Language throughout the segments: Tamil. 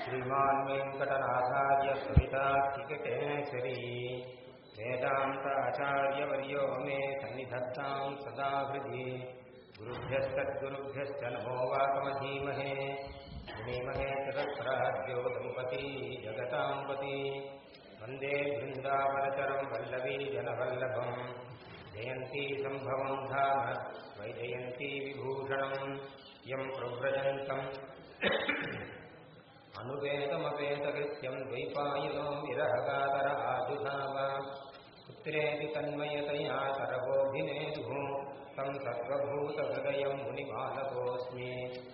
श्रीमान् वेङ्कटनाथार्य कवितार्किकटेश्वरी वेदान्ताचार्यवर्यो मे सन्निधत्तां सदा हृदि गुरुभ्यस्तद्गुरुभ्यश्च नमो वाकमधीमहे धीमहे चतस्राद्यो दम्पती जगताम्पति वन्दे बृन्दावनचरं वल्लवी जनवल्लभम् जयन्ती सम्भवं धाम वैजयन्ती विभूषणम् यं प्रव्रजन्तम् अनुवेदमवेदकृत्यं द्वैपायनो विरहगातर आजुधाव पुत्रेति तन्मयतया सरवोऽभिनेदुः तं सर्वभूतहृदयं मुनिमानतोऽस्मि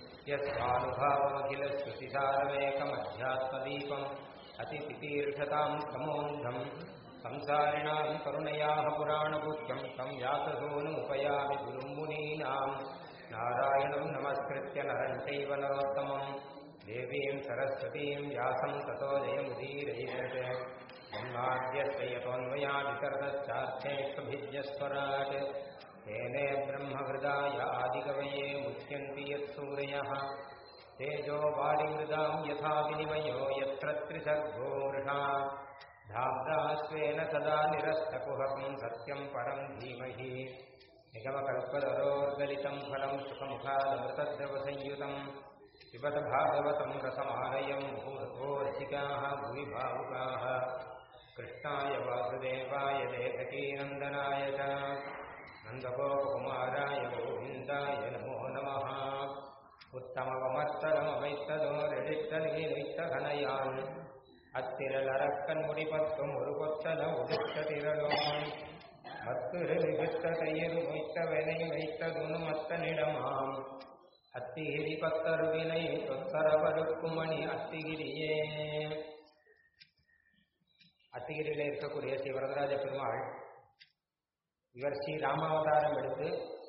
यस्वानुभावमखिलश्रुतिसारमेकमध्यात्मदीपम् अतितितीर्षतां समोन्धं संसारिणां करुणयाः पुराणपुत्रं तं व्याससूनुपयामि गुरुं मुनीनाम् नारायणं नमस्कृत्य नरं चैव नरोत्तमम् देवीं सरस्वतीं व्यासं ततो जयमुदीरयेत् ब्रह्माद्यस्य यतोऽन्वयादितर्तश्चार्थेष्वभिज्ञस्वराट् तेने ब्रह्महृदाय आदिकवये मुच्यन्ति यत्सूरयः तेजो वारिमृदां यथा विनिमयो यत्र त्रिसर्गो मृषा धाम्ना स्वेन सदा निरस्तकुहकं सत्यं परं धीमहि निगमकल्पतरोर्गलितं फलं सुखमुखादमृतद्रवसंयुतम् पिबत भागवतं रसमालयं मुहुरथोरसिकाः भुवि भावुकाः कृष्णाय वासुदेवाय देवकीनन्दनाय च नन्दगोपकुमाराय गोविन्दाय नमो नमः உத்தமவமர்த்தரமவைத்ததோரெடித்தனிவைத்தகனையான் அத்திரலரக்கன் முடிபத்தும் ஒரு கொத்தன உதித்த திரளோன் மத்துரு மிகுத்த கையில் மொய்த்தவனை வைத்ததுனும் அத்தனிடமாம் அத்திகிரி பத்தருவினை தொத்தரவருக்கும் மணி அத்திகிரியே அத்திகிரியில இருக்கக்கூடிய ஸ்ரீ வரதராஜ பெருமாள் இவர் ஸ்ரீ ராமாவதாரம் எடுத்து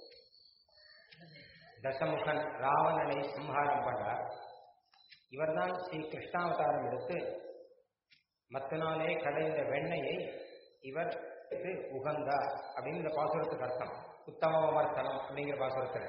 தசமுகன் ராவணனை சம்ஹாரம் பண்ணார் இவர்தான் ஸ்ரீ கிருஷ்ணாவதாரம் எடுத்து மத்த நாளே கடைந்த வெண்ணையை இவர் உகந்தார் அப்படின்னு இந்த பாசுரத்துக்கு அர்த்தம் உத்தமவர்த்தனம் அப்படிங்கிற பாசுரத்தில்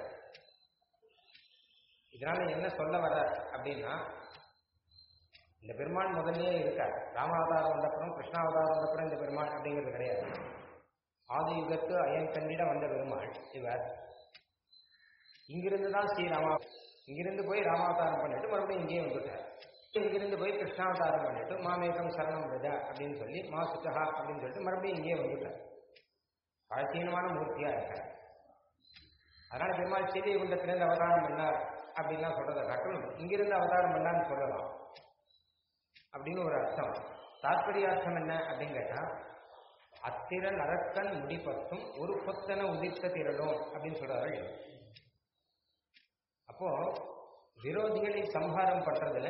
இதனால என்ன சொல்ல வர அப்படின்னா இந்த பெருமாள் முதல்லயே இருக்கார் ராமாவதாரம் வந்தப்புறம் கிருஷ்ணாவதாரம் வந்தப்புறம் இந்த பெருமாள் அப்படிங்கிறது கிடையாது ஆதி யுகத்து அயன் கண்டிட வந்த பெருமாள் இவர் இங்கிருந்து தான் ஸ்ரீராமா இங்கிருந்து போய் ராமாவதாரம் பண்ணிட்டு மறுபடியும் இங்கேயே வந்துட்டார் இங்கிருந்து போய் கிருஷ்ணாவதாரம் பண்ணிட்டு மாமேகம் சரணம் வித அப்படின்னு சொல்லி மா சுத்தகா அப்படின்னு சொல்லிட்டு மறுபடியும் இங்கேயே வந்துட்டார் பழச்சீனமான மூர்த்தியா இருக்கார் அதனால பெருமாள் சீதை குண்டத்திலிருந்து அவதாரம் பண்ணார் அப்படின்லாம் சொல்றதை காட்டும் இங்கிருந்து அவதாரம் பண்ணான்னு சொல்லலாம் அப்படின்னு ஒரு அர்த்தம் தாற்பரிய அர்த்தம் என்ன அப்படின்னு கேட்டா அத்திரல் அரக்கன் முடிப்பத்தும் ஒரு பொத்தன உதிர்த்த திரளும் அப்படின்னு சொல்றாரு அப்போ விரோதிகளை சம்ஹாரம் பண்றதுல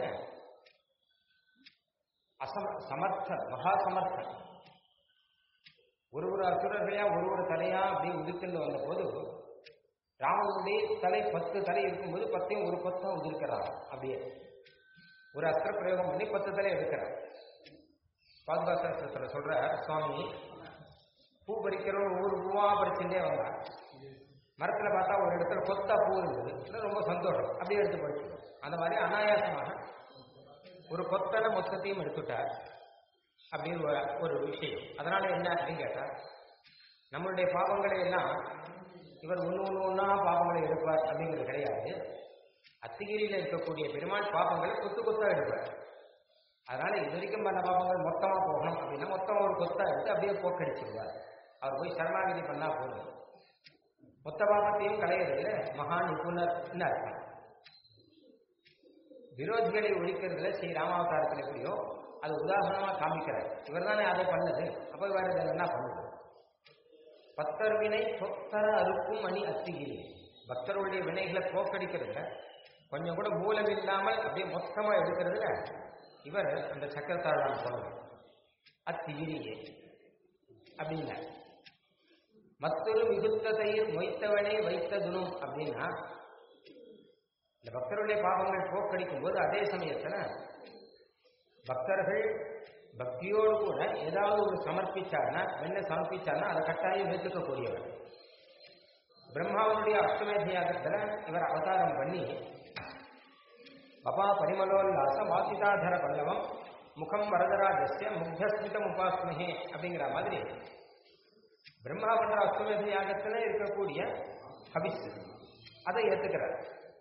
அசம சமர்த்தன் மகா சமர்த்தன் ஒரு ஒரு அசுரர்களையா ஒரு ஒரு தலையா அப்படி உதிர்த்துட்டு வந்த போது ராமனுடைய தலை பத்து தலை இருக்கும்போது பத்தையும் ஒரு பத்தம் உதிர்க்கிறார் அப்படியே ஒரு அஸ்திர பிரயோகம் பண்ணி பத்து தலை எடுக்கிறார் பாதுகாசத்துல சொல்ற சுவாமி பூ பறிக்கிறவங்க ஒவ்வொரு பூவா பறிச்சுட்டே வந்தார் மரத்துல பார்த்தா ஒரு இடத்துல கொத்தா பூ இருந்தது ரொம்ப சந்தோஷம் அப்படியே எடுத்து பறிச்சு அந்த மாதிரி அனாயாசமாக ஒரு கொத்தனை மொத்தத்தையும் எடுத்துட்டார் அப்படின்னு ஒரு விஷயம் அதனால என்ன அப்படின்னு கேட்டா நம்மளுடைய பாவங்களை எல்லாம் இவர் ஒன்று ஒன்று ஒன்றா பாவங்களை எடுப்பார் அப்படிங்கிறது கிடையாது அத்திகிரியில் இருக்கக்கூடிய பெருமாள் பாப்பங்களை கொத்து கொத்தா எடுப்பார் அதனால இது வரைக்கும் பண்ண பாப்பங்கள் மொத்தமா போகணும் அப்படின்னா மொத்தம் ஒரு கொத்தா எடுத்து அப்படியே போக்கடிச்சிருவார் அவர் போய் சரணாகதி பண்ணா போதும் மொத்த பாபத்தையும் களையிறதுல மகா நிபுணர்னு அர்த்தம் விரோதிகளை ஒழிக்கிறதுல ஸ்ரீ ராமாவதாரத்தில் எப்படியோ அது உதாரணமா காமிக்கிறார் இவர் தானே அதை பண்ணது அப்ப வேற என்ன பண்ணுது பக்தர் வினை சொத்தர அறுக்கும் மணி அத்திகிரி பக்தருடைய வினைகளை போக்கடிக்கிறதுல கொஞ்சம் கூட மூலம் இல்லாமல் அப்படியே மொத்தமா எடுக்கிறதுல இவர் அந்த சக்கரத்தாழ்வான் போனது அத்திகிரியே அப்படின்னா மற்றொரு மிகுத்த தயிர் மொய்த்தவனே வைத்ததுனும் அப்படின்னா இந்த பக்தருடைய பாவங்கள் போக்கடிக்கும் போது அதே சமயத்துல பக்தர்கள் பக்தியோடு கூட ஏதாவது ஒரு சமர்ப்பிச்சார்னா என்ன சமர்ப்பிச்சார்னா அதை கட்டாயம் ஏற்றுக்கக்கூடியவர் பிரம்மாவனுடைய அஷ்டமேத யாகத்துல இவர் அவதாரம் பண்ணி பபா பரிமலோல்லாச வாசிதாதர பல்லவம் முகம் வரதராஜஸ்ய முக்தஸ்மிதம் உபாஸ்மஹே அப்படிங்கிற மாதிரி பிரம்மா பண்ற அஸ்வமேத யாகத்துல இருக்கக்கூடிய ஹபிஸ் அதை ஏத்துக்கிறார்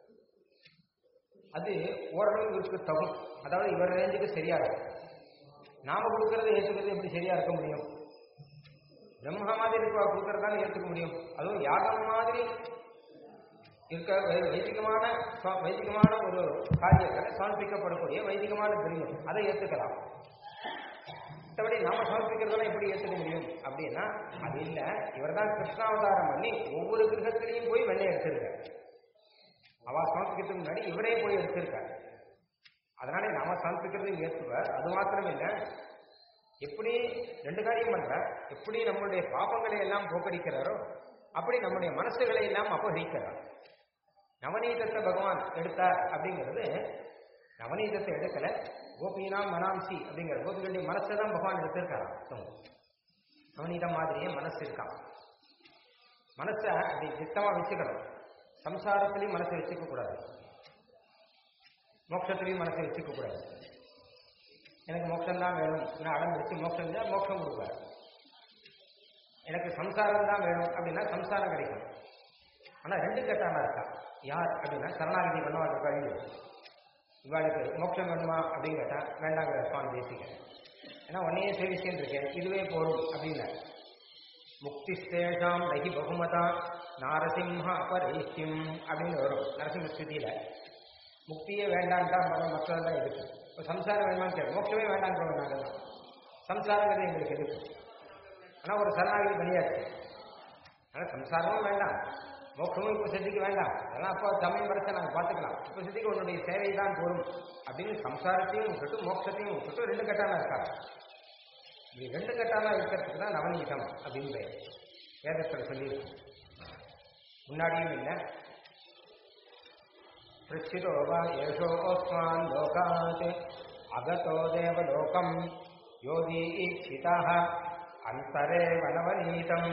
அது ஓரளவு இவருக்கு தகும் அதாவது இவர் ரேஞ்சுக்கு சரியா இருக்கும் நாம கொடுக்கறத ஏத்துக்கிறது எப்படி சரியா இருக்க முடியும் பிரம்மா மாதிரி இருக்கவா கொடுக்கறதால ஏத்துக்க முடியும் அதுவும் யாகம் மாதிரி இருக்க வை- வைதிகமான சுவா- வைதிகமான ஒரு காரியத்தை சமர்ப்பிக்கப்படக்கூடிய வைதிகமான திரியம் அதை ஏத்துக்கலாம் மற்றபடி நாம சமர்ப்பிக்கிறதெல்லாம் எப்படி ஏத்துக்க முடியும் அப்படின்னா அது இல்ல இவர் தான் கிருஷ்ணாவதாரம் பண்ணி ஒவ்வொரு கிரகத்திலையும் போய் வெள்ளை எடுத்திருக்கார் அவ சமர்ப்பிக்கிறதுக்கு முன்னாடி இவரே போய் எடுத்திருக்கார் அதனால நாம சமர்ப்பிக்கிறதையும் ஏற்றுவார் அது மாத்திரம் இல்ல எப்படி ரெண்டு காரியம் பண்ற எப்படி நம்மளுடைய பாபங்களை எல்லாம் போக்கடிக்கிறாரோ அப்படி நம்முடைய மனசுகளை எல்லாம் அபகரிக்கிறார் நவநீதத்தை பகவான் எடுத்தார் அப்படிங்கிறது நவநீதத்தை எடுக்கல கோபினாம் மனாம்சி அப்படிங்கிற கோபிகளுடைய மனசை தான் பகவான் எடுத்திருக்காராம் நவநீதம் மாதிரியே மனசு இருக்கான் மனசை அப்படி திட்டமா வச்சுக்கணும் சம்சாரத்திலையும் மனசை வச்சுக்க கூடாது மோட்சத்திலையும் மனசை வச்சுக்க கூடாது எனக்கு மோட்சம் தான் வேணும் நான் அடம் பிடிச்சு மோட்சம் இருந்தா மோட்சம் கொடுப்பார் எனக்கு சம்சாரம் தான் வேணும் அப்படின்னா சம்சாரம் கிடைக்கும் ஆனா ரெண்டு கட்டானா இருக்கா யார் அப்படின்னா சரணாகதி பண்ணுவாங்க கழிவு இவாளுக்கு மோட்சம் வேணுமா அப்படின்னு கேட்டா வேண்டாங்கிற சுவாமி தேசிக்க ஏன்னா உன்னையே சேவிச்சுன்னு இருக்கேன் இதுவே போரும் அப்படின்னா முக்திஸ்தேஷாம் நகி பகுமதா நாரசிம்ஹ அபரைஷ்யம் அப்படின்னு வரும் நரசிம்ம ஸ்திதியில முக்தியே வேண்டான்டா மரம் மற்றதெல்லாம் இருக்கு இப்போ சம்சாரம் வேணுமான்னு கேட்கும் மோட்சமே வேண்டாங்கிறவங்க நாங்கள் தான் சம்சாரங்கிறது எங்களுக்கு எதுக்கு ஆனால் ஒரு சரணாகதி பண்ணியாச்சு ஆனால் சம்சாரமும் வேண்டாம் மோட்சமும் இப்போ சித்திக்கு வேண்டாம் அதெல்லாம் அப்போ சமயம் வரைக்கும் நாங்கள் பார்த்துக்கலாம் இப்போ சித்திக்கு உன்னுடைய சேவை தான் போரும் அப்படின்னு சம்சாரத்தையும் விட்டுட்டு மோட்சத்தையும் விட்டுட்டு ரெண்டு கட்டானா இருக்காங்க இப்படி ரெண்டு கட்டானா இருக்கிறதுக்கு தான் நவநீதம் அப்படின்னு பெயர் வேதத்தில் சொல்லியிருக்கு முன்னாடியும் இல்லை पृच्छितो वा एषोऽस्मान् लोकात् अगतो देवलोकम् योगीक्षितः अन्तरेव नवनीतम्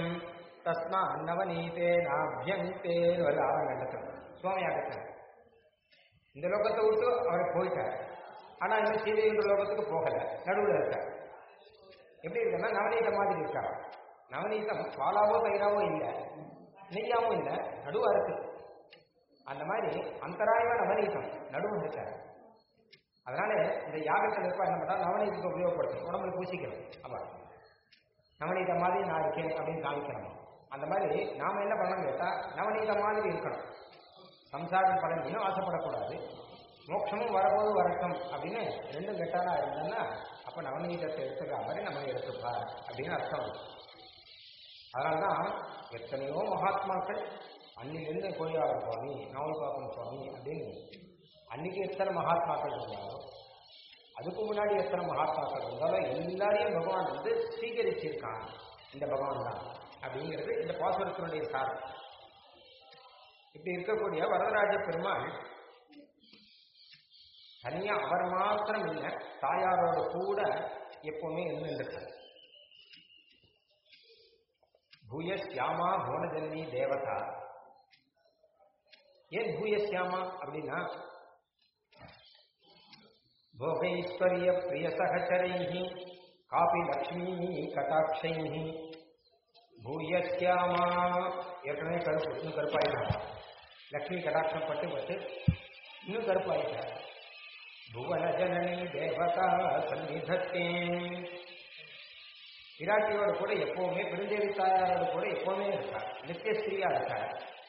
தஸ்மாநவநீதேனாபியந்தேர்வலாகட்டம் சுவாமி ஆகட்டம் இந்த லோகத்தை விட்டு அவர் போயிட்டார் ஆனா இன்னும் சீதை என்ற லோகத்துக்கு போகல நடுவில் இருக்கார் எப்படி இருக்குன்னா நவநீதம் மாதிரி இருக்கார் நவநீதம் பாலாவோ தயிராவோ இல்லை நெய்யாவும் இல்லை நடுவா இருக்கு அந்த மாதிரி அந்தராயமா நவநீதம் நடுவு இருக்காரு அதனால இந்த யாகத்தில் இருப்பா என்ன பண்ணா நவநீதத்தை உபயோகப்படுத்தும் உடம்புல பூசிக்கணும் அவ நவநீத மாதிரி நான் இருக்கேன் அப்படின்னு காமிக்கணும் அந்த மாதிரி நாம என்ன பண்ணணும் கேட்டா நவநீத மாதிரி இருக்கணும் சம்சாரம் பலனையும் ஆசைப்படக்கூடாது மோட்சமும் வரபோது வரட்டும் அப்படின்னு ரெண்டும் கெட்டானா இருந்தோம்னா அப்ப நவநீதத்தை எடுத்துக்கிற மாதிரி நம்ம எடுத்துப்பார் அப்படின்னு அர்த்தம் இருக்கு. அதனால்தான் எத்தனையோ மகாத்மாக்கள் அன்னிலிருந்து கோழியாளர் சுவாமி நாவல்பாக்கம் சுவாமி அப்படின்னு அன்னைக்கு எத்தனை மகாத்மாக்கள் இருந்தாலோ அதுக்கு முன்னாடி எத்தனை மகாத்மாக்கள் இருந்தாலும் எல்லாரையும் பகவான் வந்து ஸ்வீகரிச்சிருக்கான் இந்த பகவான் தான் அப்படிங்கிறது இந்த பாசுரத்தினுடைய சாரம் இப்படி இருக்கக்கூடிய வரதராஜ பெருமாள் தனியா அவர் மாத்திரம் இல்லை தாயாரோட கூட எப்பவுமே இருந்துருக்கார் பூயஸ்யாமா புவனஜன்மி தேவதா ஏன் பூயஸ்யாமா அப்படின்னா भोगैश्वर्य प्रिय सहचरैः कापि लक्ष्मी कटाक्षैः பூயஸ்யாமா ஏற்கனவே கருப்பு இன்னும் கருப்பாயிட்டாங்க லக்ஷ்மி கடாட்சம் பட்டு பட்டு இன்னும் கருப்பாயிட்டாங்க புவன ஜனனி தேவதா சந்நிதத்தே விராட்டியோட கூட எப்பவுமே பெருந்தேவி தாயாரோட கூட எப்பவுமே இருக்கார் நித்தியஸ்ரீயா இருக்கார்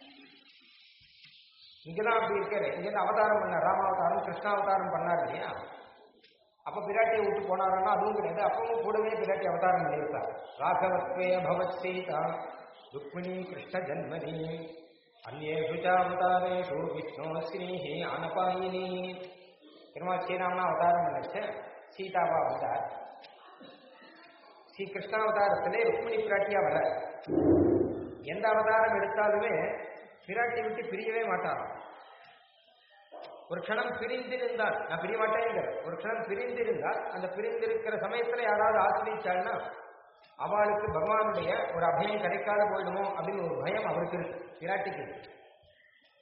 இங்கதான் அப்படி இருக்காரு இங்க அவதாரம் பண்ணார் ராமாவதாரம் கிருஷ்ணாவதாரம் பண்ணார் இல்லையா அப்ப பிராட்டியை விட்டு போனாருன்னா அதுவும் கிடையாது அப்பவும் கூடவே பிராட்டி அவதாரம் பண்ணியிருக்கார் ராகவத்வே பவத் சீதா ருக்மிணி கிருஷ்ண ஜன்மனி அந்நேஷு சாவதாரேஷு விஷ்ணு ஸ்ரீஹி அனபாயினி திரும்ப ஸ்ரீராமனா அவதாரம் பண்ணிச்ச சீதாவா வந்தார் ஸ்ரீ கிருஷ்ணாவதாரத்திலே ருக்மிணி பிராட்டியா வர எந்த அவதாரம் எடுத்தாலுமே பிராட்டி விட்டு பிரியவே மாட்டாராம் ஒரு க்ஷணம் பிரிந்திருந்தால் நான் பிரிய மாட்டேங்கிற ஒரு க்ஷணம் பிரிந்திருந்தால் அந்த பிரிந்திருக்கிற சமயத்துல யாராவது ஆசிரியிச்சாள்னா அவளுக்கு பகவானுடைய ஒரு அபயம் கிடைக்காத போயிடுமோ அப்படின்னு ஒரு பயம் அவருக்கு இருக்கு பிராட்டிக்கு இருக்கு.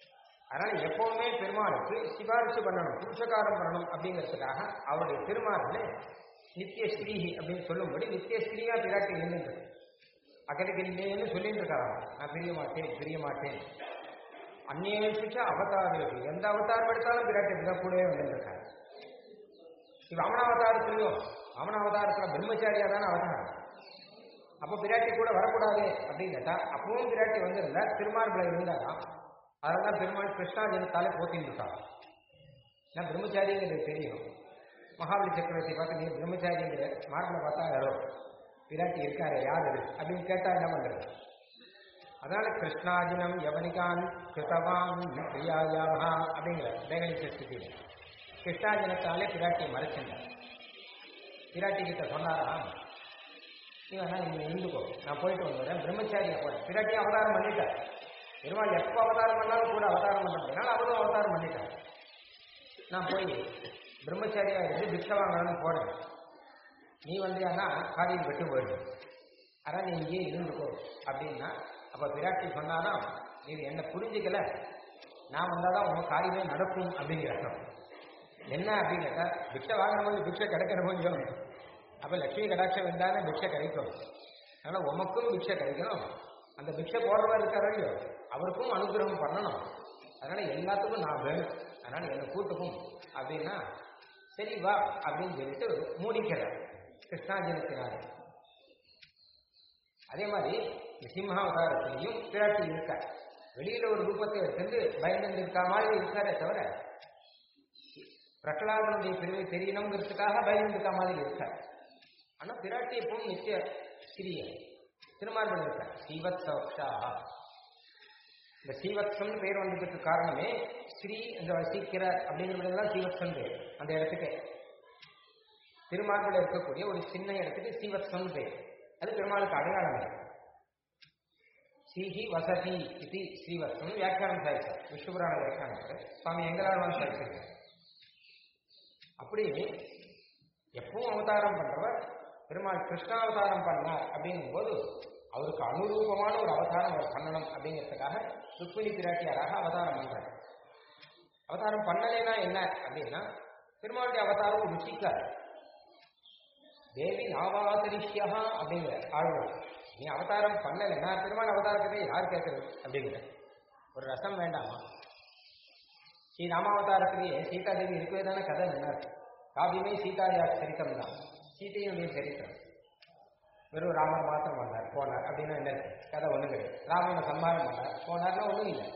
அதனால எப்பவுமே பெருமாளுக்கு சிபாரிசு பண்ணணும் புருஷகாரம் பண்ணணும் அப்படிங்கிறதுக்காக அவருடைய திருமாறனை நித்திய ஸ்ரீஹி அப்படின்னு சொல்லும்படி நித்திய ஸ்ரீயா பிராட்டி இருந்துட்டு அகலகில்லேன்னு சொல்லிட்டு இருக்காராம் நான் பிரிய மாட்டேன் பிரிய மாட்டேன் அந்நேஷிச்ச அவதாரம் எந்த அவதாரம் எடுத்தாலும் பிராட்டி இப்படிதான் கூடவே வந்துருக்காங்க வாமனாவதாரத்திலையும் வாமனாவதாரத்துல பிரம்மச்சாரியா தானே அவதாரம் அப்போ பிராட்டி கூட வரக்கூடாது அப்படின்னு கேட்டா அப்பவும் பிராட்டி வந்திருந்தா திருமார்பிள இருந்தாராம் அதனால தான் பெருமாள் கிருஷ்ணா ஜனத்தாலே போத்தின்னு இருக்காங்க நான் பிரம்மச்சாரிங்கிறது தெரியும் மகாபலி சக்கரவர்த்தி பார்த்து நீ பிரம்மச்சாரிங்கிற மார்பில் பார்த்தா யாரோ பிராட்டி இருக்காரு யார் அது அப்படின்னு கேட்டா என்ன பண்றது அதனால கிருஷ்ணாஜினம் யவனிகான் கிருதவான் பிரியாயாவா அப்படிங்கிற வேகனி சஸ்தியில் கிருஷ்ணாஜனத்தாலே பிராட்டியை மறைச்சிருந்தார் பிராட்டி கிட்ட சொன்னாரா நீ வேணா இங்க இருந்துக்கோ நான் போயிட்டு வந்துடுறேன் பிரம்மச்சாரியா போட பிராட்டி அவதாரம் பண்ணிட்டார் பெருமாள் எப்போ அவதாரம் பண்ணாலும் கூட அவதாரம் பண்ணுறதுனால அவரும் அவதாரம் பண்ணிட்டார் நான் போய் பிரம்மச்சாரியா இருந்து பிக்ஷ வாங்கணும்னு போனேன் நீ வந்தியானா காரியம் வெட்டு போயிடு அதான் நீ இங்கேயே இருந்துக்கோ அப்படின்னா அப்ப பிராட்டி சொன்னாதான் நீ என்ன புரிஞ்சுக்கல நான் வந்தாதான் உங்க காரியமே நடக்கும் அப்படிங்கிறாங்க என்ன அப்படின்னு கேட்டா பிக்ஷை வாங்கணும் பிக்ஷை கிடைக்கிற கொஞ்சம் அப்ப லட்சுமி கடாட்சம் இருந்தானே பிக்ஷை கிடைக்கும் அதனால உமக்கும் பிக்ஷை கிடைக்கணும் அந்த பிக்ஷை போடுறவர் இருக்காரோ இல்லையோ அவருக்கும் அனுகிரகம் பண்ணணும் அதனால எல்லாத்துக்கும் நான் வேணும் அதனால என்னை கூட்டுக்கும் அப்படின்னா சரி வா அப்படின்னு சொல்லிட்டு மூடிக்கிறேன் கிருஷ்ணாஜனத்தினால அதே மாதிரி சிம்ஹாவதாரத்திலையும் பிராட்டி இருக்க வெளியில ஒரு ரூபத்தை எடுத்து பயந்து இருக்கா மாதிரி இருக்காரே தவிர பிரகலாதனுடைய பிரிவை தெரியணுங்கிறதுக்காக பயந்து இருக்க மாதிரி இருக்கார் ஆனா பிராட்டி எப்பவும் நித்திய சிறிய திருமார்பன் இருக்க சீவத் சவக்ஷா இந்த சீவத்சம் பேர் வந்ததுக்கு காரணமே ஸ்ரீ அந்த வசிக்கிற அப்படிங்கிறதுலாம் சீவத்சம் பேர் அந்த இடத்துக்கு திருமார்பில் இருக்கக்கூடிய ஒரு சின்ன இடத்துக்கு சீவத்சம் பேர் அது பெருமாளுக்கு அடையாளம் இல்லை ஸ்ரீஹி வசதி இது ஸ்ரீவத்சம் வியாக்கியானம் சாதிச்சார் விஷ்ணுபுராண வியாக்கியானத்தில் சுவாமி எங்களால் சாதிச்சிருக்கார் அப்படி எப்பவும் அவதாரம் பண்றவர் பெருமாள் கிருஷ்ணாவதாரம் பண்ணார் அப்படிங்கும் போது அவருக்கு அனுரூபமான ஒரு அவதாரம் அவர் பண்ணணும் அப்படிங்கிறதுக்காக ருக்மிணி பிராட்டியாராக அவதாரம் பண்றார் அவதாரம் பண்ணலைன்னா என்ன அப்படின்னா பெருமாளுடைய அவதாரம் ருச்சிக்காது தேவி நாவாதரிஷ்யா அப்படிங்கிற ஆழ்வார் நீ அவதாரம் பண்ணலைன்னா பெருமாள் அவதாரத்தை யார் கேட்கறது அப்படிங்கிற ஒரு ரசம் வேண்டாமா ஸ்ரீ ராமாவதாரத்திலேயே சீதாதேவி இருக்கவே தானே கதை என்ன காவியமே சீதாயா சரித்திரம் தான் சீதையுடைய சரித்திரம் வெறும் ராமர் மாத்திரம் வந்தார் போனார் அப்படின்னா என்ன கதை ஒண்ணு கிடையாது ராமனை சம்மானம் பண்ணார் போனார்னா ஒண்ணும் இல்லை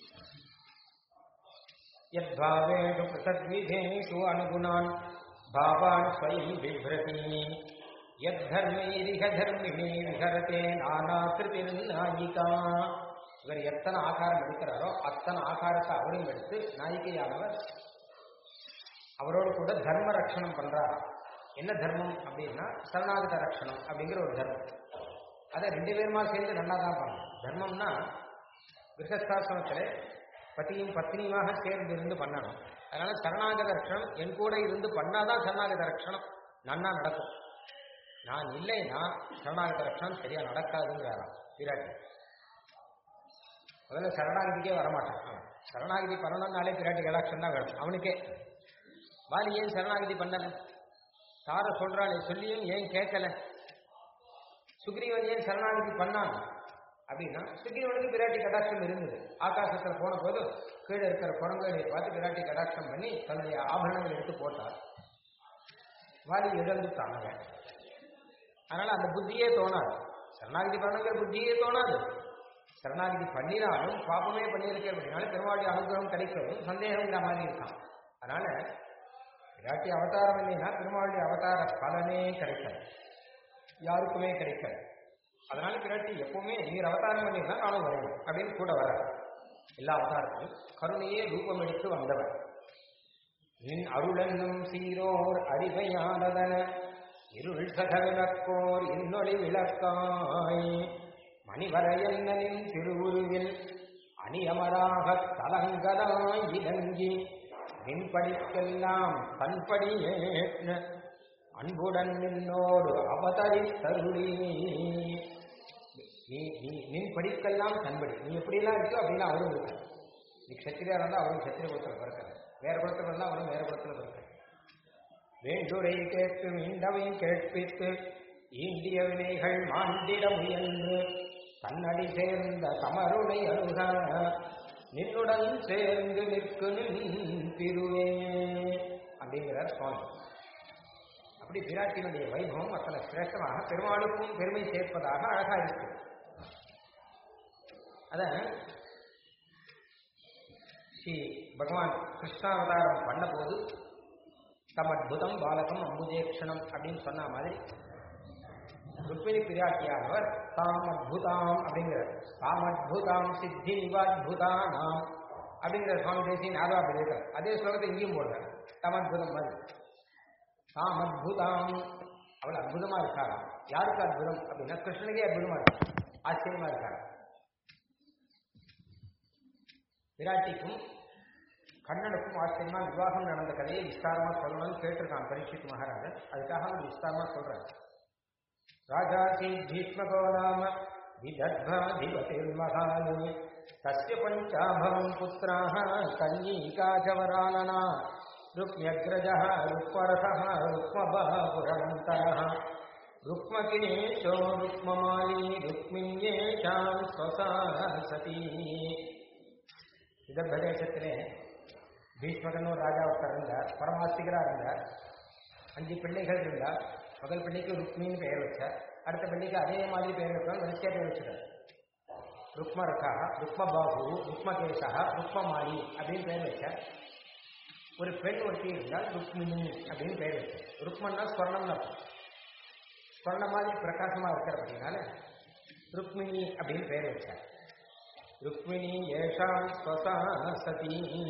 யத்பாவேஷு பிரசத்விதேஷு அனுகுணான் பாவான் ஸ்வயம் பிப்ரதி யத்தர்மைரிக தர்மிணி விஹரதே நானாகிருதிர்நாயிகா இவர் எத்தனை ஆகாரம் எடுக்கிறாரோ அத்தனை ஆகாரத்தை அவரும் எடுத்து நாயிகையானவர் அவரோடு கூட தர்ம ரட்சணம் பண்றாரா என்ன தர்மம் அப்படின்னா சரணாகத ரட்சணம் அப்படிங்கிற ஒரு தர்மம் அதை ரெண்டு பேருமா சேர்ந்து நல்லா தான் பண்ணணும் தர்மம்னா கிரகஸ்தாசிரமத்தில் பத்தியும் பத்னியுமாக சேர்ந்து இருந்து பண்ணணும் அதனால சரணாகத ரட்சணம் என் கூட இருந்து பண்ணாதான் சரணாகத ரட்சணம் நன்னா நடக்கும் நான் இல்லைன்னா சரணாகத ரட்சணம் சரியா நடக்காதுங்கிறாராம் விராட்டி முதல்ல சரணாகதிக்கே வரமாட்டான் அவன் சரணாகதி பண்ணணும்னாலே பிராட்டி கடாட்சம் தான் வேணும் அவனுக்கே வாலி ஏன் சரணாகதி பண்ணல தார சொல்றாளே சொல்லியும் ஏன் கேட்கல சுக்ரீவன் ஏன் சரணாகதி பண்ணான் அப்படின்னா சுக்ரீவனுக்கு பிராட்டி கடாட்சம் இருந்தது ஆகாசத்துல போன போது கீழே இருக்கிற குரங்குகளை பார்த்து பிராட்டி கடாட்சம் பண்ணி தன்னுடைய ஆபரணங்கள் எடுத்து போட்டார் வாலி இழந்துட்டான் அவன் அதனால அந்த புத்தியே தோணாது சரணாகதி பண்ணுங்கிற புத்தியே தோணாது சரணாகதி பண்ணினாலும் பாப்பமே பண்ணியிருக்க அப்படின்னாலும் பெருமாளுடைய அனுகிரகம் கிடைக்கிறது சந்தேகம் இந்த மாதிரி இருக்கான் அதனால விராட்டி அவதாரம் இல்லைன்னா பெருமாளுடைய அவதார பலனே கிடைக்காது யாருக்குமே கிடைக்காது அதனால பிராட்டி எப்பவுமே நீர் அவதாரம் பண்ணீங்கன்னா நானும் வரணும் அப்படின்னு கூட வராது எல்லா அவதாரத்திலும் கருணையே ரூபம் எடுத்து வந்தவர் நின் அருளென்னும் சீரோர் அறிவையானதன இருள் சகவிளக்கோர் இன்னொளி விளக்காய் மணிவரையன்னனின் திருவுருவில் அணியமராகத் தலங்கதாய் இலங்கி நின்படிக்கெல்லாம் தன்படியே அன்புடன் நின்னோடு அவதரித்தருளி நீ நீ நின் படிக்கெல்லாம் தன்படி நீ எப்படியெல்லாம் இருக்கோ அப்படிலாம் அவரும் இருக்க நீ கத்திரியா இருந்தால் அவரும் கத்திரி குளத்தில் பிறக்கிறார் வேற குளத்தில் இருந்தால் அவரும் வேற குளத்தில் பிறக்கிறார் வேண்டுரை கேட்டு மீண்டவை கேட்பித்து ஈண்டிய வினைகள் மாண்டிட முயன்று தன்னடி சேர்ந்த தமருளை அருக நின்னுடன் சேர்ந்து நிற்கு நின் திருவே அப்படிங்கிறார் சுவாமி அப்படி பிராட்டியினுடைய வைபவம் அத்தனை சிரேஷ்டமாக பெருமாளுக்கும் பெருமை சேர்ப்பதாக அழகா இருக்கு அத ஸ்ரீ பகவான் கிருஷ்ணாவதாரம் பண்ண போது தம் அத்புதம் பாலகம் அம்புஜேக்ஷணம் அப்படின்னு சொன்ன மாதிரி ருக்மிணி பிராட்டியானவர் தாம் அத்புதாம் அப்படிங்கிறார் தாம் அத்புதாம் சித்தி நிவாத்புதானாம் அப்படிங்கிற சுவாமி தேசி நாதா எழுதுறார் அதே ஸ்லோகத்தை இங்கேயும் போடுறார் தாம் அத்புதம் மாதிரி தாம் அத்புதாம் அவள் அற்புதமா இருக்காரா யாருக்கு அற்புதம் அப்படின்னா கிருஷ்ணனுக்கே அற்புதமா இருக்கு ஆச்சரியமா இருக்காரா விராட்டிக்கும் கண்ணனுக்கும் ஆச்சரியமா விவாகம் நடந்த கதையை விஸ்தாரமா சொல்லணும்னு கேட்டிருக்கான் பரீட்சித் மகாராஜன் அதுக்காக அவன் விஸ்தாரமா சொல்றான் ராஜாசி பீஷ்மகோ நாம விதர்பாதிபதிர்மகானு தஸ்ய பஞ்சாபவம் புத்திராः கன்யீகாஜவரானனா ருக்மியக்ரஜः ருக்மரசः ருக்மபாபுரन्तரः ருக்மகினேஷோ ருக்மமாலி ருக்மிண்யேஷாம் ஸ்வசா சதி விதர்ப தேசத்திலே பீஷ்மகன் ஒரு ராஜா ஒருத்தர் இருந்தார் பரமாஸ்திகரா இருந்தார் அஞ்சு பிள்ளைகள் இருந்தார் முதல் பிள்ளைக்கு ருக்மின்னு பெயர் வச்சார் அடுத்த பிள்ளைக்கு அதே மாதிரி பெயர் வைக்கலாம் வரிசையா பெயர் வச்சிருக்கார் ருக்மரகா ருக்மபாபு ருக்மகேசா ருக்மமாலி அப்படின்னு பெயர் வச்சார் ஒரு பெண் ஒருத்தி இருந்தால் ருக்மிணி அப்படின்னு பெயர் வச்சார் ருக்மன்னா ஸ்வர்ணம்னு அர்த்தம் ஸ்வர்ணம் மாதிரி பிரகாசமா இருக்கிற அப்படின்னால ருக்மிணி அப்படின்னு பெயர் வச்சார் ருக்மிணி ஏஷாம் ஸ்வசா சதி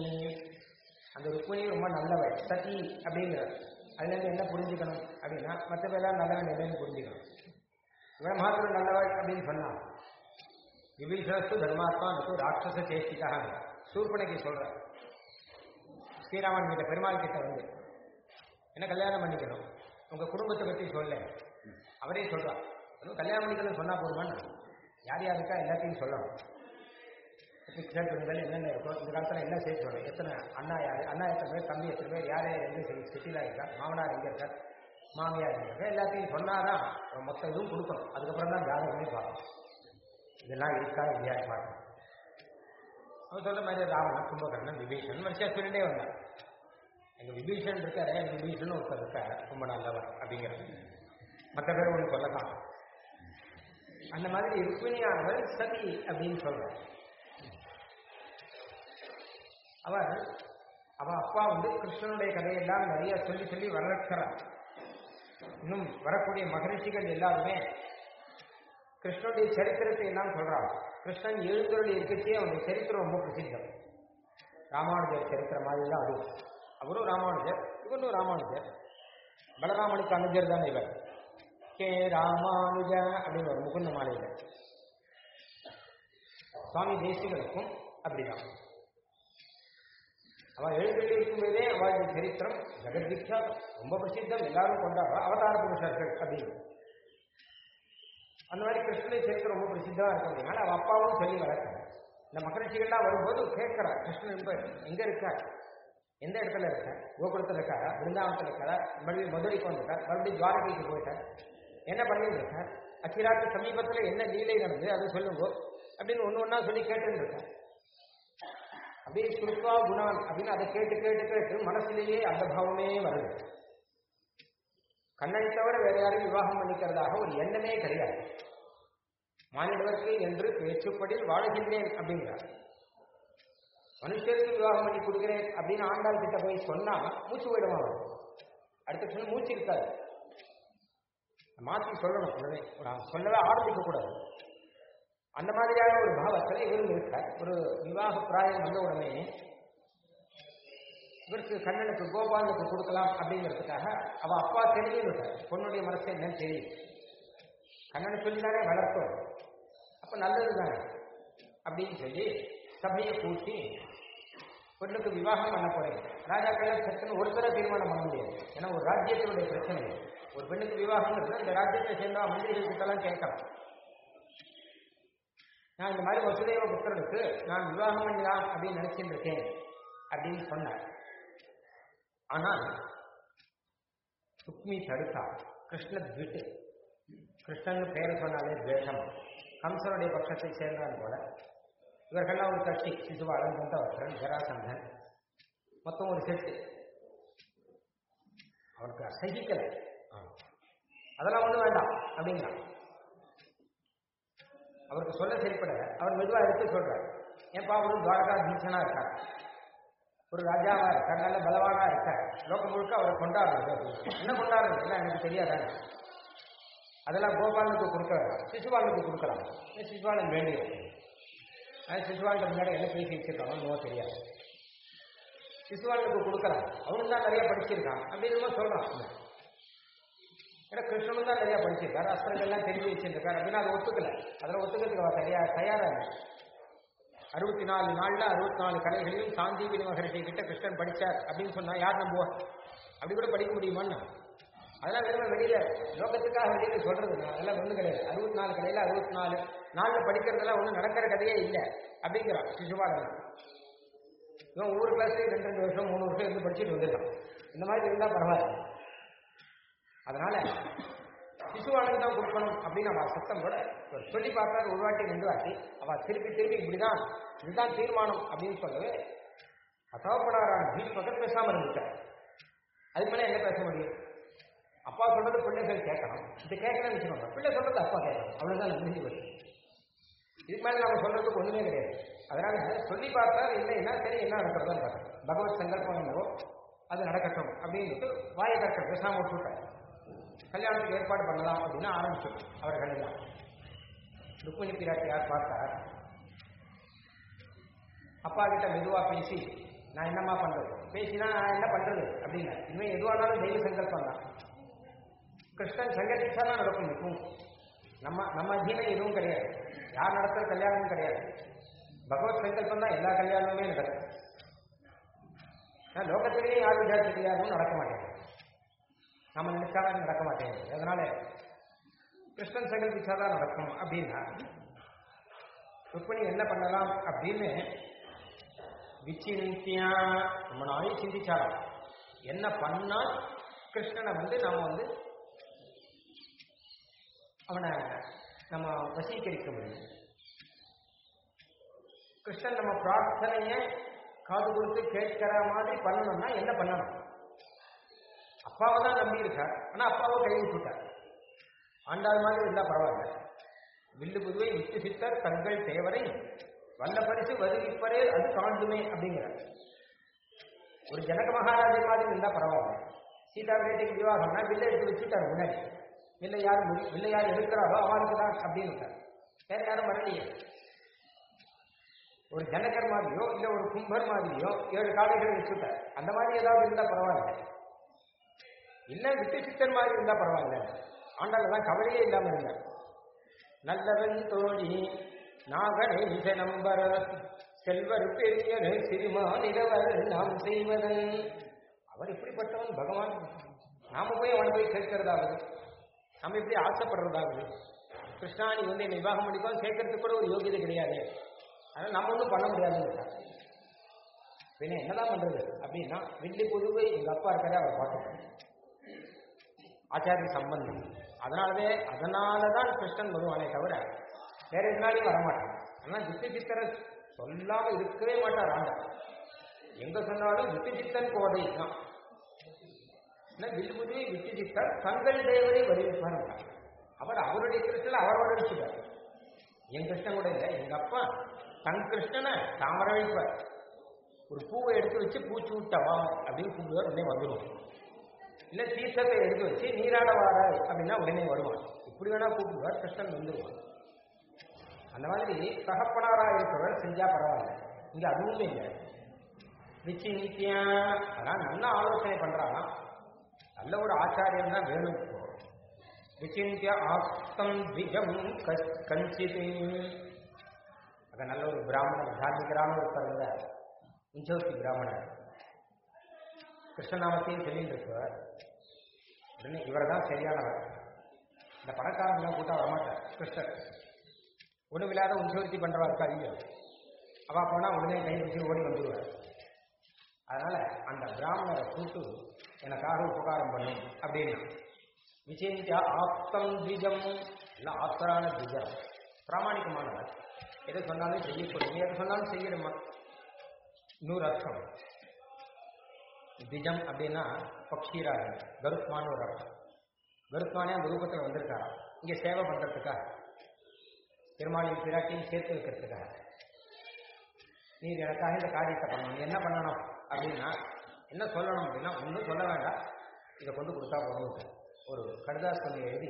அந்த ருக்மிணி ரொம்ப நல்லவள் சதி அப்படிங்கிற அதுலேருந்து என்ன புரிஞ்சுக்கணும் அப்படின்னா மற்ற பேரெல்லாம் நல்லவன் இல்லைன்னு புரிஞ்சுக்கணும் இவன் மாத்திரம் நல்லவள் அப்படின்னு சொன்னான் விபீஷணஸ்து தர்மாத்மா நட்டு ராட்சச சேஷ்டிக்காக சூர்பனைக்கு சொல்ற ஸ்ரீராமன் கிட்ட பெருமாள் கிட்ட வந்து என்ன கல்யாணம் பண்ணிக்கணும் உங்க குடும்பத்தை பத்தி சொல்ல அவரே சொல்றான் அதுவும் கல்யாணம் பண்ணிக்கணும் சொன்னா போதுமான்னு யார் யாருக்கா எல்லாத்தையும் சொல்லணும் பிக்சர் பெண்கள் என்னென்ன இருக்கோ இந்த காலத்தில் என்ன சேர்த்து சொல்லணும் எத்தனை அண்ணா யார் அண்ணா எத்தனை பேர் தம்பி எத்தனை பேர் யார் யார் எங்கே சரி சிட்டியில் இருக்கா மாமனார் எங்கே இருக்கார் மாமியார் எங்கே இருக்கா எல்லாத்தையும் சொன்னாதான் மொத்த இதுவும் கொடுக்கணும் அதுக்கப்புறம் தான் ஜாதகமே பார்க்கணும் இதெல்லாம் இருக்கா இல்லையா பார்க்கணும் அவன் சொல்ற மாதிரி ராவணன் கும்பகர்ணன் விபீஷன் வரிசையா சொல்லிட்டே வந்தான் எங்க விபீஷன் இருக்காரு எங்க விபீஷன் ஒருத்தர் இருக்காரு ரொம்ப நல்லவர் அப்படிங்கிறது மற்ற பேர் ஒன்று சொல்லலாம் அந்த மாதிரி ருக்மிணியானவர் சதி அப்படின்னு சொல்றார் அவர் அவ அப்பா வந்து கிருஷ்ணனுடைய கதையெல்லாம் நிறைய சொல்லி சொல்லி வரவேற்கிறார் இன்னும் வரக்கூடிய மகரிஷிகள் எல்லாருமே கிருஷ்ணனுடைய சரித்திரத்தை எல்லாம் சொல்றாங்க கிருஷ்ணன் எழுந்தருள் இருக்கச்சே அவனுடைய சரித்திரம் ரொம்ப பிரசித்தம் ராமானுஜர் சரித்திரம் மாதிரி தான் அதுவும் அவரும் ராமானுஜர் இவரும் ராமானுஜர் பலராமனுக்கு அனுஜர் தான் இவர் கே ராமானுஜ அப்படின்னு ஒரு முகுந்த மாலையில் சுவாமி தேசிகளுக்கும் அப்படிதான் அவன் எழுதிட்டு இருக்கும்போதே அவளுடைய சரித்திரம் ஜெகத்விக்ஷா ரொம்ப பிரசித்தம் எல்லாரும் கொண்டாடுறா அவதார புருஷர்கள் அப்படின்னு அந்த மாதிரி கிருஷ்ணனுடைய சரித்திரம் ரொம்ப பிரசித்தமா இருக்கிறதுனால அவன் அப்பாவும் சொல்லி வளர்க்கிறான் இந்த மகரிஷிகள்லாம் வரும்போது கேட்கிறா கிருஷ்ணன் இப்ப எங்க இருக்கார் எந்த இடத்துல இருக்கார் கோகுலத்தில் இருக்காரா பிருந்தாவனத்தில் இருக்காரா மறுபடியும் மதுரைக்கு வந்துட்டார் மறுபடியும் துவாரகைக்கு போயிட்டார் என்ன பண்ணிட்டு இருக்கார் அச்சிராக்கு சமீபத்தில் என்ன லீலை நடந்தது அதை சொல்லுங்க அப்படின்னு ஒன்று ஒன்றா சொல்லி கேட்டுன்னு இருக்கார் அப்படியே சுருக்கா குணான் அப்படின்னு அதை கேட்டு கேட்டு கேட்டு மனசுலேயே அந்த பாவமே வருது கண்ணனை தவிர வேற யாரையும் விவாகம் பண்ணிக்கிறதாக ஒரு எண்ணமே கிடையாது மானிடவர்க்கு என்று பேச்சுப்படி வாழுகின்றேன் அப்படிங்கிறார் மனுஷருக்கு விவாகம் பண்ணி கொடுக்கிறேன் அப்படின்னு ஆண்டாள் கிட்ட போய் சொன்னா மூச்சு போயிடுமா அவர் அடுத்த சொன்ன மூச்சு இருக்காது மாற்றி சொல்லணும் உடனே நான் சொல்லவே ஆரம்பிக்க கூடாது அந்த மாதிரியான ஒரு பாவத்தில் இவரும் இருக்கார் ஒரு விவாக பிராயம் வந்த உடனே இவருக்கு கண்ணனுக்கு கோபாலனுக்கு கொடுக்கலாம் அப்படிங்கிறதுக்காக அவ அப்பா தெரியும் இருக்கார் பொண்ணுடைய மனசு என்னன்னு தெரியும் கண்ணனை சொல்லிதானே வளர்த்தோம் அப்ப நல்லது தானே அப்படின்னு சொல்லி சபையை கூட்டி பொண்ணுக்கு விவாகம் பண்ண போறேன் ராஜாக்கள் சட்டுன்னு ஒருத்தர தீர்மானம் பண்ண முடியாது ஏன்னா ஒரு ராஜ்யத்தினுடைய பிரச்சனை ஒரு பெண்ணுக்கு விவாகம் இந்த ராஜ்யத்தை சேர்ந்த மந்திரிகள் கிட்டலாம் கேட்கலாம் நான் இந்த மாதிரி வசுதேவ புத்திரனுக்கு நான் விவாகம் பண்ணலாம் அப்படின்னு நினைச்சிட்டு இருக்கேன் அப்படின்னு சொன்னார் ஆனால் சுக்மி தடுத்தா கிருஷ்ண விட்டு கிருஷ்ணன் பேரை சொன்னாலே துவேஷம் கம்சனுடைய பட்சத்தை சேர்ந்தான் போல இவர்கள்லாம் ஒரு கட்சி சிசுபாலன் குந்தவர்த்தன் ஜராசந்தன் மொத்தம் ஒரு செட்டு அவனுக்கு அசகிக்கல அதெல்லாம் ஒன்றும் வேண்டாம் அப்படிங்கிறான் அவருக்கு சொல்ல சரிப்பட அவர் மெதுவா எடுத்து சொல்றார் ஏன்பா ஒரு துவாரகா தீட்சனா இருக்கார் ஒரு ராஜாவா இருக்கார் நல்ல பலவானா இருக்கார் லோகம் முழுக்க அவரை கொண்டாடுறது என்ன கொண்டாடுறது எல்லாம் எனக்கு தெரியாதானே அதெல்லாம் கோபாலனுக்கு கொடுக்க வேண்டாம் சிசுபாலனுக்கு கொடுக்கலாம் ஏன் சிசுபாலன் வேண்டியது அது சிசுபாலனுக்கு முன்னாடி என்ன பேசி வச்சிருக்காங்க நோ தெரியாது சிசுபாலனுக்கு கொடுக்கலாம் அவனும் தான் நிறைய படிச்சிருக்கான் அப்படின்னு சொல்றான் ஏன்னா கிருஷ்ணனும் தான் நிறைய படிச்சிருக்காரு அஸ்திரங்கள்லாம் தெரிஞ்சு வச்சிருக்காரு அப்படின்னா அதை ஒத்துக்கல அதில் ஒத்துக்கிறதுக்கு அவ சரியா தயாரா இல்லை அறுபத்தி நாலு நாள்ல அறுபத்தி நாலு கலைகளையும் சாந்தீபினி மகரிஷி கிட்ட கிருஷ்ணன் படிச்சார் அப்படின்னு சொன்னா யார் நம்புவா அப்படி கூட படிக்க முடியுமான்னு அதெல்லாம் வெறும் வெளியில லோகத்துக்காக வெளியில சொல்றது நான் அதெல்லாம் ஒண்ணு கிடையாது அறுபத்தி நாலு கலையில அறுபத்தி நாலு நாள்ல படிக்கிறதெல்லாம் ஒன்றும் நடக்கிற கதையே இல்லை அப்படிங்கிறான் சிசுபாலன் இவன் ஒவ்வொரு கிளாஸ்லயும் ரெண்டு ரெண்டு வருஷம் மூணு வருஷம் இருந்து படிச்சுட்டு வந்துடலாம் இந்த மாதிரி இருந்தா பரவாயில்ல அதனால சிசுவாளுக்கு தான் கொடுக்கணும் அப்படின்னு அவ சத்தம் கூட ஒரு சொல்லி பார்த்தாரு ஒரு வாட்டி ரெண்டு வாட்டி அவ திருப்பி திருப்பி இப்படிதான் இதுதான் தீர்மானம் அப்படின்னு சொல்லவே அசவப்படாரான பீஷ்மகர் பேசாம இருந்துட்டார் அதுக்கு மேல என்ன பேச முடியும் அப்பா சொல்றது பிள்ளைகள் கேட்கணும் இது கேட்கணும்னு வச்சுக்கோங்க பிள்ளை சொல்றது அப்பா கேட்கணும் அவ்வளவுதான் முடிஞ்சு போச்சு இதுக்கு மேல நம்ம சொல்றதுக்கு ஒண்ணுமே கிடையாது அதனால சொல்லி பார்த்தா இல்லைன்னா சரி என்ன நடக்கிறதோ நடக்கும் பகவத் சங்கல்பம் என்னவோ அது நடக்கட்டும் அப்படின்னு வாயை கட்ட பேசாம விட்டுட்டார் கல்யாணத்துக்கு ஏற்பாடு பண்ணலாம் அப்படின்னு ஆரம்பிச்சோம் அவர்கள் எல்லாம் ருக்மிணி பிராட்டி யார் பார்த்தார் அப்பா கிட்ட மெதுவா பேசி நான் என்னம்மா பண்றது பேசினா நான் என்ன பண்றது அப்படின்னா இனிமே எதுவானாலும் தெய்வ சங்கல்பம் தான் கிருஷ்ணன் சங்கதிச்சா தான் நடக்கும் இருக்கும் நம்ம நம்ம அத்தீனம் எதுவும் கிடையாது யார் நடத்துற கல்யாணமும் கிடையாது பகவத் சங்கல்பம் தான் எல்லா கல்யாணமுமே நடக்கும் ஆனா, லோகத்திலேயே யார் விசாரிச்ச கல்யாணமும் நடக்க மாட்டேங்குது நம்ம நினைச்சாலும் நடக்க மாட்டேங்குது அதனால கிருஷ்ணன் சங்கல்பிச்சாதான் நடக்கும் அப்படின்னா ருக்மிணி என்ன பண்ணலாம் அப்படின்னு விச்சிந்தியா ரொம்ப நாளைக்கு சிந்திச்சாலும் என்ன பண்ணால் கிருஷ்ணனை வந்து நாம வந்து அவனை நம்ம வசீகரிக்க முடியும் கிருஷ்ணன் நம்ம பிரார்த்தனைய காது கொடுத்து கேட்கிற மாதிரி பண்ணணும்னா என்ன பண்ணணும் அப்பாவை தான் நம்பி இருக்கார் ஆனா அப்பாவை கை விட்டுட்டார் ஆண்டாள் மாதிரி இருந்தா பரவாயில்ல வில்லு புதுவை விட்டு சித்தர் தங்கள் தேவரை வல்ல பரிசு வருவிப்பரே அது காண்டுமே அப்படிங்கிறார் ஒரு ஜனக மகாராஜன் மாதிரி இருந்தா பரவாயில்ல சீதா வேட்டைக்கு விவாகம்னா வில்லை எடுத்து வச்சுட்டார் முன்னாடி வில்லை யார் முடி- வில்லை யார் எடுக்கிறாரோ அவனுக்கு தான் அப்படின்னு வேற யாரும் வரலையே ஒரு ஜனகர் மாதிரியோ இல்ல ஒரு கும்பர் மாதிரியோ ஏழு காளைகள் வச்சுட்டார் அந்த மாதிரி ஏதாவது இருந்தா பரவாயில்ல இல்ல விட்டு சித்தன் மாதிரி இருந்தா பரவாயில்ல ஆண்டாள் தான் கவலையே இல்லாம இருந்தார் நல்லவன் தோழி நாகனை நம்பர செல்வர் பெரியனை சிறுமானிடவர் நாம் செய்வதன் அவர் இப்படிப்பட்டவன் பகவான் நாம போய் அவனை போய் கேட்கறதாவது நம்ம இப்படி ஆசைப்படுறதாவது கிருஷ்ணா நீ வந்து என்னை விவாகம் பண்ணிக்கோ கேட்கறதுக்கு கூட ஒரு யோகியதை கிடையாது அதனால நம்ம ஒன்றும் பண்ண முடியாதுன்னு பின்ன என்னதான் பண்றது அப்படின்னா வில்லி புதுவை எங்க அப்பா இருக்கிற அவர் பார்த்துக்கணும் ஆச்சாரிய சம்பந்தம் அதனாலவே அதனாலதான் கிருஷ்ணன் வருவானே தவிர வேற எதுனாலையும் வரமாட்டான் ஆனா விட்டு சித்தரை சொல்லாம இருக்கவே மாட்டார் ஆண்டார் எங்க சொன்னாலும் விட்டு சித்தன் கோதை தான் வில்புதி விட்டு சித்தர் தங்கள் தேவரை வருவிப்பார் அவர் அவருடைய கிருஷ்ணன் அவர் வரவிச்சுட்டார் என் கிருஷ்ணன் கூட இல்லை எங்க அப்பா தன் கிருஷ்ணனை தான் வரவழைப்பார் ஒரு பூவை எடுத்து வச்சு பூச்சி விட்டவா அப்படின்னு கூப்பிடுவார் உடனே வந்துடும் இல்ல தீர்த்தத்தை எடுத்து வச்சு நீராட வார அப்படின்னா உடனே வருவான் இப்படி வேணா கூப்பிடுவார் கிருஷ்ணன் வந்துருவான் அந்த மாதிரி தகப்பனாரா இருக்கிறவர் செஞ்சா பரவாயில்ல இங்க அதுவும் இல்லை நிச்சயித்தியா அதான் நல்ல ஆலோசனை பண்றாராம் நல்ல ஒரு ஆச்சாரியம் தான் வேணும் இப்போ விசிந்திய ஆப்தம் திஜம் கஞ்சித் அங்க நல்ல ஒரு பிராமணர் தார்மிகரான ஒருத்தர் இருந்தார் உஞ்சவத்தி பிராமணர் கிருஷ்ணநாமத்தையும் சொல்லிட்டு இருப்பார் உடனே இவர் தான் சரியானவர் இந்த பணக்காரங்களாம் கூட்டா வரமாட்டார் கிருஷ்ணர் ஒன்றும் இல்லாத உஞ்சவர்த்தி பண்றவா இருக்கா இல்லையோ அவ போனா உடனே கை வச்சு ஓடி வந்துடுவார் அதனால அந்த பிராமணரை கூட்டு எனக்காக உபகாரம் பண்ணும் அப்படின்னா விஜயிச்சா ஆப்தம் திஜம் இல்லை ஆப்தரான திஜம் பிராமணிகமானவர் எதை சொன்னாலும் செய்யக்கூடும் எதை சொன்னாலும் செய்யணுமா இன்னொரு அர்த்தம் திஜம் அப்படின்னா பக்ஷீராக கருத்மான்னு ஒரு அர்த்தம் கருத்மானே அந்த ரூபத்தில் வந்திருக்காரா இங்க சேவை பண்றதுக்காக பெருமாளின் பிராட்டியும் சேர்த்து வைக்கிறதுக்காக நீர் எனக்காக இந்த காரியத்தை பண்ணணும் என்ன பண்ணணும் அப்படின்னா என்ன சொல்லணும் அப்படின்னா ஒன்றும் சொல்ல வேண்டாம் இதை கொண்டு கொடுத்தா போதும் ஒரு கடிதாசனை எழுதி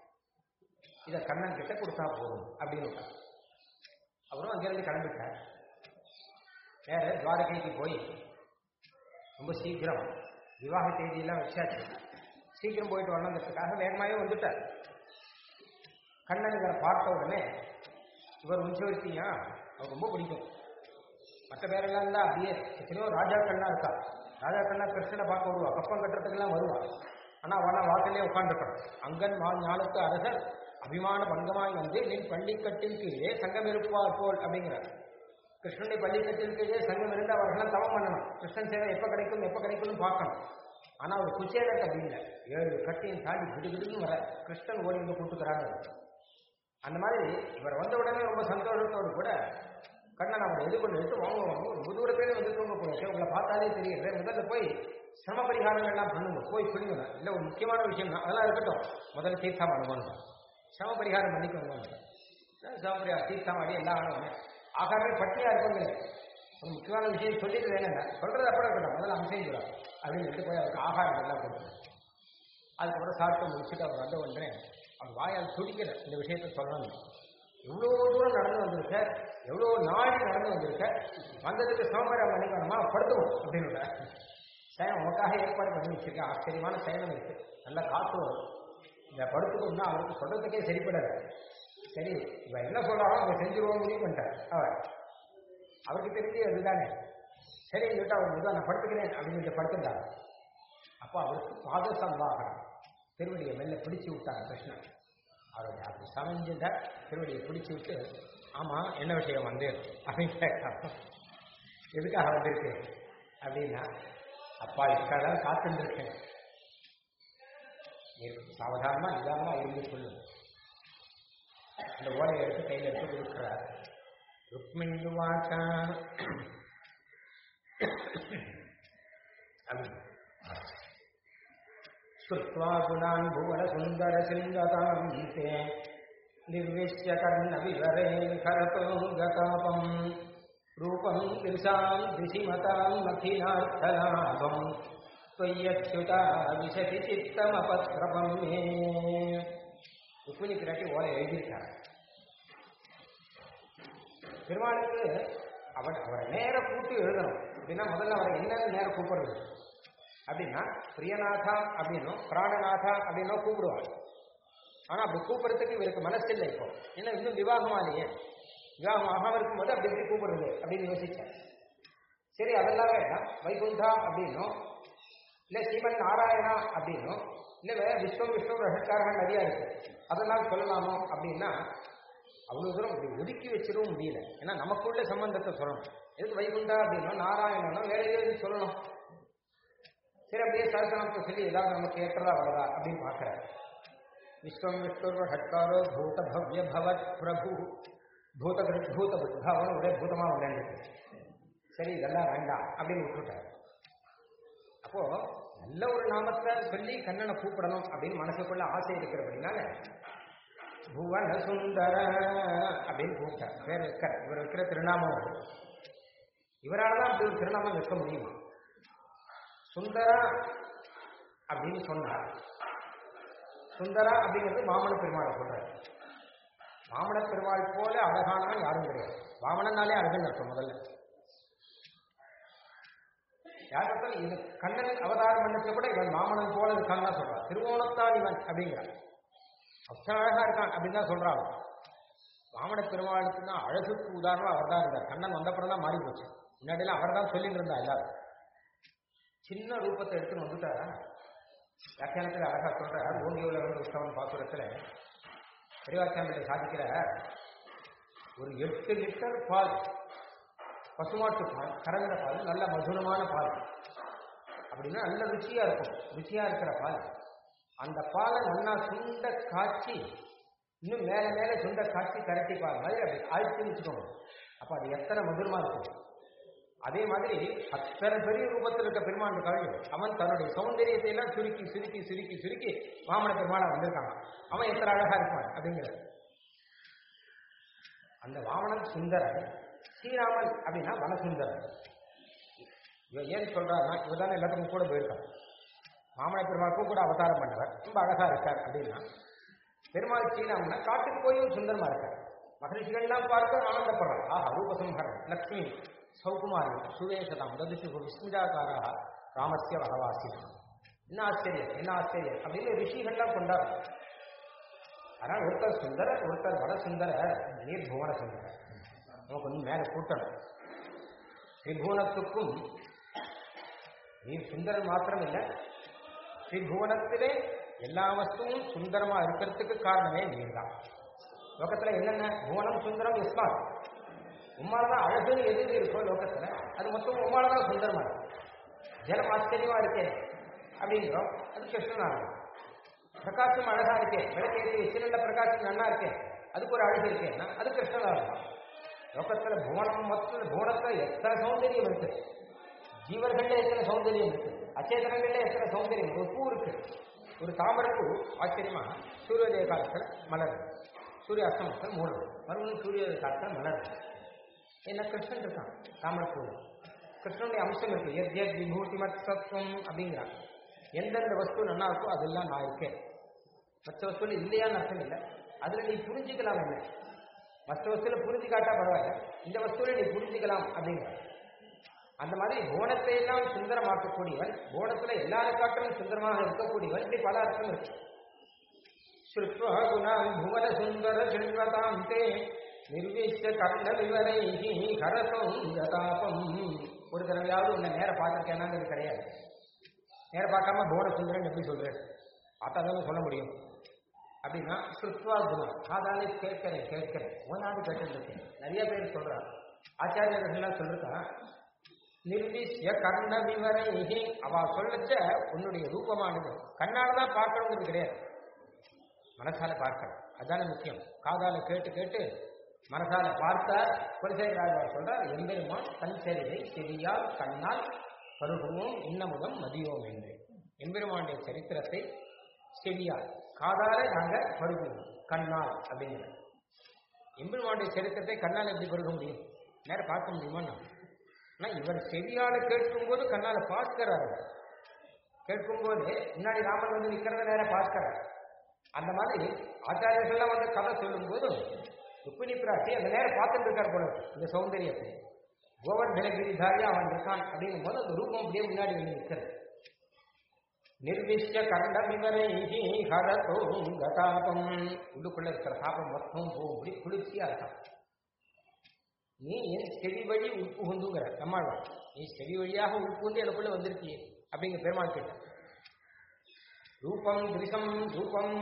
இதை கண்ணன் கிட்ட கொடுத்தா போதும் அப்படின்னு விட்டார். அப்புறம் அங்கிருந்து கிளம்பிட்டார் வேற துவாரகைக்கு போய் ரொம்ப சீக்கிரம் விவாக தேதியெல்லாம் வச்சாச்சு சீக்கிரம் போயிட்டு வரணுங்கிறதுக்காக வேகமாகவே வந்துட்டார் கண்ணன் இவரை பார்த்த உடனே இவர் உஞ்சவர்த்தியா அவர் ரொம்ப பிடிக்கும் மற்ற பேரெல்லாம் இருந்தா அப்படியே எத்தனையோ ராஜாக்கள்லாம் இருக்கா ராஜாக்கள்லாம் கிருஷ்ணனை பார்க்க வருவா கப்பம் கட்டுறதுக்கெல்லாம் வருவா ஆனா அவனா வாக்கிலே உட்காந்துருக்கணும் அங்கன் மா ஞானத்து அரசர் அபிமான பங்கமாய் வந்து நின் பள்ளிக்கட்டின் கீழே சங்கம் இருப்பார் போல் அப்படிங்கிறார் கிருஷ்ணனுடைய பள்ளிக்கட்டின் கீழே சங்கம் இருந்து அவர்களெல்லாம் தவம் பண்ணணும் கிருஷ்ணன் சேவை எப்ப கிடைக்கும் எப்ப கிடைக்கும்னு பார்க்கணும் ஆனா ஒரு குச்சேலத்தை அப்படி இல்லை ஏழு கட்டியும் தாண்டி கிடுகிடுன்னு வர கிருஷ்ணன் ஓடி வந்து கூட்டுக்கிறாங்க அந்த மாதிரி இவர் வந்த உடனே ரொம்ப சந்தோஷத்தோடு கூட கண்ணன் அவரை எதிர்கொண்டு எடுத்து வாங்க வாங்க ரொம்ப தூரத்திலே வந்து தூங்க போயிட்டு உங்களை பார்த்தாலே தெரியுது முதல்ல போய் சிரம பரிகாரங்கள் எல்லாம் பண்ணுங்க போய் பிடிங்க இல்லை ஒரு முக்கியமான விஷயம் தான் அதெல்லாம் இருக்கட்டும் முதல்ல தீர்த்தம் அனுபவம் சிரம பரிகாரம் பண்ணிக்கோங்க சிரம பரிகாரம் தீர்த்தம் அடி எல்லாம் ஆனவங்க ஆகாரமே பட்டியா இருப்பாங்க ஒரு முக்கியமான விஷயம் சொல்லிட்டு வேணுங்க சொல்றது அப்புறம் இருக்கட்டும் முதல்ல அம்சம் சொல்லுவாங்க அப்படின்னு சொல்லிட்டு போய் அவருக்கு ஆகாரம் எல்லாம் கொடுக்கணும் அதுக்கப்புறம் சாப்பிட்டு முடிச்சுட்டு அவர் வந்த உடனே அவர் வாயால் துடிக்கிற இந்த விஷயத்த சொல்லணும் எவ்வளோ தூரம் நடந்து வந்திருக்க எவ்வளோ நாள் நடந்து வந்திருக்க வந்ததுக்கு சோமரம் பண்ணிக்கணுமா படுத்துவோம் அப்படின்னு சயனம் உனக்காக ஏற்பாடு பண்ணி வச்சிருக்கேன் ஆச்சரியமான சயனம் இருக்கு நல்லா காத்து வரும் இந்த படுத்துக்கணும்னா அவருக்கு சொல்றதுக்கே சரிப்படாது சரி இவன் என்ன சொல்றாரோ அவங்க செஞ்சிருவோம் முடிவு பண்ணிட்டார் அவர் அவருக்கு தெரிஞ்சு அதுதானே சரி சொல்லிட்டு அவர் முதல் நான் படுத்துக்கிறேன் அப்படின்னு சொல்லிட்டு படுத்துட்டார் அப்போ அவருக்கு பாத சம்வாகனம் திருவடியை மெல்ல பிடிச்சு விட்டாங்க கிருஷ்ணன் அவருடைய அப்படி சமைஞ்சிட்ட திருவடியை பிடிச்சு விட்டு ஆமா என்ன விஷயம் வந்து அப்படின்னு கேட்டாங்க எதுக்காக வந்திருக்கு அப்படின்னா அப்பா இதுக்காக காத்துட்டு இருக்கேன் நீ சாவதானமா நிதானமா இருந்து சொல்லு அந்த ஓலையை எடுத்து கையில எடுத்து கொடுக்குறார் ருக்மிணி வாக்கா அப்படின்னு श्रुत्वा गुणान् भुवनसुन्दरसिंहतां ते निर्विश्य कर्णविवरेण करतो गतापम् रूपम् दिशाम् दिशिमताम् मखिलार्थलाभम् त्वय्यच्युता विशति चित्तमपत्रपम् मे ருக்மிணி பிராட்டி ஓலை எழுதியிருக்காங்க பெருமாளுக்கு அவர் அவரை நேர கூட்டி எழுதணும் அப்படின்னா முதல்ல அவரை என்னன்னு நேரம் கூப்பிடுறது அப்படின்னா பிரியநாதா அப்படின்னும் பிராணநாதா அப்படின்னும் கூப்பிடுவாங்க ஆனா அப்படி கூப்பிடுறதுக்கு இவருக்கு மனசு இல்லை இப்போ ஏன்னா இன்னும் விவாகம் ஆலையே விவாகம் ஆகாம இருக்கும்போது அப்படி எப்படி கூப்பிடுறது அப்படின்னு யோசிச்சேன் சரி அதெல்லாம் வேண்டாம் வைகுண்டா அப்படின்னும் இல்ல ஸ்ரீமன் நாராயணா அப்படின்னும் இல்ல வேற விஸ்வம் விஷ்ணு ரகக்காரர்கள் நிறைய இருக்கு அதெல்லாம் சொல்லலாமோ அப்படின்னா அவ்வளவு தூரம் இப்படி ஒதுக்கி வச்சிடவும் முடியல ஏன்னா நமக்குள்ள சம்பந்தத்தை சொல்லணும் எதுக்கு வைகுண்டா அப்படின்னா நாராயணனோ வேற ஏதாவது சொல்லணும் சரி அப்படியே சரசனத்தை சொல்லி ஏதாவது நமக்கு ஏற்றதா வரதா அப்படின்னு பார்க்கிறார் விஸ்வம் விஷ்ணு ஹட்காரோ பூத பவ்ய பவத் பிரபு பூத கிருத் பூத புத்தாவன் ஒரே பூதமா விளையாண்டு சரி இதெல்லாம் வேண்டாம் அப்படின்னு விட்டுட்டார் அப்போ நல்ல ஒரு நாமத்தை சொல்லி கண்ணனை கூப்பிடணும் அப்படின்னு மனசுக்குள்ள ஆசை இருக்கிறபடினால புவன சுந்தர அப்படின்னு கூப்பிட்டார் பேர் வைக்கிற இவர் வைக்கிற திருநாமம் அது. இவரால தான் அப்படி ஒரு திருநாமம் வைக்க முடியுமா சுந்தரா அப்படின்னு சொன்னார் சுந்தரா அப்படிங்கிறது மாமன பெருமாளை சொல்றாரு மாமன பெருமாள் போல அழகானவன் யாரும் கிடையாது வாமனனாலே அழகுன்னு அர்த்தம் முதல்ல யார் பார்த்தாலும் இது கண்ணன் அவதாரம் பண்ணத்துல கூட இவன் மாமனன் போல இருக்கான்னு தான் சொல்றான் திருவோணத்தான் இவன் அப்படிங்கிறான் அத்தனை அழகா இருக்கான் அப்படின்னு தான் சொல்றான் வாமன பெருமாளுக்கு தான் அழகுக்கு உதாரணம் அவர் தான் இருந்தார் கண்ணன் வந்தப்பறம் தான் மாறி போச்சு முன்னாடியெல்லாம் அவர் தான் சொல்லிட்டு இருந்தா எல்லாரும் சின்ன ரூபத்தை எடுத்துன்னு வந்துட்டாரா வியாக்கியானத்தில் அழகா சொல்றார் ஓங்கி உலகம் உற்சவன் பாசுரத்துல பெரியவாக்கியானத்தை சாதிக்கிற ஒரு எட்டு லிட்டர் பால் பசுமாட்டு பால் கறந்த பால் நல்ல மதுரமான பால் அப்படின்னா நல்ல ருச்சியா இருக்கும் ருச்சியா இருக்கிற பால் அந்த பாலை நல்லா சுண்ட காய்ச்சி இன்னும் மேல மேல சுண்ட காய்ச்சி கரட்டி பால் மாதிரி அப்படி ஆழ்த்தி வச்சுக்கோங்க அப்ப அது எத்தனை மதுரமா இருக்கும் அதே மாதிரி அத்தனை பெரிய ரூபத்தில் இருக்க பெருமான் கவிஞர் அவன் தன்னுடைய சௌந்தரியத்தை எல்லாம் சுருக்கி சுருக்கி சுருக்கி சுருக்கி வாமன பெருமாளா வந்திருக்கான் அவன் எத்தனை அழகா இருப்பான் அப்படிங்கிறது அந்த வாமனன் சுந்தரன் ஸ்ரீராமன் அப்படின்னா வனசுந்தரன் இவன் ஏன் சொல்றாருன்னா இவர் தானே எல்லாத்துக்கும் கூட போயிருக்கான் மாமன பெருமாளுக்கும் கூட அவதாரம் பண்ணவர் ரொம்ப அழகா இருக்கார் அப்படின்னா பெருமாள் ஸ்ரீராமனா காட்டுக்கு போயும் சுந்தரமா இருக்கார் மகரிஷிகள்லாம் பார்த்து ஆனந்தப்படுறார் ஆஹா ரூபசம்ஹரன் லக்ஷ்மி சௌகுமாரி சுவேசதாம் ததுஷு விஸ்மிதாகாரா ராமஸ்ய வரவாசி என்ன ஆச்சரியம் என்ன ஆச்சரியம் அப்படின்னு ரிஷிகள்லாம் கொண்டாடும் ஆனால் ஒருத்தர் சுந்தரர் ஒருத்தர் வடசுந்தரர் நீர் புவன சுந்தரர் நமக்கு வந்து மேலே கூட்டணும் திரிபுவனத்துக்கும் நீர் சுந்தரன் மாத்திரம் இல்லை திரிபுவனத்திலே எல்லா வஸ்துவும் சுந்தரமா இருக்கிறதுக்கு காரணமே நீர் தான் லோகத்துல என்னென்ன புவனம் சுந்தரம் இஸ்மான் உம்மாலதான் அழகுன்னு எது எது இருக்கோ லோகத்துல அது மொத்தம் உம்மாலதான் சுந்தரமா இருக்கு ஜலம் ஆச்சரியமா இருக்கே அப்படிங்கிறோம் அது கிருஷ்ணனாகும் பிரகாசம் அழகா இருக்கே விளக்கேறி சிறந்த பிரகாசம் நன்னா இருக்கே அதுக்கு ஒரு அழகு இருக்கேன்னா அது கிருஷ்ணனாகும் லோகத்துல புவனம் மொத்தம் புவனத்துல எத்தனை சௌந்தரியம் இருக்கு ஜீவர்கள்ல எத்தனை சௌந்தரியம் இருக்கு அச்சேதனங்கள்ல எத்தனை சௌந்தரியம் ஒரு பூ இருக்கு ஒரு தாமரைப்பூ ஆச்சரியமா சூரியோதய காலத்துல மலரும் சூரிய அஸ்தமத்தில் மூடும் மறுபடியும் சூரியோதய காலத்துல மலரும் என்ன கிருஷ்ணன் இருக்கான் தாமரைப்பூ கிருஷ்ணனுடைய அம்சம் இருக்கு எத் எத் விபூதி மத் சத்வம் அப்படிங்கிறான் எந்தெந்த வஸ்து நல்லா இருக்கோ அதெல்லாம் நான் இருக்கேன் மற்ற வஸ்துல இல்லையான்னு அர்த்தம் இல்லை அதுல நீ புரிஞ்சுக்கலாம் என்ன மற்ற வஸ்துல புரிஞ்சு காட்டா பரவாயில்ல இந்த வஸ்துல நீ புரிஞ்சுக்கலாம் அப்படிங்கிற அந்த மாதிரி போனத்தை எல்லாம் சுந்தரமாக்கக்கூடியவன் போனத்துல எல்லாரும் காட்டிலும் சுந்தரமாக இருக்கக்கூடியவன் இப்படி பல அர்த்தம் இருக்கு ஸ்ருத்வா குணான் புவன சுந்தர சிண்வதாம் தே நிர்விஷ்ட கண்ட விவரை ஹரசம் ஜதாபம் ஒரு தடவையாவது உன்னை நேர பார்த்துருக்கேனாங்கிறது கிடையாது நேர பார்க்காம புவன சுந்தரன் எப்படி சொல்றேன் பார்த்தா தானே சொல்ல முடியும் அப்படின்னா ஸ்ருத்வா குணம் காதாலே கேட்கிறேன் கேட்கிறேன் ஓனாது கேட்டுருக்கேன் நிறைய பேர் சொல்றான் ஆச்சாரியர்கள்லாம் சொல்லிருக்கான் நிர்விஷ்ய கர்ண விவரை அவ சொல்லச்ச உன்னுடைய ரூபமானது கண்ணால தான் பார்க்கணுங்கிறது கிடையாது மனசால பார்க்கணும் அதான முக்கியம் காதால கேட்டு கேட்டு மனசால பார்த்தார் குலசேகராஜார் சொல்றார் எம்பெருமான் தன்சரிதை செவியால் கண்ணால் பருகுவோம் இன்னமுதம் மதியோம் என்று எம்பெருமானுடைய சரித்திரத்தை செவியால் காதால நாங்க பருகுவோம் கண்ணால் அப்படிங்கிற எம்பெருமானுடைய சரித்திரத்தை கண்ணால் எப்படி பருக முடியும் நேரம் பார்க்க முடியுமா நான் ஆனா இவர் செவியால கேட்கும்போது கண்ணால பார்க்கிறார் கேட்கும்போது முன்னாடி ராமன் வந்து நிக்கிறத நேரம் பார்க்கிறார் அந்த மாதிரி ஆச்சாரியர்கள்லாம் வந்து கதை சொல்லும்போது ருக்மிணி பிராட்டி அந்த நேரம் பார்த்துட்டு இருக்கார் போல இருக்கு, இந்த சௌந்தரியத்தை கோவர்தனகிரிதாரியா அவன் இருக்கான் அப்படிங்கும் போது அந்த ரூபம் அப்படியே முன்னாடி வந்து நிற்கிறது நிர்விஷ்ய கண்டமிவரை ஹரதோம் கதாபம் உள்ளுக்குள்ள இருக்கிற தாபம் மொத்தம் போகும் அப்படி குளிர்ச்சியா இருக்கான் நீ என் செவி வழி உட்புகுந்துங்கிற நம்மாழ்வார் நீ செவி வழியாக உட்புகுந்து எனக்குள்ள வந்திருக்கியே அப்படிங்கிற பெருமாள் கேட்ட ரூபம் திருஷம் ரூபம்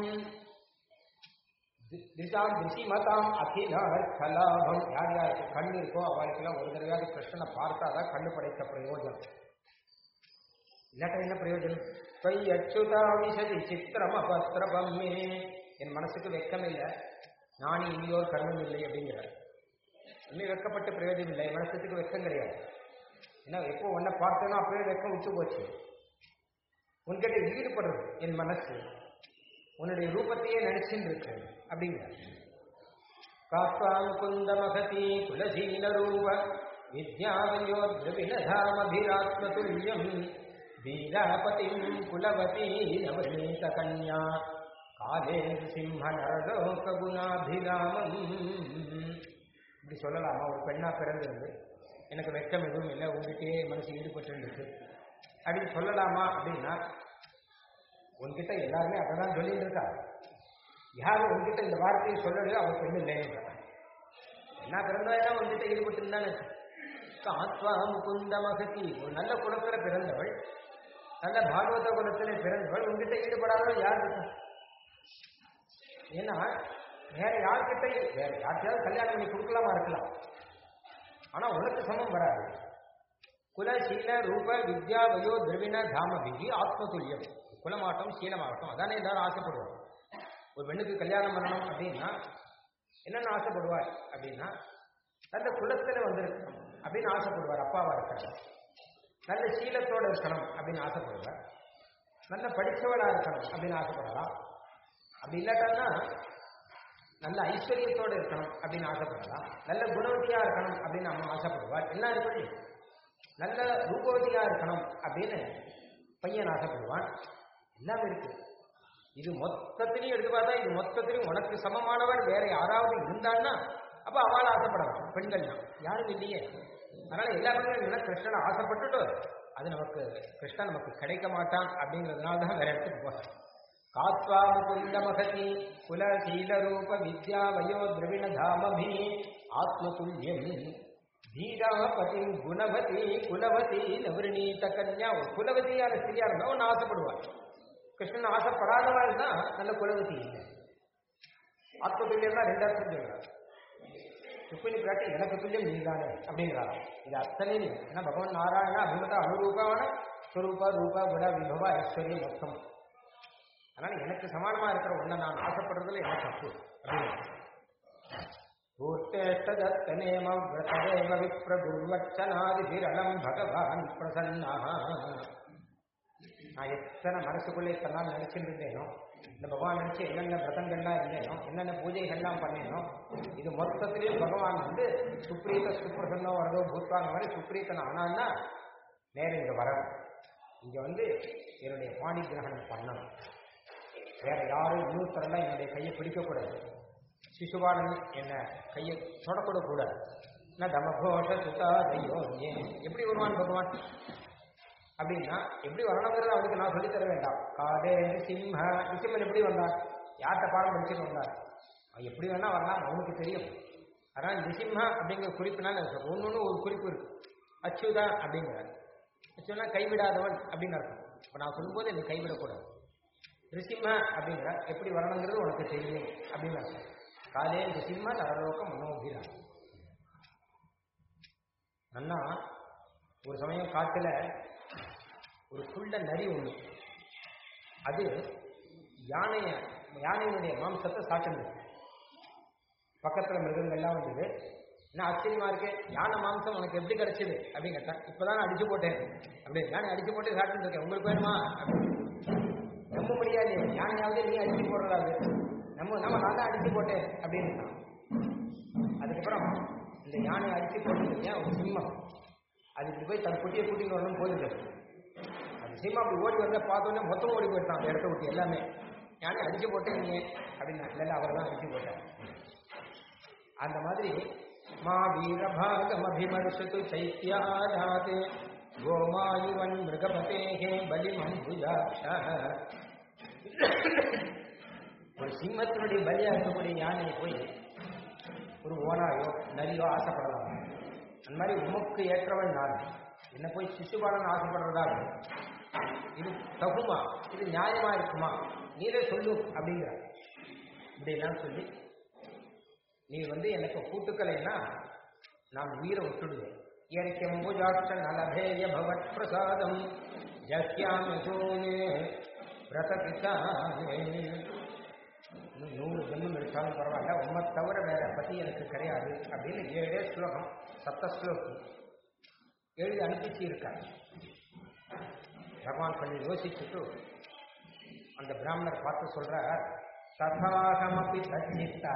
தி- திருஷாம் திருஷிமதாம் அகிலார்த்தலாபம் யார் யாருக்கு கண் இருக்கோ அவளுக்கெல்லாம் ஒரு தடவையாவது கிருஷ்ணனை பார்த்தாதான் கண்ணு படைத்த பிரயோஜனம் இல்லாட்ட என்ன பிரயோஜனம் கை அச்சுதா விசதி சித்திரம் அபஸ்திரபம்மே என் மனசுக்கு வெக்கம் இல்லை நானி இனியோர் கர்மம் இல்லை அப்படிங்கிறார் இன்னும் வெக்கப்பட்ட பிரயோஜனம் இல்லை என் மனசுக்கு வெக்கம் கிடையாது ஏன்னா எப்போ உன்னை பார்த்தேனோ அப்பவே வெக்கம் விட்டு போச்சு உன்கிட்ட ஈடுபடுறது என் மனசு உன்னுடைய ரூபத்தையே நினைச்சுட்டு இருக்கு அப்படிங்கிறார் காத்வான் குந்த மகதி குலசீல ரூப வித்யாவயோத்ரவினதாமபிராத்மதுல்யம் வீராபதிம் குலவதி நவநீத கன்யா காலே சிம்ம நரலோக குணாபிராமம் இப்படி சொல்லலாமா ஒரு பெண்ணா பிறந்திருந்து எனக்கு வெட்கம் எதுவும் இல்லை உங்ககிட்டயே மனசு ஈடுபட்டு இருக்கு அப்படின்னு சொல்லலாமா அப்படின்னா உன்கிட்ட எல்லாருமே அதான் சொல்லிட்டு இருக்கா யாரு உன்கிட்ட இந்த வார்த்தையை சொல்லலையோ அவர் பெண்ணு இல்லைன்னு என்ன பிறந்தாயா உன்கிட்ட ஈடுபட்டு இருந்தானே ஆத்மா முகுந்த மகதி ஒரு நல்ல குலத்துல பிறந்தவள் நல்ல பாகவத குலத்திலே பிறந்தவள் உன்கிட்ட ஈடுபடாதவள் யார் இருக்கா ஏன்னா வேற யார்கிட்டையும் வேற யார்கிட்டயாவது கல்யாணம் பண்ணி கொடுக்கலாமா இருக்கலாம் ஆனா உனக்கு சமம் வராது குல சீல ரூப வித்யா வயோ திரவிண தாமபிகி ஆத்மதுல்யம் குலமாட்டம் சீலமாகட்டும் அதானே எல்லாரும் ஆசைப்படுவாங்க ஒரு பெண்ணுக்கு கல்யாணம் பண்ணணும் அப்படின்னா என்னென்ன ஆசைப்படுவார் அப்படின்னா நல்ல குலத்துல வந்திருக்கணும் அப்படின்னு ஆசைப்படுவார் அப்பாவா இருக்கணும் நல்ல சீலத்தோட இருக்கணும் அப்படின்னு ஆசைப்படுவார் நல்ல படித்தவளா இருக்கணும் அப்படின்னு ஆசைப்படலாம் அப்படி இல்லாட்டா நல்ல ஐஸ்வர்யத்தோட இருக்கணும் அப்படின்னு ஆசைப்படலாம் நல்ல குணவதியா இருக்கணும் அப்படின்னு அம்மா ஆசைப்படுவார் எல்லாம் இருக்கு நல்ல ரூபவதியா இருக்கணும் அப்படின்னு பையன் ஆசைப்படுவான் எல்லாமே இருக்கு இது மொத்தத்திலையும் எடுத்து பார்த்தா இது மொத்தத்திலையும் உனக்கு சமமானவர் வேற யாராவது இருந்தான்னா அப்ப அவள் ஆசைப்படலாம் பெண்கள் தான் யாரும் இல்லையே அதனால எல்லா பெண்களும் என்ன கிருஷ்ணனை ஆசைப்பட்டுட்டு அது நமக்கு கிருஷ்ணன் நமக்கு கிடைக்க மாட்டான் அப்படிங்கிறதுனால தான் வேற இடத்துக்கு போகிறேன் காத்வா முகுந்த மகதி குல சீல ரூப வித்யா வயோ திரவிண தாமபி ஆத்மதுல்யம் தீராபதி குணவதி குலவதி நவரணீத கன்யா ஒரு குலவதியான ஸ்திரியா இருந்தா ஒன்று ஆசைப்படுவார் கிருஷ்ணன் ஆசைப்படாதவா இருந்தா நல்ல குலவதி இல்லை ஆத்மதுல்யம் தான் ரெண்டு அர்த்தம் சொல்றாரு ருக்மிணி பிராட்டி எனக்கு துல்லியம் நீதானே அப்படிங்கிறாங்க இது அத்தனையும் இல்லை. ஏன்னா பகவான் நாராயண அபிமத அனுரூபமான ஸ்வரூப ரூப குண விபவ ஐஸ்வர்யம் மொத்தம் அதனால எனக்கு சமானமா இருக்கிற ஒன்றை நான் ஆசைப்படுறதுல என்ன தப்பு அப்படின்னு பூர்த்தேஷ்டதத்தனேம விரதேவ விப்ரபுர்வச்சனாதிபிரளம் பகவான் பிரசன்னா நான் எத்தனை மனசுக்குள்ளே இத்தனை நாள் நினைச்சுட்டு இருந்தேனோ இந்த பகவான் நினைச்சு என்னென்ன விரதங்கள்லாம் இருந்தேனோ என்னென்ன பூஜைகள்லாம் பண்ணேனோ இது மொத்தத்திலேயே பகவான் வந்து சுப்ரீத சுப்பிரசன்னோ வரதோ பூத்வாங்க மாதிரி சுப்ரீத்தன் ஆனான்னா நேரம் இங்க வரணும் இங்க வந்து என்னுடைய பாணி கிரகணம் பண்ணணும் வேற யாரும் இன்னொருத்தரெல்லாம் என்னுடைய கையை பிடிக்கக்கூடாது சிசுபாலன் என்ன கையை தொடக்கூட கூடாது நான் தமகோஷ சுதா ஐயோ ஏன் எப்படி வருவான் பகவான் அப்படின்னா எப்படி வரணுங்கிறத அவனுக்கு நான் சொல்லித் தர வேண்டாம் காடே சிம்ம நிசிம்மன் எப்படி வந்தார் யார்கிட்ட பாடம் படிச்சுட்டு வந்தார் அவன் எப்படி வேணா வரலாம் அவனுக்கு தெரியும் அதனால் நிசிம்ம அப்படிங்கிற குறிப்புனால ஒன்று ஒரு குறிப்பு இருக்கு அச்சுதா அப்படிங்கிறார் அச்சுனா கைவிடாதவன் அப்படின்னு அர்த்தம் இப்போ நான் சொல்லும்போது என்னை கைவிடக்கூடாது ரிசிம்ம அப்படிங்கிற எப்படி வரணுங்கிறது உனக்கு தெரியும் அப்படின்னு அர்த்தம் காலே ரிசிம்ம நரலோக மனோபிரா அண்ணா ஒரு சமயம் காட்டுல ஒரு குள்ள நரி ஒண்ணு அது யானைய யானையினுடைய மாம்சத்தை சாப்பிட்டு பக்கத்துல மிருகங்கள்லாம் வந்தது என்ன ஆச்சரியமா இருக்கு யானை மாம்சம் உனக்கு எப்படி கிடைச்சது அப்படின்னு கேட்டேன் இப்பதான் நான் அடிச்சு போட்டேன் அப்படி யானை அடிச்சு போட்டு சாப்பிட்டு இருக்கேன் உங்களுக்கு வேணுமா அப்படின்னு நம்ப முடியாது யானையாவது நீ அடிச்சு போடுறாது நம்ம நம்ம நான் தான் அடிச்சு போட்டேன் அப்படின்னு அதுக்கப்புறம் இந்த யானை அடிச்சு போட்டுருக்கீங்க ஒரு சிம்மம் அது இப்படி போய் தன் குட்டியை கூட்டிட்டு வரணும் போயிருக்கு அந்த சிம்மம் அப்படி ஓடி வந்த பார்த்தோன்னே மொத்தம் ஓடி போயிட்டான் அந்த இடத்த விட்டு எல்லாமே யானை அடிச்சு போட்டேன் நீ அப்படின்னா இல்லை அவர் தான் அடிச்சு போட்டார் அந்த மாதிரி மா வீரபாகம் அபிமர்ஷத்து சைத்தியாதாத் கோமாயுவன் மிருகபதேகே பலிமம்புஜாட்ச ஒரு சிம்மத்தினுடைய பலியா இருக்கக்கூடிய யானையை போய் ஒரு ஓனாயோ நரியோ ஆசைப்படலாம் அந்த மாதிரி உமக்கு ஏற்றவன் நான் என்ன போய் சிசுபாலன் ஆசைப்படுறதாக இது தகுமா இது நியாயமா இருக்குமா நீரே சொல்லு அப்படிங்கிற இப்படிலாம் சொல்லி நீ வந்து எனக்கு கூட்டுக்கலைன்னா நான் உயிரை விட்டுடுவேன் இயற்கம் பூஜாட்ச நலபேய பவத் பிரசாதம் ஜஸ்யாம சூனே விரதபித்தானே இன்னும் நூறு ஜென்மம் எடுத்தாலும் பரவாயில்ல உண்மை தவிர வேற பத்தி எனக்கு கிடையாது அப்படின்னு ஏழே ஸ்லோகம் சத்த ஸ்லோகம் எழுதி அனுப்பிச்சு இருக்காங்க பகவான் கொஞ்சம் யோசிச்சுட்டு அந்த பிராமணர் பார்த்து சொல்றார் ததாகமப்பி தச்சித்தா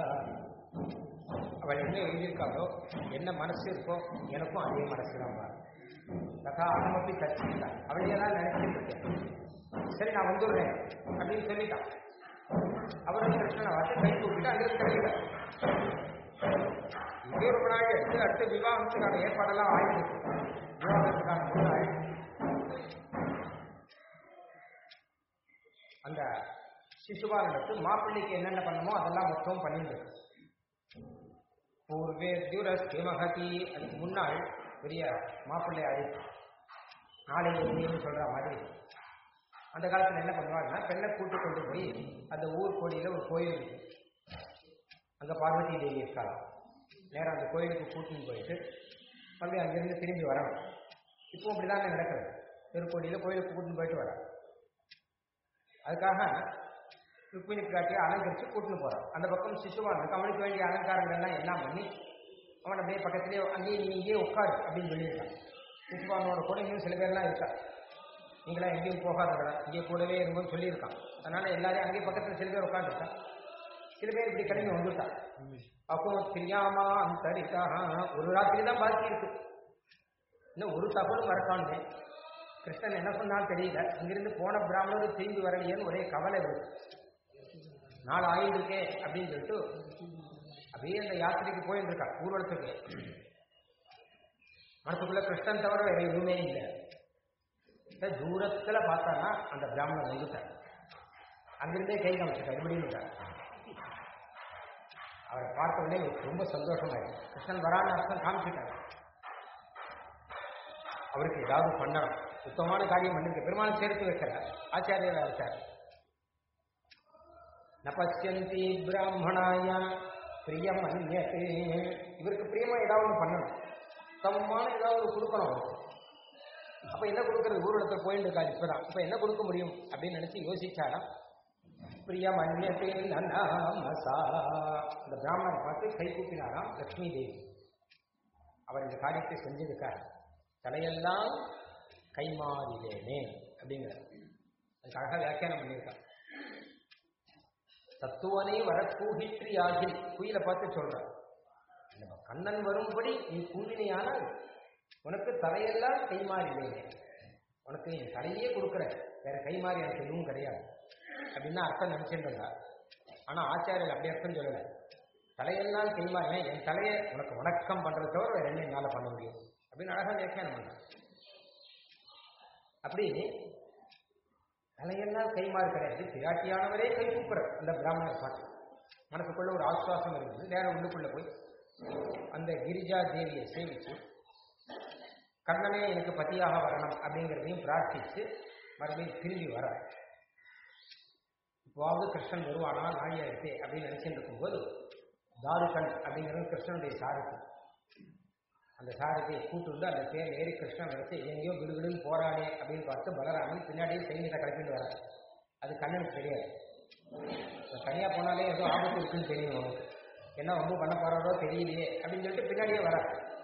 அவள் என்ன எழுதியிருக்காளோ என்ன மனசு இருக்கோ எனக்கும் அதே மனசு தான் பாரு ததா அகமப்பி தச்சித்தா அவளையே தான் நினைச்சிட்டு இருக்கேன் சரி நான் வந்துடுறேன் அப்படின்னு சொல்லிட்டான் அவரும் கிருஷ்ணனை பார்த்து கை கூப்பிட்டு அங்கிருந்து கிடைக்கல இங்கே ரொம்ப நாள் எடுத்து அடுத்து விவாகத்துக்கான ஏற்பாடெல்லாம் ஆயிடுச்சு விவாகத்துக்கான பொருள் ஆயிடுச்சு அந்த சிசுபாலனுக்கு மாப்பிள்ளைக்கு என்னென்ன பண்ணணுமோ அதெல்லாம் மொத்தம் பண்ணிட்டு பூர்வே தியுரஸ்தி மகதி அதுக்கு முன்னாள் பெரிய மாப்பிள்ளை அழைப்பு நாளை எப்படின்னு சொல்ற மாதிரி அந்த காலத்துல என்ன பண்ணுவாங்கன்னா பெண்ணை கூட்டு கொண்டு போய் அந்த ஊர் கோடியில ஒரு கோயில் இருக்கு அங்கே பார்வதி தேவி இருக்காளாம் நேரா அந்த கோயிலுக்கு கூட்டின்னு போயிட்டு மறுபடியும் அங்கிருந்து திரும்பி வரணும் இப்போ அப்படிதானே நடக்கிறது திருக்கோடியில் கோயிலுக்கு கூட்டின்னு போயிட்டு வர அதுக்காக ருக்மிணி பிராட்டியை அலங்கரித்து கூட்டின்னு போகிறான் அந்த பக்கம் சிசுவானுக்கு அவனுக்கு வேண்டிய அலங்காரங்கள்லாம் எல்லாம் பண்ணி அவன் அப்படியே பக்கத்துலேயே அங்கேயே நீ இங்கேயே உட்காரு அப்படின்னு சொல்லியிருக்கான் சிசுபானோட கூட இன்னும் சில பேர்லாம் இருக்கா நீங்களாம் எங்கேயும் போகாதவடா இங்கே கூடவே இருங்கன்னு சொல்லியிருக்கான் அதனால எல்லாரையும் அங்கேயே பக்கத்தில் சில பேர் உட்காந்துருக்கான் சில பேர் இப்படி கிளம்பி வந்துட்டான் அப்போ தெரியாமா அந்தரிதா ஒரு ராத்திரி தான் பாக்கி இருக்கு இன்னும் ஒரு தகவலும் வரக்கானே கிருஷ்ணன் என்ன சொன்னாலும் தெரியல அங்கிருந்து போன பிராமணர் திரும்பி வரலையேன்னு ஒரே கவலை வருது நாலு ஆயிருக்கே அப்படின்னு சொல்லிட்டு அப்படியே அந்த யாத்திரைக்கு போயிட்டு இருக்கா ஊர்வலத்துக்கு மனசுக்குள்ள கிருஷ்ணன் தவிர வேற எதுவுமே இல்லை இந்த தூரத்துல பார்த்தானா அந்த பிராமணன் வந்துட்டார் அங்கிருந்தே கை காமிச்சிட்டார் இப்படின்னு அவரை பார்த்த உடனே இவருக்கு ரொம்ப சந்தோஷமாயிடுச்சு கிருஷ்ணன் வரான்னு அர்த்தம் காமிச்சிட்டார் அவருக்கு ஏதாவது பண்ணணும் சுத்தமான காரியம் பண்ணிருக்க பெருமாள் சேர்த்து வைக்கிறார் ஆச்சாரியர் வச்சார் நபஸ்யந்தி பிராமணாய பிரியம் அந்நியத்து இவருக்கு பிரியமா ஏதாவது ஒன்று பண்ணணும் சமமான ஏதாவது ஒரு கொடுக்கணும் அவருக்கு அப்ப என்ன கொடுக்கறது ஊரிடத்தை போயிட்டு இருக்காரு இப்பதான் இப்ப என்ன கொடுக்க முடியும் அப்படின்னு நினைச்சு யோசிச்சாராம் பிரியம் அந்நியத்து நன்னாமசா அந்த பிராமணரை பார்த்து கை கூப்பினாராம் லக்ஷ்மி தேவி அவர் இந்த காரியத்தை செஞ்சிருக்கார் தலையெல்லாம் கைமாறிலேனே அப்படிங்கிறார் அதுக்கு அழகா வியாக்கியானம் பண்ணியிருக்கார் தத்துவனை வர கூகித்ரி ஆகில் குயிலை பார்த்து சொல்றார் நம்ம கண்ணன் வரும்படி நீ கூண்டினையானால் உனக்கு தலையெல்லாம் கைமாறிலேனே உனக்கு என் தலையே கொடுக்குற வேற கைமாறி எனக்கு எதுவும் கிடையாது அப்படின்னு அர்த்தம் நினைச்சிட்டு இருந்தார் ஆனா ஆச்சாரியர் அப்படி அர்த்தம் சொல்லல தலையெல்லாம் கைமாறினே என் தலையை உனக்கு வணக்கம் பண்றதை தவிர வேற என்ன என்னால பண்ண முடியும் அப்படின்னு அழகா வியாக்கியானம் பண்ண அப்படி தலையெல்லாம் கைமாறு கிடையாது பிராட்டியானவரே கை கூப்பிடுற அந்த பிராமணர் பார்த்து மனசுக்குள்ள ஒரு ஆசுவாசம் இருக்குது நேரம் உள்ளுக்குள்ள போய் அந்த கிரிஜா தேவியை சேவிச்சு கண்ணனே எனக்கு பத்தியாக வரணும் அப்படிங்கிறதையும் பிரார்த்திச்சு மறுபடியும் திரும்பி வர இப்போவாவது கிருஷ்ணன் வருவானா நாழியா இருக்கே அப்படின்னு நினைச்சிட்டு இருக்கும்போது தாருகன் அப்படிங்கிறது கிருஷ்ணனுடைய சாரதி அந்த சாரதியை கூட்டு வந்து அந்த தேர் ஏறி கிருஷ்ணன் வரைச்சு எங்கேயோ விடுவிடுன்னு போறானே அப்படின்னு பார்த்து பலராமன் பின்னாடியே சைன்யத்தை கிளப்பிட்டு வர அது கண்ணனுக்கு தெரியாது தனியா போனாலே ஏதோ ஆபத்து இருக்குன்னு தெரியும் அவனுக்கு என்ன ரொம்ப பண்ண போறாரோ தெரியலையே அப்படின்னு சொல்லிட்டு பின்னாடியே வர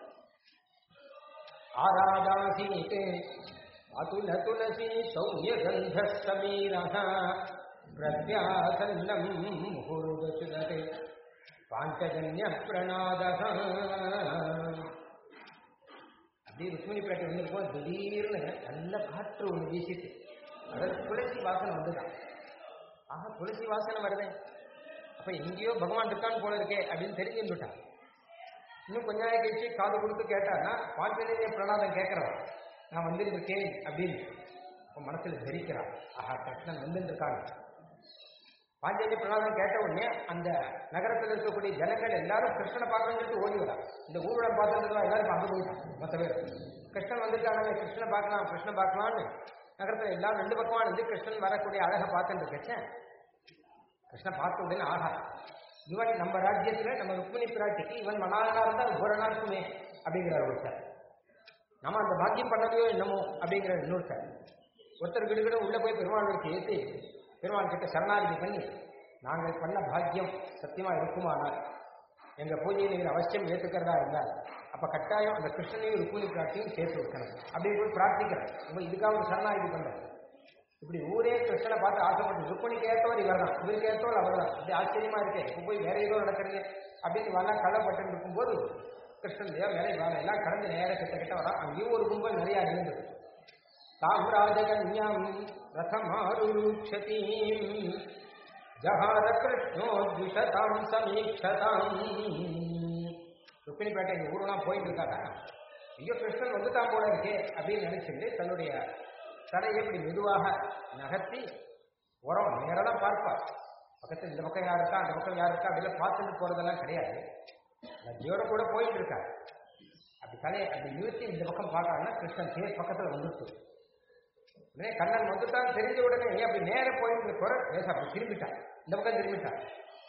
ஆராதாசீட்டு அதுல துளசி சௌரிய கந்த சமீரः பிரத்யாசன்னம் முகூர்தசுதே பாஞ்சஜன்ய பிரணாதக அப்படியே ருக்மிணி பேட்டை வந்திருக்கோம் திடீர்னு நல்ல காற்று ஒன்று வீசிட்டு அதாவது துளசி வாசனை வந்துதான் ஆஹா துளசி வாசனை வருதே அப்ப எங்கேயோ பகவான் இருக்கான்னு போல இருக்கே அப்படின்னு தெரிஞ்சுட்டான் இன்னும் கொஞ்ச நாள் கழிச்சு காது கொடுத்து கேட்டான்னா பாஞ்சஜன்ய பிரணாதம் கேட்கிறவன் நான் வந்திருக்கேன் அப்படின்னு அப்ப மனசுல தரிக்கிறான் ஆஹா கிருஷ்ணன் வந்துருக்காங்க பாஞ்சஜன்ய பிரணாதம் கேட்ட உடனே அந்த நகரத்தில் இருக்கக்கூடிய ஜனங்கள் எல்லாரும் கிருஷ்ணனை பார்க்கணும்னு சொல்லிட்டு ஓடி வரா இந்த ஊர்வலம் பார்த்துட்டு எல்லாரும் இப்ப அங்க போயிட்டான் மொத்த பேர் கிருஷ்ணன் வந்துட்டானே கிருஷ்ணனை பார்க்கலாம் கிருஷ்ணன் பார்க்கலாம்னு நகரத்தில் எல்லாரும் ரெண்டு பக்கமா இருந்து கிருஷ்ணன் வரக்கூடிய அழகை பார்த்துட்டு இருக்கேன் கிருஷ்ணன் பார்த்த உடனே ஆஹா இவன் நம்ம ராஜ்யத்துல நம்ம ருக்மிணி பிராட்டிக்கு இவன் மணாலனா இருந்தா பூரணா இருக்குமே அப்படிங்கிறார் ஒருத்தர் நம்ம அந்த பாக்கியம் பண்ணதையோ என்னமோ அப்படிங்கிற இன்னொருத்தர் ஒருத்தர் கிடுகிட உள்ள போய் பெருமாளுக்கு ஏற்றி பெருமாள் கிட்ட சரணாகதி பண்ணி நாங்கள் பண்ண பாக்கியம் சத்தியமா இருக்குமானால் எங்க பூஜையை நீங்கள் அவசியம் ஏற்றுக்கிறதா இருந்தால் அப்ப கட்டாயம் அந்த கிருஷ்ணனையும் ருக்மிணி பிராட்டியும் சேர்த்து வைக்கணும் அப்படின்னு போய் பிரார்த்திக்கிறேன் நம்ம இதுக்காக ஒரு சரணாகதி பண்றேன் இப்படி ஊரே கிருஷ்ணனை பார்த்து ஆசைப்பட்டு ருக்மணிக்கு ஏற்றவர் இவர் தான் இவருக்கு ஏற்றவர் அவர் தான் இப்படி ஆச்சரியமா இருக்கே இப்போ போய் வேற ஏதோ நடக்கிறது அப்படின்னு வரலாம் கள்ளப்பட்டு இருக்கும்போது கிருஷ்ணன் தேவ வேலை வேலை எல்லாம் கடந்து நேர கிட்ட கிட்ட வரா அங்கேயும் ஒரு கும்பல் நிறைய இருந்தது சாம்ராஜகன்யாம் ரதமாருட்சதீம் ஜஹார கிருஷ்ணோ த்விஷதாம் சமீக்ஷதாம் ருக்மிணிப்பேட்டை எங்க ஊரெல்லாம் போயிட்டு இருக்காங்க ஐயோ கிருஷ்ணன் வந்துட்டான் போல இருக்கே அப்படின்னு நினைச்சிட்டு தன்னுடைய தலையை இப்படி மெதுவாக நகர்த்தி உரம் நேரெல்லாம் பார்ப்பா பக்கத்தில் இந்த பக்கம் யார் இருக்கா அந்த பக்கம் யார் இருக்கா அப்படிலாம் பார்த்துட்டு போறதெல்லாம் கிடையாது லஜ்ஜியோட கூட போயிட்டு இருக்கா அப்படி தலையை அப்படி நிறுத்தி இந்த பக்கம் பார்க்கறாங்கன்னா கிருஷ்ணன் தேர் பக்கத்தில் வந்துட்டு உடனே கண்ணன் வந்துட்டான் தெரிஞ்ச உடனே ஏன் அப்படி நேர போயிட்டு குறை பேச அப்படி திரும்பிட்டான் இந்த பக்கம் திரும்பிட்டான்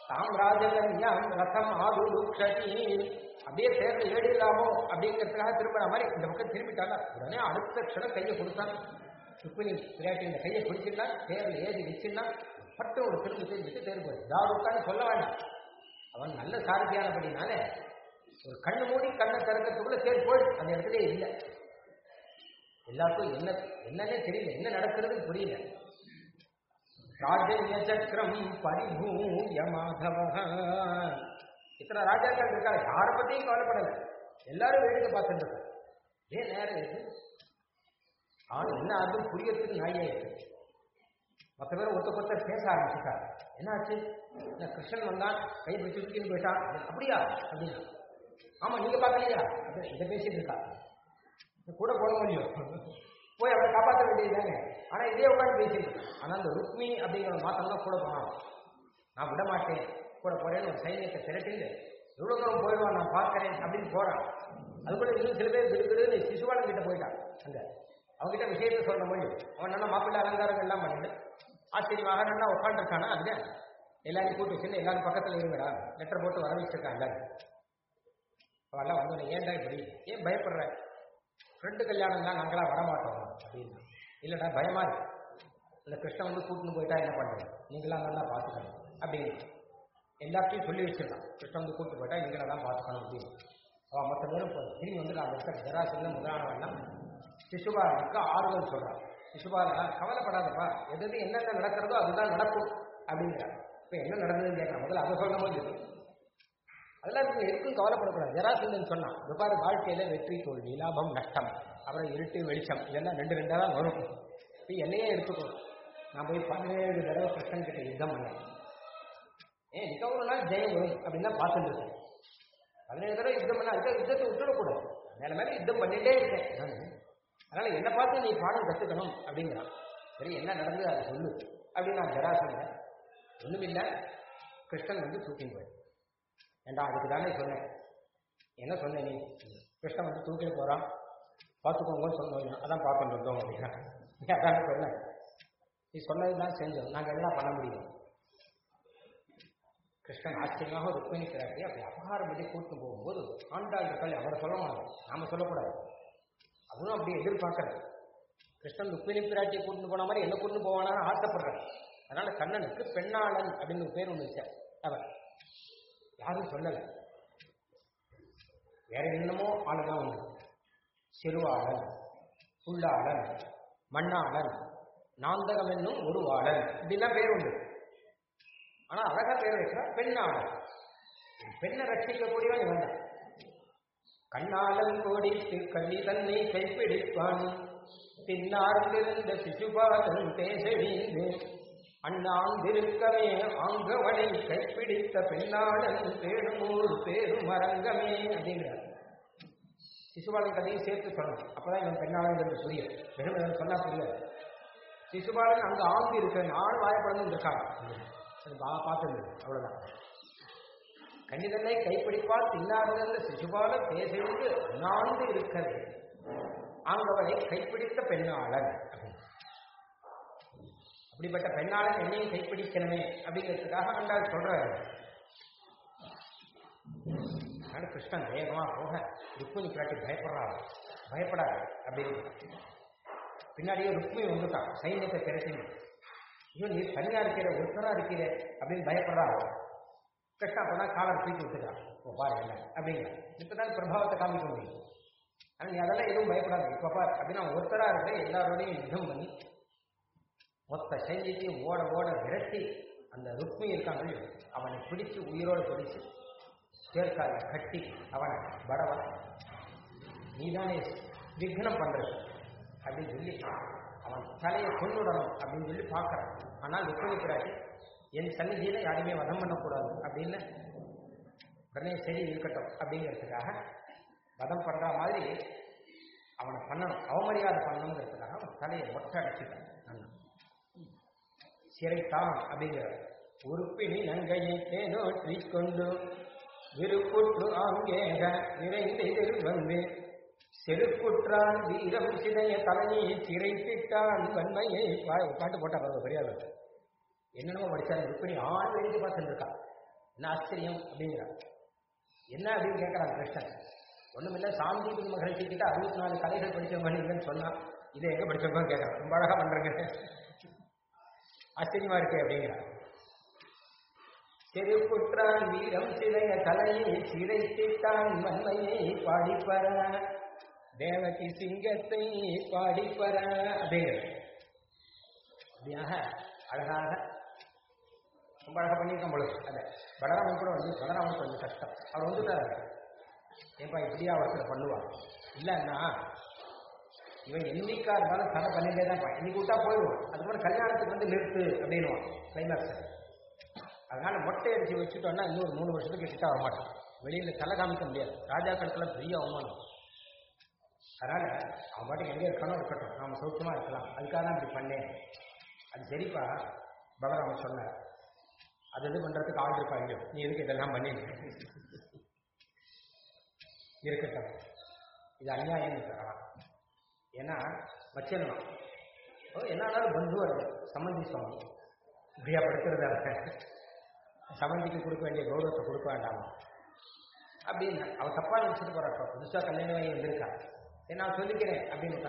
சாம்ராஜகன்யாம் ரதம் ஆதுருக்ஷதி அப்படியே தேர்ந்து ஏடிடலாமோ அப்படிங்கிறதுக்காக திரும்பின மாதிரி இந்த பக்கம் திரும்பிட்டாங்க உடனே அடுத்த க்ஷணம் கையை கொடுத்தான் ருக்மிணி பிராட்டி இந்த கையை பிடிச்சிருந்தா தேர்ல ஏறி வச்சிருந்தா பட்டு ஒரு திரும்பி திரும்பிட்டு தேர் போய் தாருக்கான்னு சொல்ல வேண்டாம் அவன் நல்ல சாரதியானபடினால ஒரு கண்ணு மூடி கண்ணை திறக்கிறதுக்குள்ள தேர் போய் அந்த இடத்துல இல்லை எல்லாருக்கும் என்ன என்னன்னே தெரியல என்ன நடக்கிறதுன்னு புரியல ராஜன்ய சக்கரம் பரிபூய மாதவ இத்தனை ராஜாக்கள் இருக்காங்க யாரை பத்தியும் கவலைப்படல எல்லாரும் வேடிக்கை பார்த்துட்டு இருக்காங்க ஏன் நேரம் இது ஆனா என்ன அதுவும் புரியறதுக்கு நாயே இருக்கு மற்ற பேர் ஒருத்த ஒருத்தர் பேச ஆரம்பிச்சுட்டார் என்னாச்சு என்ன கிருஷ்ணன் வந்தான் கை பிடிச்சு தூக்கின்னு போயிட்டான் அப்படியா அப்படின்னா ஆமா நீங்க பாக்கலையா அப்படி இதை பேசிட்டு இருக்கா கூட போட முடியும் போய் அவரை காப்பாற்ற வேண்டியதுதானே ஆனா இதே உட்காந்து பேசிட்டு ஆனா அந்த ருக்மி அப்படிங்கிற மாத்தம் தான் கூட போனான் நான் விட மாட்டேன் கூட போறேன்னு ஒரு சைன்யத்தை திரட்டிட்டு எவ்வளவு தூரம் போயிடுவான் நான் பார்க்கறேன் அப்படின்னு போறான் அதுக்குள்ள இன்னும் சில பேர் திடுக்கிடுன்னு சிசுபாலன் கிட்ட போயிட்டான் அங்க அவங்ககிட்ட விஷயத்தை சொல்ற மொழி அவன் நல்லா மாப்பிள்ளை அலங்காரங்கள் எல்லாம் பண்ணிட்டு ஆச்சரியமாக நல்லா உட்காந்துருக்கானா அதுல எல்லாரையும் கூட்டு வச்சு எல்லாரும் பக்கத்துல இருங்கடா லெட்டர் போட்டு வர வச்சிருக்கான் எல்லாரும் அவெல்லாம் வந்து ஏன்டா இப்படி ஏன் பயப்படுற ஃப்ரெண்டு கல்யாணம் தான் நாங்களாம் வரமாட்டோம் அப்படின்னு இல்லைடா பயமா இருக்கு இந்த கிருஷ்ணன் வந்து கூட்டின்னு போயிட்டா என்ன பண்றது நீங்களாம் நல்லா பார்த்துக்கணும் அப்படின்னு எல்லாத்தையும் சொல்லி வச்சிருக்கான் கிருஷ்ணன் வந்து கூட்டு போயிட்டா நீங்கள தான் பார்த்துக்கணும் அப்படின்னு அவன் மற்ற பேரும் இப்போ திரும்பி வந்து நான் இருக்க ஜராசில முதலானவெல்லாம் சிசுபாலனுக்கு ஆறுதல் சொல்றான் சிசுபாலனா கவலைப்படாதப்பா எது எது என்னென்ன நடக்கிறதோ அதுதான் நடக்கும் அப்படிங்கிறான் இப்போ என்ன நடந்ததுன்னு கேட்கறான் முதல்ல அதை சொல்லும் போது அதெல்லாம் நீங்க எதுக்கும் கவலைப்படக்கூடாது ஜராசந்தன் சொன்னான் பாரு வாழ்க்கையில வெற்றி தோல்வி லாபம் நஷ்டம் அப்புறம் இருட்டு வெளிச்சம் இதெல்லாம் ரெண்டு ரெண்டா தான் வரும் இப்போ என்னையே எடுத்துக்கோ நான் போய் பதினேழு தடவை கிருஷ்ணன் கிட்ட யுத்தம் பண்ணேன் ஏன் நிக்க ஒரு நாள் ஜெயம் வரும் அப்படின்னு தான் பார்த்துட்டு இருக்கேன் பதினேழு தடவை யுத்தம் பண்ண அதுக்கு யுத்தத்தை விட்டுடக்கூடாது மேல மேல யுத்தம் பண்ணிட்டே இருக்கேன் நானு. அதனால என்னை பார்த்து நீ பாடம் கத்துக்கணும் அப்படிங்கிறான் சரி என்ன நடந்தது அதை சொல்லு அப்படின்னு நான் ஜராசந்தன் ஒண்ணுமில்ல கிருஷ்ணன் வந்து தூக்கின்னு போய் ஏண்டா அதுக்கு தானே சொன்னேன் என்ன சொன்ன நீ கிருஷ்ணன் வந்து தூக்கிட்டு போறான் பார்த்துக்கோங்கன்னு சொன்னோம் அதான் பார்த்துட்டு வந்தோம் அப்படின்னா நீ அதானே சொன்ன நீ சொன்னது தான் செஞ்சோம் நாங்கள் என்ன பண்ண முடியும் கிருஷ்ணன் ஆச்சரியமாக ருக்மிணி பிராட்டி அப்படி அபகாரம் பண்ணி கூட்டு போகும்போது ஆண்டாள் இருக்காள் அவரை சொல்ல மாட்டோம் நாம சொல்லக்கூடாது அவனும் அப்படி எதிர்பார்க்கறது கிருஷ்ணன் ருக்மிணி பிராட்டியை கூட்டிட்டு போன மாதிரி என்ன கூட்டிட்டு போவானான்னு ஆசைப்படுறாரு அதனால கண்ணனுக்கு பெண்ணாளன் அப்படின்னு ஒரு பேர் ஒன்று வச்சார் அவர் யாரும் சொல்லல வேற என்னமோ ஆளுதான் உண்டு சிறுவாளன் புல்லாளன் மண்ணாளன் நாந்தகம் என்னும் ஒரு வாளன் இப்படிலாம் பேர் உண்டு ஆனா அழகா பேர் வைக்கிறா பெண்ணாளன் பெண்ணை ரட்சிக்கக்கூடியவன் இவன் தான். கண்ணாளன் கோடித்து கள்ளி தன்னை கைப்பிடிப்பான் பின்னார்ந்திருந்த சிசுபாலன் பேசவீந்து அண்ணாந்திருக்கமே ஆங்கவனை கைப்பிடித்த பெண்ணாளன் பேணுமூர் பேருமரங்கமே அப்படிங்கிறார் சிசுபாலன் கதையும் சேர்த்து சொல்லணும் அப்பதான் இவன் பெண்ணாளன் புரியும் வெறும் இவன் சொன்னா புரியாது சிசுபாலன் அங்க ஆந்தி இருக்க நாலு வாயப்படணும் இருக்காங்க அது பா பார்த்தது அவ்வளவுதான் கண்ணிதனை கைப்பிடிப்பால் பின்னார்ந்த சிசுபாலன் பேசெழுந்து அண்ணாந்து இருக்கவே ஆங்கவனை கைப்பிடித்த பெண்ணாளன் அப்படின்னு அப்படிப்பட்ட பெண்ணாளன் என்னையும் கைப்பிடிக்கணுமே அப்படிங்கிறதுக்காக ஆண்டாள் சொல்றாரு அதனால கிருஷ்ணன் வேகமா போக ருக்மிணி பிராட்டி பயப்படுறாரு பயப்படாது அப்படின்னு பின்னாடியே ருக்மிணி வந்துட்டான் சைன்யத்தை திரட்டினு ஐயோ நீ தனியா இருக்கிற ஒருத்தரா இருக்கிற அப்படின்னு பயப்படுறாரு கிருஷ்ணா அப்பதான் காலர் தூக்கி விட்டுக்கிறான் ஓ பாரு என்ன அப்படிங்கிற இப்பதான் பிரபாவத்தை காமிக்க முடியும் ஆனா நீ அதெல்லாம் எதுவும் பயப்படாது இப்ப பார் அப்படின்னு அவன் ஒருத்தரா இருக்கிற எல்லாரோடையும் யுத்தம் பண்ணி மொத்த சைன்யத்தையும் ஓட ஓட விரட்டி அந்த ருக்மி இருக்காங்க அவனை பிடிச்சு உயிரோட பிடிச்சு சேர்க்கால கட்டி அவனை படவன் நீதானே விக்னம் பண்றது அப்படின்னு சொல்லி அவன் தலையை கொண்டுடணும் அப்படின்னு சொல்லி பார்க்கறான் ஆனால் ருக்மிணி பிராட்டி என் சந்நிதியில யாரையுமே வதம் பண்ணக்கூடாது அப்படின்னு உடனே சரி இருக்கட்டும் அப்படிங்கிறதுக்காக வதம் பண்ற மாதிரி அவனை பண்ணணும் அவமரியாதை பண்ணணுங்கிறதுக்காக அவன் தலையை ஒட்ட அடிச்சுட்டான் அண்ணன் சிறைத்தான் அப்படிங்கிற உறுப்பினி நங்கையை தேனோற்றி கொண்டு விருப்புற்று ஆங்கேக நிறைந்து வந்து செருக்குற்றான் வீரம் சிதைய தலையை சிறைத்திட்டான் வன்மையை பா- பாட்டு போட்டா பாருங்க பெரியாள் என்னென்னமோ படிச்சாரு ருக்மிணி ஆள் வெளியே பார்த்துட்டு இருக்கா என்ன ஆச்சரியம் அப்படிங்கிறான் என்ன அப்படின்னு கேட்கறான் கிருஷ்ணன் ஒண்ணுமில்ல சாந்தி மகிழ்ச்சி கிட்ட அறுபத்தி நாலு கலைகள் படிச்சவங்க நீங்கன்னு சொன்னா இதை எங்க படிச்சவங்க கேட்கறான் ரொம்ப அழகா பண்றீங்க ஆச்சரியமா இருக்கு அப்படிங்கிறான் செருப்புற்றான் வீரம் சிறைய தலையை சிறைத்திட்டான் மண்மையை பாடிப்பற தேவகி சிங்கத்தை பாடிப்பற அப்படிங்கிற அப்படியாக அழகாக ரொம்ப அழகா பண்ணியிருக்கோம் பொழுது அதை பலராமன் கூட வந்து பலராமன் கொஞ்சம் கஷ்டம் அவர் வந்துட்டாரு ஏப்பா இப்படியா ஒருத்தர் பண்ணுவான் இல்லைன்னா இவன் என்னைக்கா இருந்தாலும் கதை பண்ணிட்டே தான் இருப்பான். இன்னைக்கு விட்டா போயிடுவான் அதுக்கப்புறம் கல்யாணத்துக்கு வந்து நிறுத்து அப்படின்னுவான் கிளைமேக்ஸ் அதனால மொட்டை அடிச்சு வச்சுட்டோம்னா இன்னொரு மூணு வருஷத்துக்கு கிட்ட வர மாட்டான் வெளியில தலை காமிக்க முடியாது ராஜாக்களுக்கெல்லாம் பெரிய அவமானம் அதனால அவன் பாட்டுக்கு எங்கே இருக்கணும் இருக்கட்டும் நாம சௌக்கியமா இருக்கலாம் அதுக்காக தான் இப்படி பண்ணேன் அது சரிப்பா பலராமன் சொன்னார் அது இது பண்றதுக்கு ஆள் இருக்கா இல்லையோ நீ எதுக்கு இதெல்லாம் பண்ணி இருக்கட்டும் இது அநியாயம் தரலாம் ஏன்னா வச்சிடலாம் ஓ என்ன ஆனாலும் பந்து வருது சம்மந்தி சுவாமி இப்படியா படுத்துறதா இருக்க சம்மந்திக்கு கொடுக்க வேண்டிய கௌரவத்தை கொடுக்க வேண்டாமா அப்படின்னு அவ தப்பா நினைச்சிட்டு போறாட்டோ புதுசா கல்யாணம் வந்திருக்கா சரி நான் சொல்லிக்கிறேன் அப்படின்னு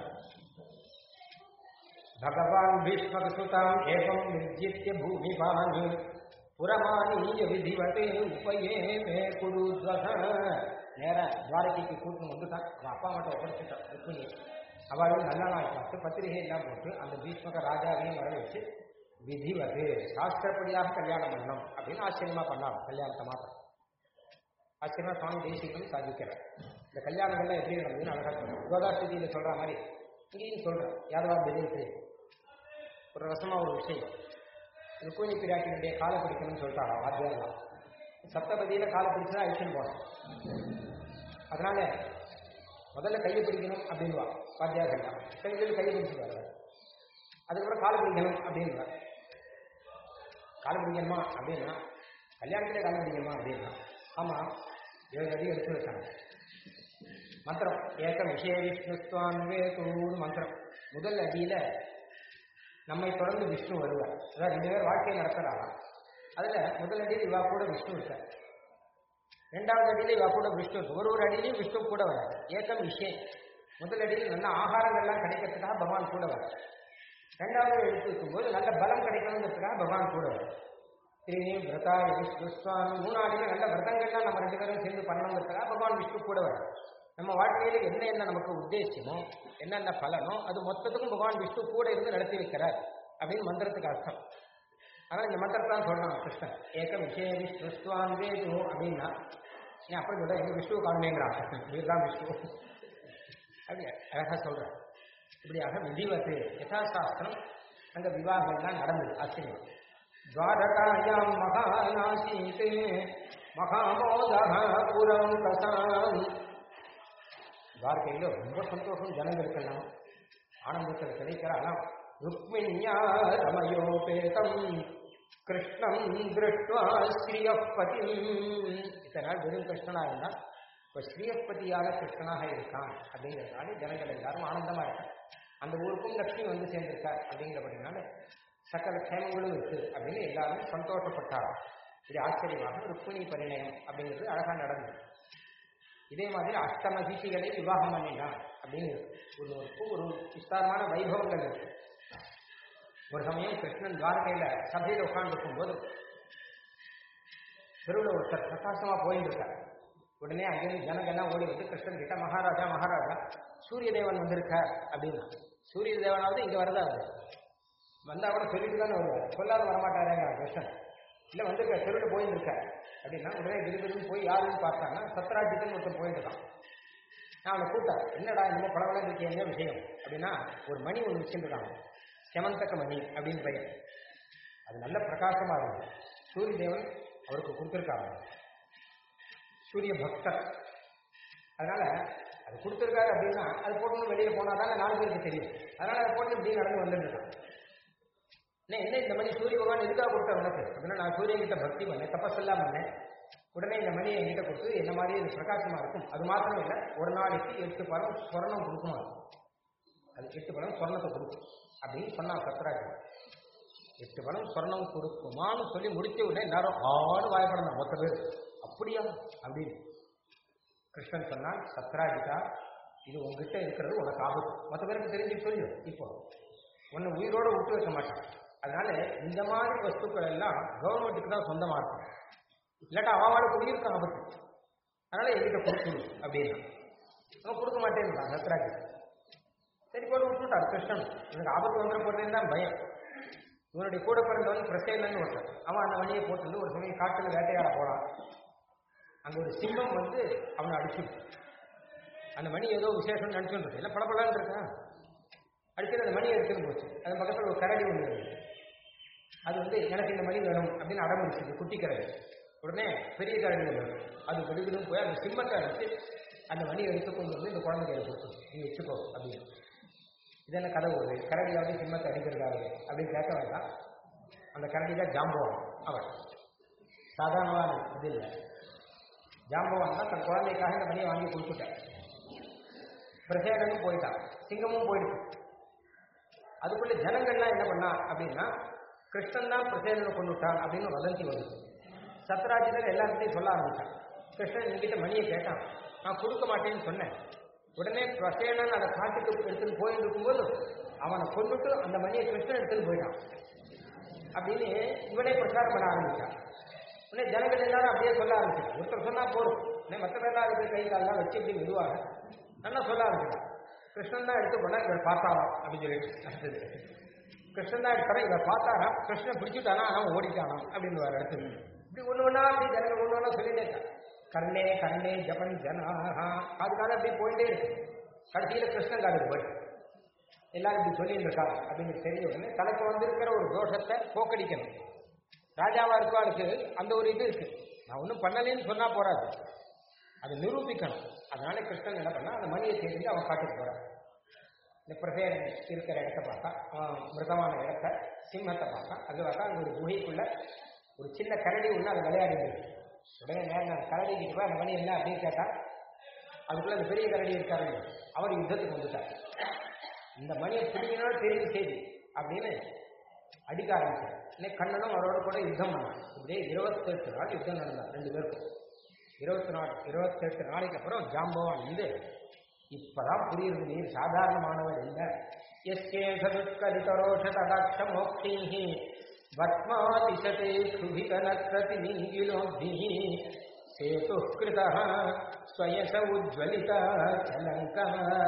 பகவான் பீஷ்மகசுதாம் ஏகம் நிர்ஜித்ய பூமிபான் புறமானீய விதிவதே உபயே மே குருத்வக நேர துவாரகைக்கு கூட்டு வந்துட்டான் அவன் அப்பா மட்டும் ஒப்படைச்சிட்டான் ருக்மிணி அவளும் நல்ல நாள் பார்த்து பத்திரிகை எல்லாம் போட்டு அந்த பீஷ்மக ராஜாவையும் வர வச்சு விதிவது சாஸ்திரப்படியாக கல்யாணம் பண்ணணும் அப்படின்னு ஆச்சரியமா பண்ணாங்க கல்யாணத்தை மாத்திரம் ஆச்சரியமா சுவாமி தேசிகனும் சாதிக்கிறார் இந்த கல்யாணங்கள்லாம் எப்படி நடந்ததுன்னு அழகா சொல்றேன் கோதாஸ்திதியில சொல்ற மாதிரி இங்கேயும் சொல்றேன் யாரவா பெரிய ஒரு ரசமா ஒரு விஷயம் ருக்குனி பிராட்டினுடைய காலை பிடிக்கணும்னு சொல்லிட்டாரா வாத்தியாரெல்லாம் சப்தபதியில காலை பிடிச்சா அழிச்சுன்னு போனோம் அதனால முதல்ல கையை பிடிக்கணும் அப்படின்வா வாத்தியார்கள்லாம் கையில் கையை பிடிச்சுவாரு அதுக்கப்புறம் காலை பிடிக்கணும் அப்படின்வா காலை பிடிக்கணுமா அப்படின்னா கல்யாணத்திலே காலை பிடிக்கணுமா அப்படின்னா ஆமா ஏழு அடி எடுத்து வச்சாங்க மந்திரம் ஏக விஷய விஷ்ணுஸ்துவான் வேதூர் மந்திரம் முதல் அடியில நம்மை தொடர்ந்து விஷ்ணு வருவார் அதாவது ரெண்டு பேர் வாழ்க்கையை நடத்துறாங்க அதுல முதல் அடியில் இவா கூட விஷ்ணு இருக்கார் ரெண்டாவது அடியில இவா கூட விஷ்ணு இருக்கு ஒரு ஒரு அடியிலையும் விஷ்ணு கூட வராது ஏக்கம் விஷயம் முதல் அடியில் நல்ல ஆகாரங்கள்லாம் கிடைக்கிறதுக்காக பகவான் கூட வராது ரெண்டாவது எடுத்து வைக்கும்போது நல்ல பலம் கிடைக்கணுங்கிறதுக்காக பகவான் கூட வரும் திரினி விரதா விஸ்வாமி மூணாடியில் நல்ல விரதங்கள்லாம் நம்ம ரெண்டு பேரும் சேர்ந்து பண்ணணுங்கிறதுக்காக பகவான் விஷ்ணு கூட வரும் நம்ம வாழ்க்கையில என்ன என்ன நமக்கு உத்தேசமோ என்னென்ன பலனோ அது மொத்தத்துக்கும் பகவான் விஷ்ணு கூட இருந்து நடத்தி வைக்கிறார் அப்படின்னு மந்திரத்துக்கு அர்த்தம் அதனால இந்த மந்திரத்தான் சொல்றான் கிருஷ்ணன் ஏக விஷய விஷ்ணுஸ்வான் வேது அப்படின்னா நீ அப்புறம் சொல்ற எங்க விஷ்ணு காணுமேங்கிறான் இதுதான் விஷ்ணு அப்படி அழகா சொல்றேன் இப்படியாக விதிவத்து யதாசாஸ்திரம் அங்க விவாகம்லாம் நடந்தது ஆச்சரியம் துவாரகாயாம் மகாநாசீத் மகாமோதா புரம் பிரசாம் துவாரகையில ரொம்ப சந்தோஷம் ஜனங்களுக்கெல்லாம் ஆனந்தத்தில் கிடைக்கிறாராம் ருக்மிணியா ரமயோபேதம் கிருஷ்ணம் திருஷ்டுவா ஸ்ரீயப்பதி இத்தனை நாள் வெறும் கிருஷ்ணனா இருந்தா இப்ப ஸ்ரீயப்பதியாக கிருஷ்ணனாக இருக்கான் அப்படிங்கிறதுனால ஜனங்கள் எல்லாரும் ஆனந்தமா இருக்காங்க அந்த ஊருக்கும் லட்சுமி வந்து சேர்ந்திருக்கார் அப்படிங்கிறபடினால சகல க்ஷேமங்களும் இருக்கு அப்படின்னு எல்லாரும் சந்தோஷப்பட்டாராம் இது ஆச்சரியமாக ருக்மிணி பரிணயம் அப்படிங்கிறது அழகா நடந்தது இதே மாதிரி அஷ்டமகிஷிகளை விவாகம் பண்ணினான் அப்படின்னு ஒரு ஒரு ஒரு விஸ்தாரமான வைபவங்கள் இருக்கு ஒரு சமயம் கிருஷ்ணன் துவாரகையில சபையில உட்கார்ந்து போது தெருவில் ஒருத்தர் பிரகாசமா போயிட்டு இருக்கார் உடனே அங்கிருந்து ஜனங்கள்லாம் ஓடி வந்து கிருஷ்ணன் கிட்ட மகாராஜா மகாராஜா சூரிய தேவன் வந்திருக்கார் அப்படின்னா சூரிய தேவனாவது இங்க வரதா அவர் வந்தா கூட சொல்லிட்டு தானே வருவார் சொல்லாத வரமாட்டாரேங்க கிருஷ்ணன் இல்ல வந்திருக்க தெருவில் போயிட்டு இருக்க அப்படின்னா உடனே கிருகிருன்னு போய் யாருன்னு பார்த்தாங்கன்னா சத்ராஜித்துன்னு ஒருத்தர் போயிட்டு இருக்கான் நான் அவனை கூட்டேன் என்னடா இந்த படவெல்லாம் இருக்கு என்ன விஷயம் அப்படின்னா ஒரு மணி ஒன்று வச்சுருக்காங்க செமந்தக்க மணி அப்படின்னு பெயர் அது நல்ல பிரகாசமா இருந்தது சூரிய தேவன் அவருக்கு கொடுத்துருக்காங்க சூரிய பக்தர் அதனால அது கொடுத்துருக்காரு அப்படின்னா அது போட்டு வெளியே போனா தானே நாலு பேருக்கு தெரியும் அதனால அதை போட்டு இப்படி நடந்து வந்துருக்கான் என்ன என்ன இந்த மணி சூரிய பகவான் எதுக்காக கொடுத்தார் உனக்கு அப்படின்னா நான் சூரியன் கிட்ட பக்தி பண்ணேன் தப்பசெல்லாம் பண்ணேன் உடனே இந்த மணியை என்கிட்ட கொடுத்து என்ன மாதிரி இது பிரகாசமா இருக்கும் அது மாத்திரம் இல்லை ஒரு நாளைக்கு எட்டு பழம் சொர்ணம் கொடுக்குமா அது எட்டு பழம் சொர்ணத்தை கொடுக்கும் அப்படின்னு சொன்னான் சத்ராஜன் எட்டு பலம் சொர்ணம் கொடுக்குமான்னு சொல்லி முடிச்ச உடனே எல்லாரும் ஆடு வாயப்படணும் மொத்த பேர் அப்படியா அப்படின்னு கிருஷ்ணன் சொன்னான் சத்ராஜிதா இது உங்ககிட்ட இருக்கிறது உனக்கு ஆபத்து மற்ற பேருக்கு தெரிஞ்சு சொல்லு இப்போ உன்னை உயிரோட விட்டு வைக்க மாட்டான் அதனால இந்த மாதிரி வஸ்துக்கள் எல்லாம் கவர்மெண்ட்டுக்கு தான் சொந்தமா இருக்கும் இல்லாட்டா அவளுக்கு உயிருக்கு ஆபத்து அதனால என்கிட்ட கொடுக்கணு அப்படின்னா அவன் கொடுக்க மாட்டேன்னு சத்ராஜி சரி போட்டு விட்டுட்டார் கிருஷ்ணன் எனக்கு ஆபத்து வந்துட போறதுன்னு தான் பயம் இவனுடைய கூட பிறந்தவன் பிரசேனன்னு ஒருத்தன் அவன் அந்த வழியை போட்டு ஒரு சமயம் காட்டுல வேட்டையாட போறான் அங்க ஒரு சிங்கம் வந்து அவனை அடிச்சு அந்த மணி ஏதோ விசேஷம் நினைச்சுட்டு எல்லாம் படப்படலான்னு இருக்கான் அடிச்சுட்டு அந்த மணியை எடுத்துன்னு போச்சு அது பக்கத்துல ஒரு கரடி ஒன்று இருந்தது அது வந்து எனக்கு இந்த மணி வேணும் அப்படின்னு அடம் பிடிச்சது குட்டி கரடி உடனே பெரிய கரடி ஒன்று வேணும். அது வெடுவிடும் போய் அந்த சிம்மத்தை அடிச்சு அந்த மணியை எடுத்து கொண்டு வந்து இந்த குழந்தை கையில் கொடுத்து நீ வச்சுக்கோ அப்படின்னு இது என்ன கதை ஒரு கரடியாவது சிம்மத்தை அடிக்கிறதாவது அப்படின்னு கேட்க வேண்டாம் அந்த கரடி தான் ஜாம்பவான் அவன் சாதாரணமான இது இல்லை ஜாம்பவான் தான் தன் குழந்தைக்காக இந்த மணியை வாங்கி கொடுத்துட்டேன் பிரசேகனும் போயிட்டான் சிங்கமும் போயிடுச்சு அதுக்குள்ள ஜனங்கள்லாம் என்ன பண்ணா அப்படின்னா கிருஷ்ணன் தான் பிரசேதனை கொண்டு விட்டான் அப்படின்னு வதந்தி வந்துச்சு சத்ராஜிதர் எல்லார்கிட்டையும் சொல்ல ஆரம்பிச்சான் கிருஷ்ணன் என்கிட்ட மணியை கேட்டான் நான் கொடுக்க மாட்டேன்னு சொன்னேன் உடனே பிரசேனன் அதை காட்டுக்கு எடுத்துன்னு போயிட்டு இருக்கும்போது அவனை கொண்டுட்டு அந்த மணியை கிருஷ்ணன் எடுத்துன்னு போயிட்டான் அப்படின்னு இவனே பிரச்சாரம் பண்ண ஆரம்பிச்சான் உடனே ஜனங்கள் எல்லாரும் அப்படியே சொல்ல ஆரம்பிச்சான் ஒருத்தர் சொன்னா போதும் உடனே மற்ற பேர்லாம் அதுக்கு கை காலெல்லாம் வச்சு இப்படி மெதுவாக நல்லா சொல்ல ஆரம்பிச்சான் கிருஷ்ணன் தான் எடுத்து போனா இவர் பார்த்தாராம் அப்படின்னு சொல்லிட்டு அடுத்தது கிருஷ்ணன் தான் எடுத்தாரா இவர் பார்த்தாரா கிருஷ்ணன் பிடிச்சுட்டானா அவன் ஓடிட்டானாம் அப்படின்னு வர அடுத்தது இப்படி ஒண்ணு ஒண்ணா அப்படி ஜனங்கள் ஒண்ணு ஒண்ணா சொல்லிட்டே இருக்கான் கண்ணே கண்ணே ஜபன் ஜனாஹா அதுக்காக அப்படி போயிட்டே இருக்கு கடைசியில கிருஷ்ணன் காலுக்கு போய் எல்லாரும் இப்படி சொல்லிட்டு இருக்காங்க அப்படின்னு தெரிய உடனே தனக்கு வந்திருக்கிற ஒரு தோஷத்தை போக்கடிக்கணும் ராஜாவா இருக்கவாளுக்கு அந்த ஒரு இது இருக்கு நான் ஒன்றும் பண்ணலேன்னு சொன்னா போறாது அதை நிரூபிக்கணும் அதனால கிருஷ்ணன் என்ன பண்ணா அந்த மணியை தெரிஞ்சு அவன் காட்டுக்கு போறான் இந்த பிரசேரன் இருக்கிற இடத்த பார்த்தா அவன் மிருதமான இடத்த சிம்மத்தை பார்த்தான் அது பார்த்தா அங்க ஒரு குகைக்குள்ள ஒரு சின்ன கரடி ஒன்று அதை விளையாடி இருக்கு உடனே நேரம் நான் கரடி கிட்ட போய் அந்த மணி என்ன அப்படின்னு கேட்டா அதுக்குள்ள அந்த பெரிய கரடி இருக்காரு அவர் யுத்தத்துக்கு வந்துட்டார் இந்த மணியை பிடிக்கணும் தெரிஞ்சு செய்தி அப்படின்னு அடிக்க ஆரம்பிச்சார் இன்னைக்கு கண்ணனும் அவரோட கூட யுத்தம் பண்ணான் இப்படியே இருபத்தெட்டு நாள் யுத்தம் நடந்தார் ரெண்டு பேருக்கும் இருபத்தி நாலு இருபத்தெட்டு நாளைக்கு அப்புறம் ஜாம்பவான் வந்து இப்பதான் புரியுது நீர் சாதாரணமானவர் இல்லை எஸ்கேஷதுக்கலிதரோஷ தடாட்ச மோக்ஷீஹி வத்மாதிசதே சுபிகனக்ரதி நீகிலோபிஹி சேது கிருதா ஸ்வயச உஜ்வலிதா சலங்கா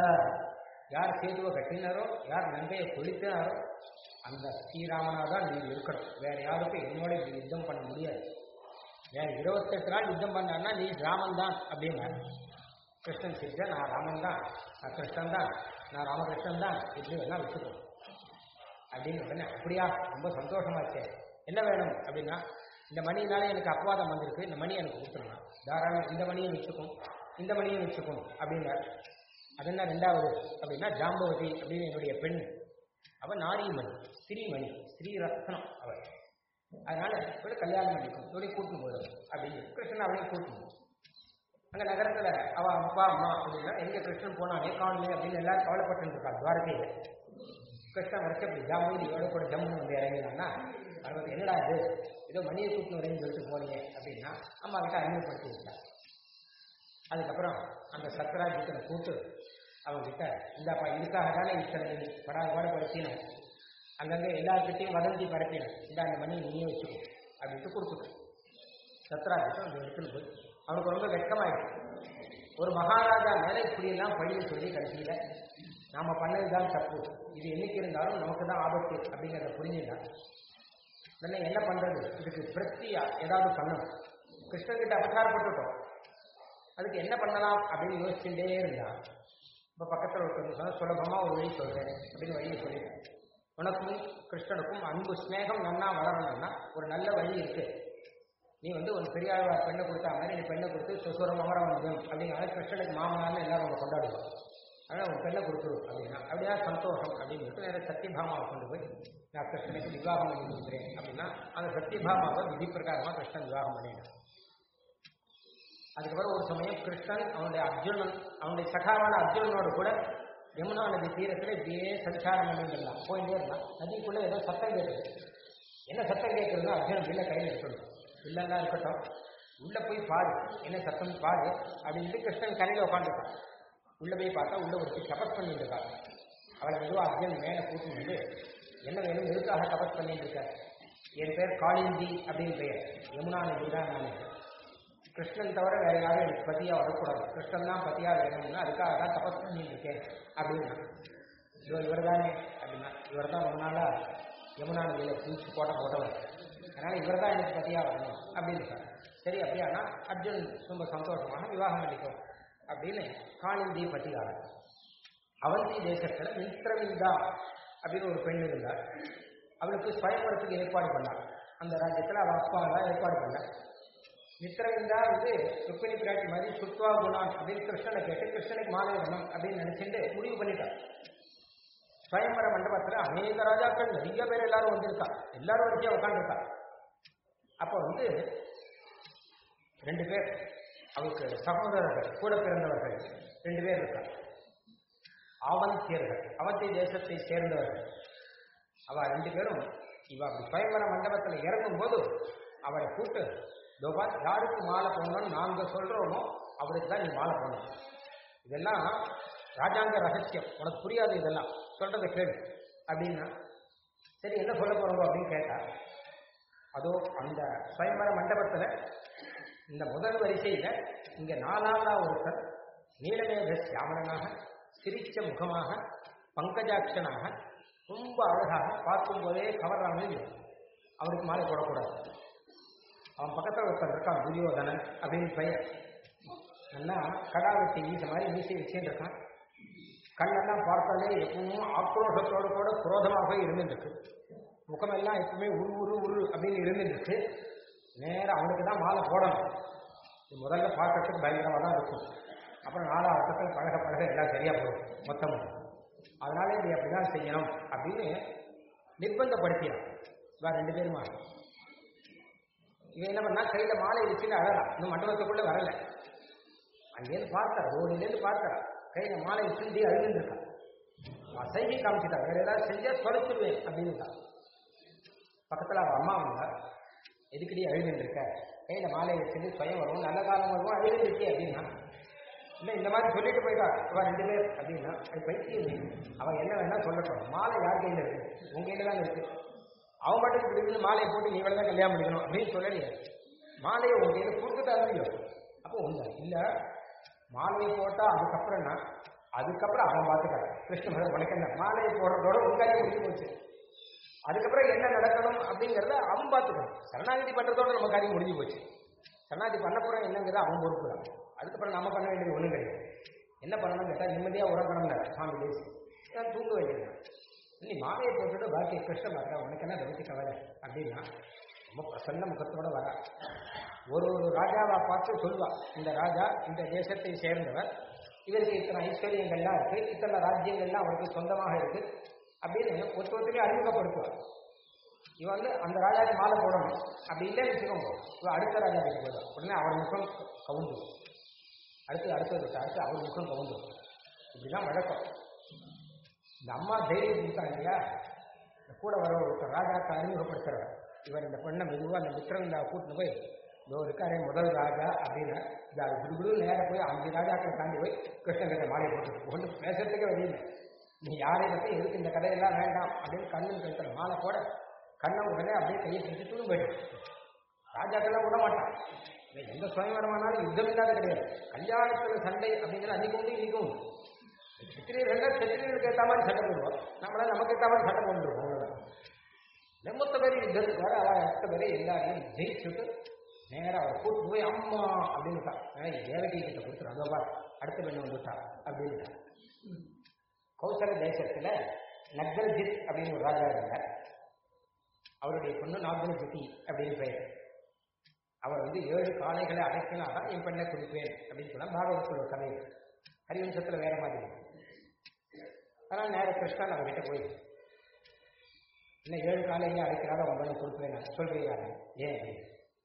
யார் சேதுவை கட்டினாரோ யார் நங்கையை கொளித்தாரோ அந்த ஸ்ரீராமனா தான் நீங்க இருக்கணும் வேற யாருக்கும் என்னோட இப்படி யுத்தம் பண்ண முடியாது வேற இருபத்தெட்டு நாள் யுத்தம் பண்ணான்னா நீ ராமன் தான் அப்படின்னாரு கிருஷ்ணன் சிரிச்சா நான் ராமன் தான் நான் கிருஷ்ணன் தான் நான் ராமகிருஷ்ணன் தான் இப்படி வேணா வச்சுக்கோ அப்படின்னு உடனே அப்படியா ரொம்ப சந்தோஷமாச்சே என்ன வேணும் அப்படின்னா இந்த மணினாலே எனக்கு அபவாதம் வந்திருக்கு இந்த மணி எனக்கு கொடுத்துருங்க தாராளம் இந்த மணியை வச்சுக்கும் இந்த மணியை வச்சுக்கும் அப்படின்னார் அது என்ன ரெண்டாவது அப்படின்னா ஜாம்பவதி அப்படின்னு என்னுடைய பெண் அவ நாரிமணி ஸ்ரீமணி ஸ்ரீரத்னம் அவள் அதனால இவளை கல்யாணம் பண்ணிக்கும் இவளை கூட்டு போயிடும் அப்படின்னு கிருஷ்ணன் அவளையும் கூட்டு போகும் அங்க நகரத்துல அவ அப்பா அம்மா அப்படின்னா எங்க கிருஷ்ணன் போனானே காணலே அப்படின்னு எல்லாரும் கவலைப்பட்டு இருக்காங்க துவாரகையில கிருஷ்ணன் வரைக்கும் இப்படி ஜாம்பூதி எவ்வளோ கூட ஜம்மு வந்து இறங்கினான்னா அவருக்கு என்னடா இது ஏதோ மணியை கூட்டு வரேன்னு சொல்லிட்டு போனீங்க அப்படின்னா அம்மா கிட்ட அறிமுகப்படுத்தி விட்டார் அதுக்கப்புறம் அந்த சத்ராஜித்தனை கூட்டு அவங்ககிட்ட இந்தாப்பா இதுக்காக தானே இத்தனை நீ படாத பாடுபடுத்தினேன் அங்கங்கே எல்லார்கிட்டையும் வதந்தி பரப்பினேன் இந்த அந்த மணி நீயே வச்சுக்கோ அப்படின்ட்டு கொடுத்துட்டேன் சத்ராஜித்தன் அந்த இடத்துல போய் அவனுக்கு ரொம்ப வெட்கமாயிடுச்சு ஒரு மகாராஜா மேலே இப்படியெல்லாம் பழிய சொல்லி கடைசியில நாம பண்ணதுதான் தப்பு இது என்னைக்கு இருந்தாலும் நமக்கு தான் ஆபத்து அப்படிங்கிறத புரிஞ்சுதான் உடனே என்ன பண்றது இதுக்கு பிரத்தியா ஏதாவது பண்ணணும் கிருஷ்ணன்கிட்ட அபச்சாரப்பட்டுட்டோம் அதுக்கு என்ன பண்ணலாம் அப்படின்னு யோசிச்சுட்டே இருந்தா இப்ப பக்கத்துல ஒருத்தர் சொன்னா சுலபமா ஒரு வழி சொல்றேன் அப்படின்னு வழியை சொல்லிட்டேன் உனக்கும் கிருஷ்ணனுக்கும் அன்பு ஸ்நேகம் நன்னா வளரணும்னா ஒரு நல்ல வழி இருக்கு நீ வந்து ஒரு பெரியாழ்வார் பெண்ணை கொடுத்தா மாதிரி நீ பெண்ணை கொடுத்து சுசுரம் அமரவந்தம் அப்படிங்கிற கிருஷ்ணனுக்கு மாமனார்னு எல்லாரும் அவங்க கொண்டாடுவோம் அதனால் உன் பெண்ணை கொடுத்துரு அப்படின்னா அப்படியா சந்தோஷம் அப்படின்னு சொல்லிட்டு நேரம் சத்தியபாமாவை கொண்டு போய் நான் கிருஷ்ணனுக்கு விவாகம் பண்ணி கொடுக்குறேன் அப்படின்னா அந்த சத்தியபாமாவை விதி பிரகாரமா கிருஷ்ணன் விவாகம் பண்ணினான் அதுக்கப்புறம் ஒரு சமயம் கிருஷ்ணன் அவனுடைய அர்ஜுனன் அவனுடைய சகாவான அர்ஜுனனோட கூட யமுனா நதி தீரத்தில் இப்படியே சஞ்சாரம் பண்ணிட்டு இருந்தான் போயிட்டே இருந்தான் நதிக்குள்ள ஏதோ சத்தம் கேட்டது என்ன சத்தம் கேட்குறதோ அர்ஜுனன் வில்ல கையில் இருக்கணும் வில்லெல்லாம் இருக்கட்டும் உள்ள போய் பாரு என்ன சத்தம் பாரு அப்படின்ட்டு கிருஷ்ணன் கரையில் உட்காந்துருக்கான் உள்ள போய் பார்த்தா உள்ள ஒருத்தி தபஸ் பண்ணிட்டு இருக்கா அவளை மெதுவாக அர்ஜுன் மேலே கூட்டி வந்து என்ன வேணும் எதுக்காக தபஸ் பண்ணிட்டு இருக்க என் பேர் காளிந்தி அப்படின்னு பெயர் யமுனா நதி தான் நான் கிருஷ்ணன் தவிர வேற யாரும் எனக்கு பத்தியா வரக்கூடாது கிருஷ்ணன் தான் பத்தியா வேணும்னா அதுக்காக தான் தபஸ் பண்ணிட்டு இருக்கேன் அப்படின்னா இதோ இவர் தானே அப்படின்னா இவர் தான் ஒரு நாளா யமுனா நதியில் குளிச்சு போட்ட போட்டவர் அதனால இவர் தான் எனக்கு பத்தியா வரணும் அப்படின்னு சொன்னார். சரி அப்படியானா அர்ஜுன் ரொம்ப சந்தோஷமாக விவாகம் பண்ணிக்கும் அப்படின்னு காளிந்தி பத்திகாரன் அவந்தி தேசத்துல மித்ரவிந்தா அப்படின்னு ஒரு பெண் இருந்தார் அவளுக்கு ஸ்வயம்பரத்துக்கு ஏற்பாடு பண்ணார் அந்த ராஜ்யத்துல அவள் அப்பா தான் ஏற்பாடு பண்ணார் மித்ரவிந்தா வந்து ருக்மிணி பிராட்டி மாதிரி சுத்வா குணான் அப்படின்னு கிருஷ்ணனை கேட்டு கிருஷ்ணனுக்கு மாலை வரணும் அப்படின்னு நினைச்சிட்டு முடிவு பண்ணிட்டார் ஸ்வயம்பர மண்டபத்துல அநேக ராஜாக்கள் நிறைய பேர் எல்லாரும் வந்திருக்கா எல்லாரும் வரிசையா உட்காந்துருக்கா அப்போ வந்து ரெண்டு பேர் அவருக்கு சகோதரர்கள் கூட பிறந்தவர்கள் ரெண்டு பேர் இருக்காங்க ஆவந்தியர்கள் அவந்தி தேசத்தை சேர்ந்தவர்கள் அவ ரெண்டு பேரும் இவ அப்படி சுயம்பர மண்டபத்தில் இறங்கும் போது அவரை கூப்பிட்டு தோபா யாருக்கு மாலை போடணும்னு நாங்க சொல்றோமோ அவருக்கு தான் நீ மாலை போடணும் இதெல்லாம் ராஜாங்க ரகசியம் உனக்கு புரியாது இதெல்லாம் சொல்றதை கேளு அப்படின்னா சரி என்ன சொல்ல போறோம் அப்படின்னு கேட்டா அதோ அந்த சுயம்பர மண்டபத்துல இந்த முதல் வரிசையில இங்க நாலாவதா ஒருத்தர் நீலமேக சியாமலனாக சிரிச்ச முகமாக பங்கஜாட்சனாக ரொம்ப அழகாக பார்க்கும் போதே கவர்றாமல் அவருக்கு மாலை போடக்கூடாது அவன் பக்கத்தில் ஒருத்தர் இருக்கான் துரியோதனன் அப்படின்னு பெயர் நல்லா கடா வெட்டி வீச மாதிரி மீசை வச்சுட்டு இருக்கான் கண்ணெல்லாம் பார்த்தாலே எப்பவும் ஆக்ரோஷத்தோடு கூட குரோதமாக இருந்துருக்கு முகமெல்லாம் எப்பவுமே உரு உரு உரு அப்படின்னு இருந்துருக்கு நேரம் அவனுக்கு தான் மாலை போடணும் இது முதல்ல பார்க்கறதுக்கு பயங்கரமாக தான் இருக்கும் அப்புறம் நாலாவது வருஷத்தில் பழக பழக எல்லாம் சரியா போகும் மொத்தமும் அதனால இது அப்படிதான் செய்யணும் அப்படின்னு நிர்பந்தப்படுத்தினான் இவா ரெண்டு பேருமா இவன் என்ன பண்ணா கையில மாலை வச்சுட்டு அழலாம் இன்னும் மண்டபத்துக்குள்ள வரல அங்கேருந்து பார்த்தார் ரோடிலேருந்து பார்த்தார் கையில மாலை வச்சுட்டு அழுதுன்னு இருக்கான் அவன் செய்கை காமிச்சிட்டா வேற ஏதாவது செஞ்சா தொலைச்சிடுவேன் அப்படின்னு பக்கத்துல அவன் அம்மா வந்தா எதுக்கடி அழுதுன்னு இருக்க கையில மாலை வச்சுட்டு சுயம் வரும் நல்ல காலம் வரும் அழுதுன்னு இருக்கே அப்படின்னா இல்லை இந்த மாதிரி சொல்லிட்டு போயிட்டா அவன் ரெண்டு பேர் அப்படின்னா அது பைத்தியம் இல்லை. அவன் என்ன வேணா சொல்லட்டும் மாலை யார் கையில் இருக்கு உங்க கையில தான் இருக்கு அவன் மட்டும் திடீர்னு மாலையை போட்டு நீ தான் கல்யாணம் பண்ணிக்கணும் அப்படின்னு சொல்லலையே மாலையை உங்க கையில கொடுத்துட்டா இல்லையோ அப்போ உண்மை இல்ல மாலையை போட்டா அதுக்கப்புறம் என்ன அதுக்கப்புறம் அவன் பார்த்துட்டான் கிருஷ்ணன் உனக்கு என்ன மாலையை போடுறதோட உங்க கையை முடிஞ்சு போச்சு அதுக்கப்புறம் என்ன நடக்கணும் அப்படிங்கிறத அவன் பார்த்துக்கணும் சரணாகதி பண்றதோட நம்ம காரியம் முடிஞ்சு போச்சு சரணாகதி பண்ண போறோம் என்னங்கிறத அவன் பொறுப்பு தான் அதுக்கப்புறம் நம்ம பண்ண வேண்டியது ஒண்ணும் கிடையாது என்ன பண்ணணும்னு கேட்டா நிம்மதியா உறங்கணும் சுவாமி தேசி நான் தூங்க வேண்டியது நீ மாலையை போட்டுட்டு பாக்கி கிருஷ்ண பார்க்க உனக்கு என்ன தவிர்த்து கவலை அப்படின்னா ரொம்ப பிரசன்ன முகத்தோட வரா ஒரு ஒரு ராஜாவா பார்த்து சொல்லுவா இந்த ராஜா இந்த தேசத்தை சேர்ந்தவர் இவருக்கு இத்தனை ஐஸ்வர்யங்கள்லாம் இருக்கு இத்தனை ராஜ்யங்கள்லாம் அவருக்கு சொந்தமாக இருக்கு அப்படின்னு ஒருத்த ஒருத்தரையும் அறிமுகப்படுத்துவார் இவன் வந்து அந்த ராஜாவுக்கு மாலை போடணும் அப்படி இல்லைன்னு வச்சுக்கோங்க இவன் அடுத்த ராஜா கிட்ட போயிடும் உடனே அவர் முகம் கவுந்துடும் அடுத்து அடுத்தது விட்டு அடுத்து அவர் முகம் கவுந்துடும் இப்படிதான் வழக்கம் இந்த அம்மா தைரியம் கொடுத்தாங்க இல்லையா இந்த கூட வர ஒருத்தர் ராஜாக்கு அறிமுகப்படுத்துறவர் இவர் இந்த பெண்ணை மெதுவாக அந்த மித்திரவிந்தாவை கூட்டின்னு போய் இதோ இருக்காரே முதல் ராஜா அப்படின்னு இது அது குடுகுடு நேரம் போய் அஞ்சு ராஜாக்கள் தாண்டி போய் கிருஷ்ணன் கிட்ட மாலை போட்டு ஒன்று பேசுறதுக்கே வழியில்லை நீ யாரை பற்றி எதுக்கு இந்த கதையெல்லாம் வேண்டாம் அப்படின்னு கண்ணன் கழுத்துல மாலை போட கண்ணை உடனே அப்படியே கையை பிடிச்சி தூங்க போயிடும் ராஜாக்கெல்லாம் விட மாட்டான் இவன் எந்த சுயம்பரமானாலும் யுத்தம் இல்லாத கிடையாது கல்யாணத்துல சண்டை அப்படிங்கிற அன்னைக்கு உண்டு இன்னைக்கும் உண்டு சித்திரியர்கள் சித்திரியர்களுக்கு ஏற்ற மாதிரி சண்டை போடுவோம் நம்மளால நமக்கு ஏற்ற மாதிரி சண்டை போட்டுருவோம் அவ்வளவுதான் மொத்த பேர் யுத்தத்துக்கு வர அவ எத்த பேரை எல்லாரையும் ஜெயிச்சுட்டு நேரா அவர் கூட்டு போய் அம்மா அப்படின்னுட்டா தேவகி கிட்ட கொடுத்துரு அதோ பார் அடுத்த பெண்ணு வந்துட்டா அப்படின்ட்டா கௌசல தேசத்துல நக்ரஜித் அப்படின்னு ஒரு ராஜா இருந்தார் அவருடைய பொண்ணு நாகரஜிதி அப்படின்னு பெயர் அவர் வந்து ஏழு காளைகளை அடக்கினாதான் என் பெண்ணை குடிப்பேன் அப்படின்னு சொன்னா பாகவதத்தில் ஒரு கதை இருக்கு. ஹரிவம்சத்துல வேற மாதிரி ஆனால் நேர கிருஷ்ணன் அவர்கிட்ட போய் என்ன ஏழு காலையில அடைக்கிறாத உன் பெண்ணை கொடுப்பேன் நான் சொல்றீங்க ஏன் அப்படின்னு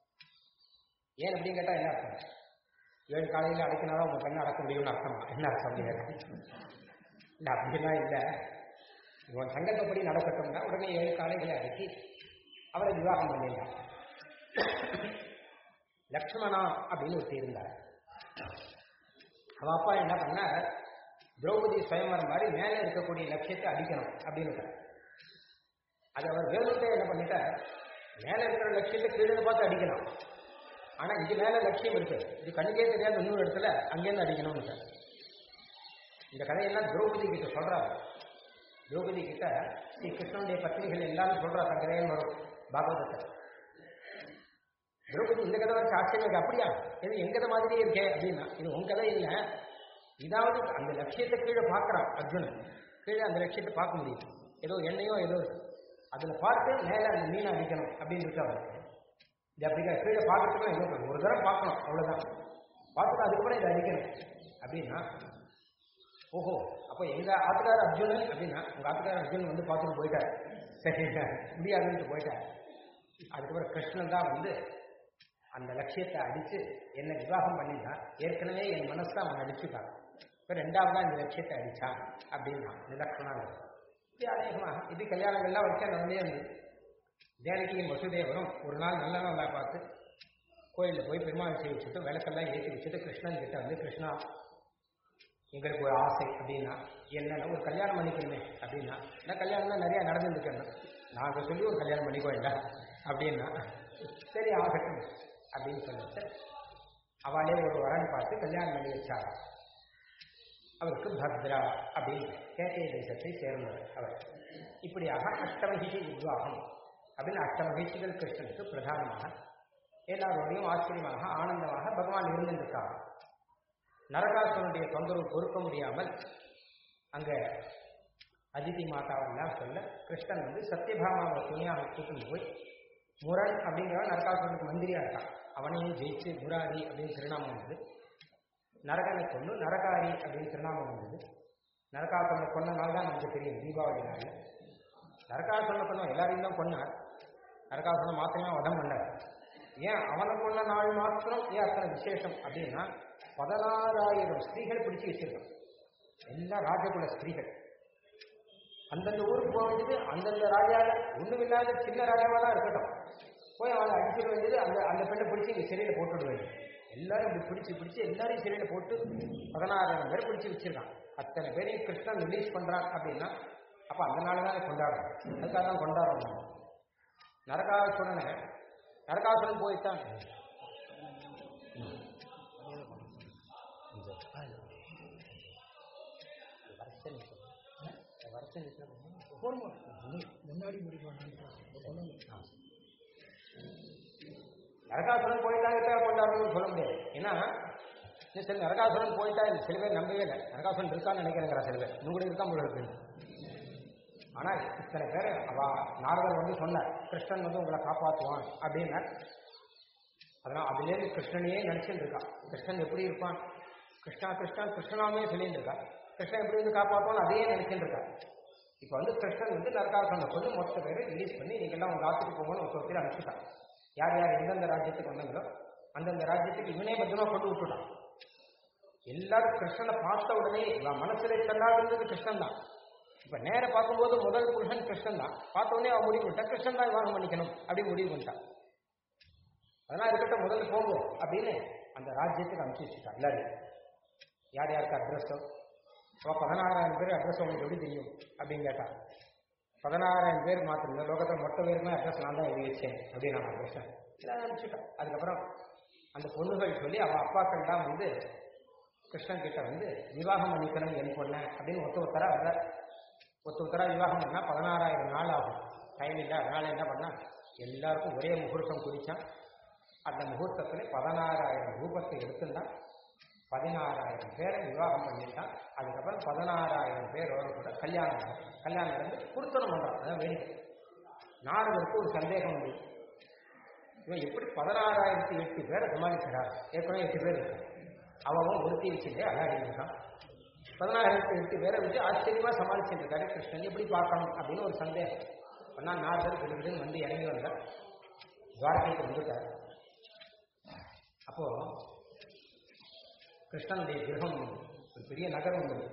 ஏன் அப்படின்னு கேட்டா என்ன அர்த்தம் ஏழு காலையில அடைக்கினாதான் உங்க பெண்ணை அடக்க முடியும்னு அர்த்தமா என்ன அர்த்தம் அப்படின்னு இல்ல அப்படிலாம் இல்ல உன் சங்கல்பப்படி நடக்கட்டும்னா உடனே ஏழு காலைகளை அடக்கி அவரை விவாகம் பண்ணிட்டான் லக்ஷ்மணா அப்படின்னு ஒருத்தர் இருந்தார் அவன் அப்பா என்ன பண்ணார் திரௌபதி சுயம்பரம் மாதிரி மேலே இருக்கக்கூடிய லட்சியத்தை அடிக்கணும் அப்படின்னு அது அவர் வேணுட்டே என்ன பண்ணிட்டார் மேலே இருக்கிற லட்சியத்தை கீழே பார்த்து அடிக்கலாம் ஆனா இங்க மேல லட்சியம் இருக்கு இது கண்ணுக்கே தெரியாத இன்னொரு இடத்துல அங்கேருந்து அடிக்கணும்னு இந்த கதையெல்லாம் திரௌபதி கிட்ட சொல்றாரு திரௌபதி கிட்ட ஸ்ரீ கிருஷ்ணனுடைய பத்திரிகள் எல்லாரும் சொல்றா தங்கரேன்னு வரும் பாகவதத்தை திரௌபதி இந்த கதை வரைக்கும் ஆச்சரியம் இருக்கு அப்படியா இது என் கதை மாதிரியே இருக்கே அப்படின்னா இது உன் கதை இல்லை இதாவது அந்த லட்சியத்தை கீழே பார்க்கறான் அர்ஜுனன் கீழே அந்த லட்சியத்தை பார்க்க முடியும் ஏதோ எண்ணெயோ ஏதோ இருக்கு அதுல பார்த்து மேல அந்த மீனை அடிக்கணும் அப்படின்னு இருக்கு அவருக்கு இது அப்படிங்க கீழே பார்க்கறதுக்கு ஏதோ ஒரு தடவை பார்க்கணும் அவ்வளவுதான் பார்த்துட்டு அதுக்கப்புறம் இதை அடிக்கணும் அப்படின்னா ஓஹோ அப்போ எங்க ஆத்துக்கார அர்ஜுனன் அப்படின்னா உங்க ஆத்துக்கார அர்ஜுனன் வந்து பார்த்துட்டு போயிட்டார் சரி முடியாதுன்ட்டு போயிட்டார் அதுக்கப்புறம் கிருஷ்ணன் தான் வந்து அந்த லட்சியத்தை அடிச்சு என்னை விவாகம் பண்ணினா ஏற்கனவே என் மனசு அவன் அடிச்சுட்டான் இப்போ ரெண்டாவதா இந்த லட்சியத்தை அடிச்சான் அப்படின்னா நிலக்கணா இது அநேகமாக இது கல்யாணங்கள்லாம் வச்சா நடந்தே இருந்தது தேவகியும் வசுதேவரும் ஒரு நாள் நல்ல நாளா பார்த்து கோயிலில் போய் பெருமாள் செய்ய வச்சுட்டு விளக்கெல்லாம் ஏற்றி வச்சுட்டு கிருஷ்ணன் கிட்ட வந்து கிருஷ்ணா எங்களுக்கு ஒரு ஆசை அப்படின்னா என்னன்னா ஒரு கல்யாணம் பண்ணிக்கணுமே அப்படின்னா நான் கல்யாணம் தான் நிறைய நடந்துருக்கேன் நாங்கள் சொல்லி ஒரு கல்யாணம் பண்ணிக்கோ இல்லை அப்படின்னா சரி ஆகட்டும் அப்படின்னு சொல்லிட்டு அவளே ஒரு வரன் பார்த்து கல்யாணம் பண்ணி வச்சாங்க அவருக்கு பத்ரா அப்படின்னு கேகே தேசத்தை சேர்ந்தவர் அவர் இப்படியாக அஷ்டமகிஷி வித்வாகம் அப்படின்னு அஷ்டமகிஷிகள் கிருஷ்ணனுக்கு பிரதானமாக எல்லாரோடையும் ஆச்சரியமாக ஆனந்தமாக பகவான் இருந்திருக்காங்க நரகாசுரனுடைய தொந்தரவு பொறுக்க முடியாமல் அங்க அதிதி மாதாவெல்லாம் சொல்ல கிருஷ்ணன் வந்து சத்யபாமாவை துணியாக கூட்டிட்டு போய் முரண் அப்படிங்கிறவன் நரகாசுரனுக்கு மந்திரியா இருக்கான் அவனையும் ஜெயிச்சு முராரி அப்படின்னு திருநாமம் வந்தது நரகனை கொண்டு நரகாரி அப்படின்னு திருநாமம் வந்தது நரகாசுரனை கொன்ன நாள் தான் நமக்கு தெரியும் தீபாவளி நாள் நரகாசுரனை கொண்டோம் எல்லாரையும் தான் கொண்டார் நரகாசுரனை மாத்திரமே வதம் பண்ணார் ஏன் அவனை கொண்ட நாள் மாத்திரம் ஏன் அத்தனை விசேஷம் அப்படின்னா பதினாறாயிரம் ஸ்திரீகள் பிடிச்சு வச்சிருக்கான் எல்லாம் ராஜகுல ஸ்திரீகள் அந்தந்த ஊருக்கு போக வேண்டியது அந்தந்த ராஜா ஒண்ணுமில்லாத சின்ன ராஜாவா தான் இருக்கட்டும் போய் அவனை அடிச்சிட வேண்டியது அந்த அந்த பெண்ணை பிடிச்சி இங்க சிறையில போட்டு விட வேண்டியது எல்லாரும் இப்படி பிடிச்சு பிடிச்சு எல்லாரையும் சிறையில போட்டு பதினாறாயிரம் பேர் பிடிச்சு வச்சிருக்கான் அத்தனை பேரையும் கிருஷ்ணன் ரிலீஸ் பண்றான் அப்படின்னா அப்ப அந்த நாள் தான் கொண்டாடுறோம் அதுக்காக தான் கொண்டாடுறோம் நரகாசுரனை நரகாசுரன் போயிட்டான் முன்னாடி முடிவு நரகாசுரன் போயிட்டாங்க கொண்டாடணும்னு சொல்ல முடியாது ஏன்னா இன்னும் சில நரகாசுரன் போயிட்டா இது சில பேர் நம்பவே இல்லை நரகாசுரன் இருக்கான்னு நினைக்கிறேங்கிற சில பேர் இன்னும் கூட இருக்கா போல இருக்கு ஆனா இத்தனை பேர் அவ நாரதர் வந்து சொன்னார் கிருஷ்ணன் வந்து உங்களை காப்பாற்றுவான் அப்படின்னார் அதனால் அதுலேருந்து கிருஷ்ணனையே நினைச்சுட்டு இருக்கான் கிருஷ்ணன் எப்படி இருப்பான் கிருஷ்ணா கிருஷ்ணா கிருஷ்ணனாவே சொல்லிட்டு இருக்கா கிருஷ்ணன் எப்படி வந்து காப்பாற்றுவான்னு அதையே நினைச்சுட்டு இருக்கா இப்போ வந்து கிருஷ்ணன் வந்து நரகாசுரனை கொண்டு மொத்த பேரை ரிலீஸ் பண்ணி நீங்கள்லாம் உங்க ஆத்துக்கு போகணும்னு ஒரு பேர் அனுப்பிச்சுட்டான் யார் யார் எந்தெந்த ராஜ்யத்துக்கு வந்தாங்களோ அந்தந்த ராஜ்யத்துக்கு இவனே பத்திரமா கொண்டு விட்டுட்டான் எல்லாரும் கிருஷ்ணனை பார்த்த உடனே இவன் மனசுல செல்லாது இருந்தது கிருஷ்ணன் தான் இப்ப நேர பார்க்கும்போது முதல் புருஷன் கிருஷ்ணன் தான் பார்த்த உடனே அவன் முடிவு பண்ணிட்டா கிருஷ்ணன் தான் விவாகம் பண்ணிக்கணும் அப்படின்னு முடிவு பண்ணிட்டான் அதெல்லாம் இருக்கட்டும் முதல்ல போங்க அப்படின்னு அந்த ராஜ்யத்துக்கு அனுப்பிச்சு வச்சுட்டான் எல்லாரையும் யார் யாருக்கு அட்ரஸோ அவ பதினாறாயிரம் பேர் அட்ரஸ் உங்களுக்கு எப்படி தெரியும் அப்படின்னு கேட்டான் பதினாறாயிரம் பேர் மாத்திரம் இந்த லோகத்தில் மொத்த பேருமே அட்ரஸ் நான் தான் எழுதி வச்சேன் அப்படின்னு நான் அட்ரஸ் எல்லாம் அனுப்பிச்சுட்டான் அதுக்கப்புறம் அந்த பொண்ணுகள் சொல்லி அவள் அப்பாக்கள் தான் வந்து கிருஷ்ணன் கிட்ட வந்து விவாகம் பண்ணிக்கணும் என் பொண்ணை அப்படின்னு ஒத்த ஒத்தரா வர ஒத்த ஒத்தரா விவாகம் பண்ணா பதினாறாயிரம் நாள் ஆகும் டைம் இல்லை அதனால என்ன பண்ணா எல்லாருக்கும் ஒரே முகூர்த்தம் குறிச்சான் அந்த முகூர்த்தத்துல பதினாறாயிரம் ரூபத்தை எடுத்துட்டான் பதினாறாயிரம் பேரை விவாகம் பண்ணிட்டான் அதுக்கப்புறம் பதினாறாயிரம் பேரோட கூட கல்யாணம் நடக்கும். கல்யாணம் நடந்து கொடுத்தனம் பண்றான் அதான் வேடிக்கை நாரதருக்கு ஒரு சந்தேகம் உண்டு இவன் எப்படி பதினாறாயிரத்தி எட்டு பேரை சமாளிக்கிறார் ஏற்கனவே எட்டு பேர் இருக்கு அவன் ஒருத்தி வச்சுட்டு அல்லாடி இருக்கான் பதினாயிரத்தி எட்டு பேரை வச்சு ஆச்சரியமா சமாளிச்சுட்டு இருக்காரு கிருஷ்ணன் எப்படி பார்க்கணும் அப்படின்னு ஒரு சந்தேகம் பண்ணா நாரதர் கிடுகிடுன்னு வந்து இறங்கி வந்தார் துவாரகைக்கு வந்துட்டார் அப்போ கிருஷ்ணனுடைய கிரகம் ஒரு பெரிய நகரம் ஒன்று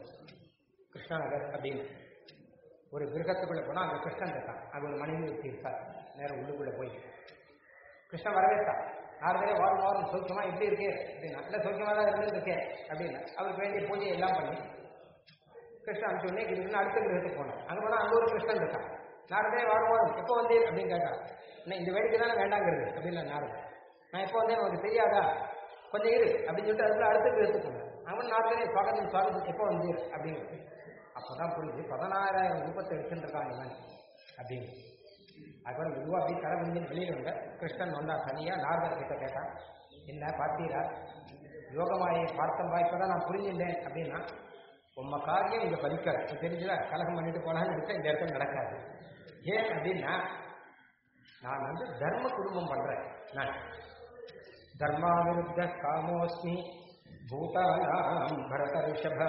கிருஷ்ண நகர் அப்படின்னு ஒரு கிரகத்துக்குள்ள போனா அங்க கிருஷ்ணன் இருக்கான் அங்க ஒரு மனைவி ஒருத்தி இருக்கார் நேரம் உள்ளுக்குள்ள போய் கிருஷ்ணன் வரவேற்றான் நாரதரே வாரம் வாரம் சௌக்கியமா எப்படி இருக்கு அப்படின்னா இல்லை சௌக்கியமா தான் இருந்துருக்கேன் அப்படின்னா அவருக்கு வேண்டிய பூஜை எல்லாம் பண்ணி கிருஷ்ணன் அனுப்பிச்சு உடனே கிருஷ்ணன் அடுத்த கிரகத்துக்கு போனேன் அங்கே போனால் அங்கே ஒரு கிருஷ்ணன் இருக்கான் நாரதே வாரம் வாரம் எப்போ வந்தீர் அப்படின்னு கேட்டான் என்ன இந்த வேடிக்கை தானே வேண்டாங்கிறது அப்படின்னு நாரதன் நான் எப்போ வந்தேன் உனக்கு தெரியாதா கொஞ்சம் இரு அப்படின்னு சொல்லிட்டு அதுக்குள்ள அடுத்த கிரகத்துக்கு போனேன் அவன் நாரதனே சுவாகத்தம் சுவாகத்தம் எப்போ வந்தீர் அப்படின்னு அப்போதான் புரிஞ்சு பதினாறாயிரம் ரூபத்தை எடுத்துருக்கான் இவன் அப்படின்னு அதுக்கப்புறம் மெதுவாக அப்படியே தலை முடிஞ்சு வெளியில் வந்த கிருஷ்ணன் வந்தா தனியா நாரதர் கிட்ட கேட்டான் என்ன பார்த்தீரா யோகமாயை பார்த்தம்பா இப்பதான் நான் புரிஞ்சுட்டேன் அப்படின்னா உம்ம காரியம் இங்க பலிக்காது இது தெரிஞ்சுதா கலகம் பண்ணிட்டு போனான்னு நினைச்சா இந்த இடத்துல நடக்காது ஏன் அப்படின்னா நான் வந்து தர்ம குடும்பம் பண்றேன் நான் தர்மாவிருத்த காமோஸ்மி பூதானாம் பரத ரிஷப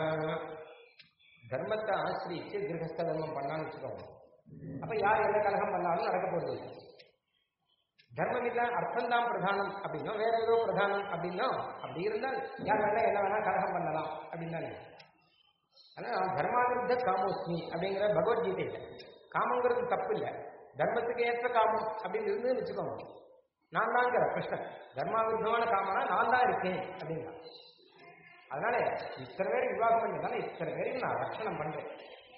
தர்மத்தை ஆசிரியிச்சு கிரகஸ்த தர்மம் பண்ணான்னு வச்சுக்கோங்க அப்ப யார் எந்த கலகம் பண்ணாலும் நடக்க போறது இல்லை. தர்மம் இல்ல அர்த்தம் தான் பிரதானம் அப்படின்னா வேற ஏதோ பிரதானம் அப்படின்னா அப்படி இருந்தால் யார் வேணா என்ன வேணா கலகம் பண்ணலாம் அப்படின்னு தானே ஆனா தர்மாவிருத்த காமோஸ்மி அப்படிங்கிற பகவத்கீதையில காமங்கிறது தப்பு இல்லை தர்மத்துக்கு ஏற்ற காமம் அப்படின்னு இருந்து வச்சுக்கோங்க நான் தாங்கிற கிருஷ்ணன் தர்மாவிருத்தமான காமனா நான் தான் இருக்கேன் அப்படின்னா அதனால இத்தனை பேர் விவாகம் பண்ணதால இத்தனை பேருக்கு நான் ரட்சணம் பண்றேன்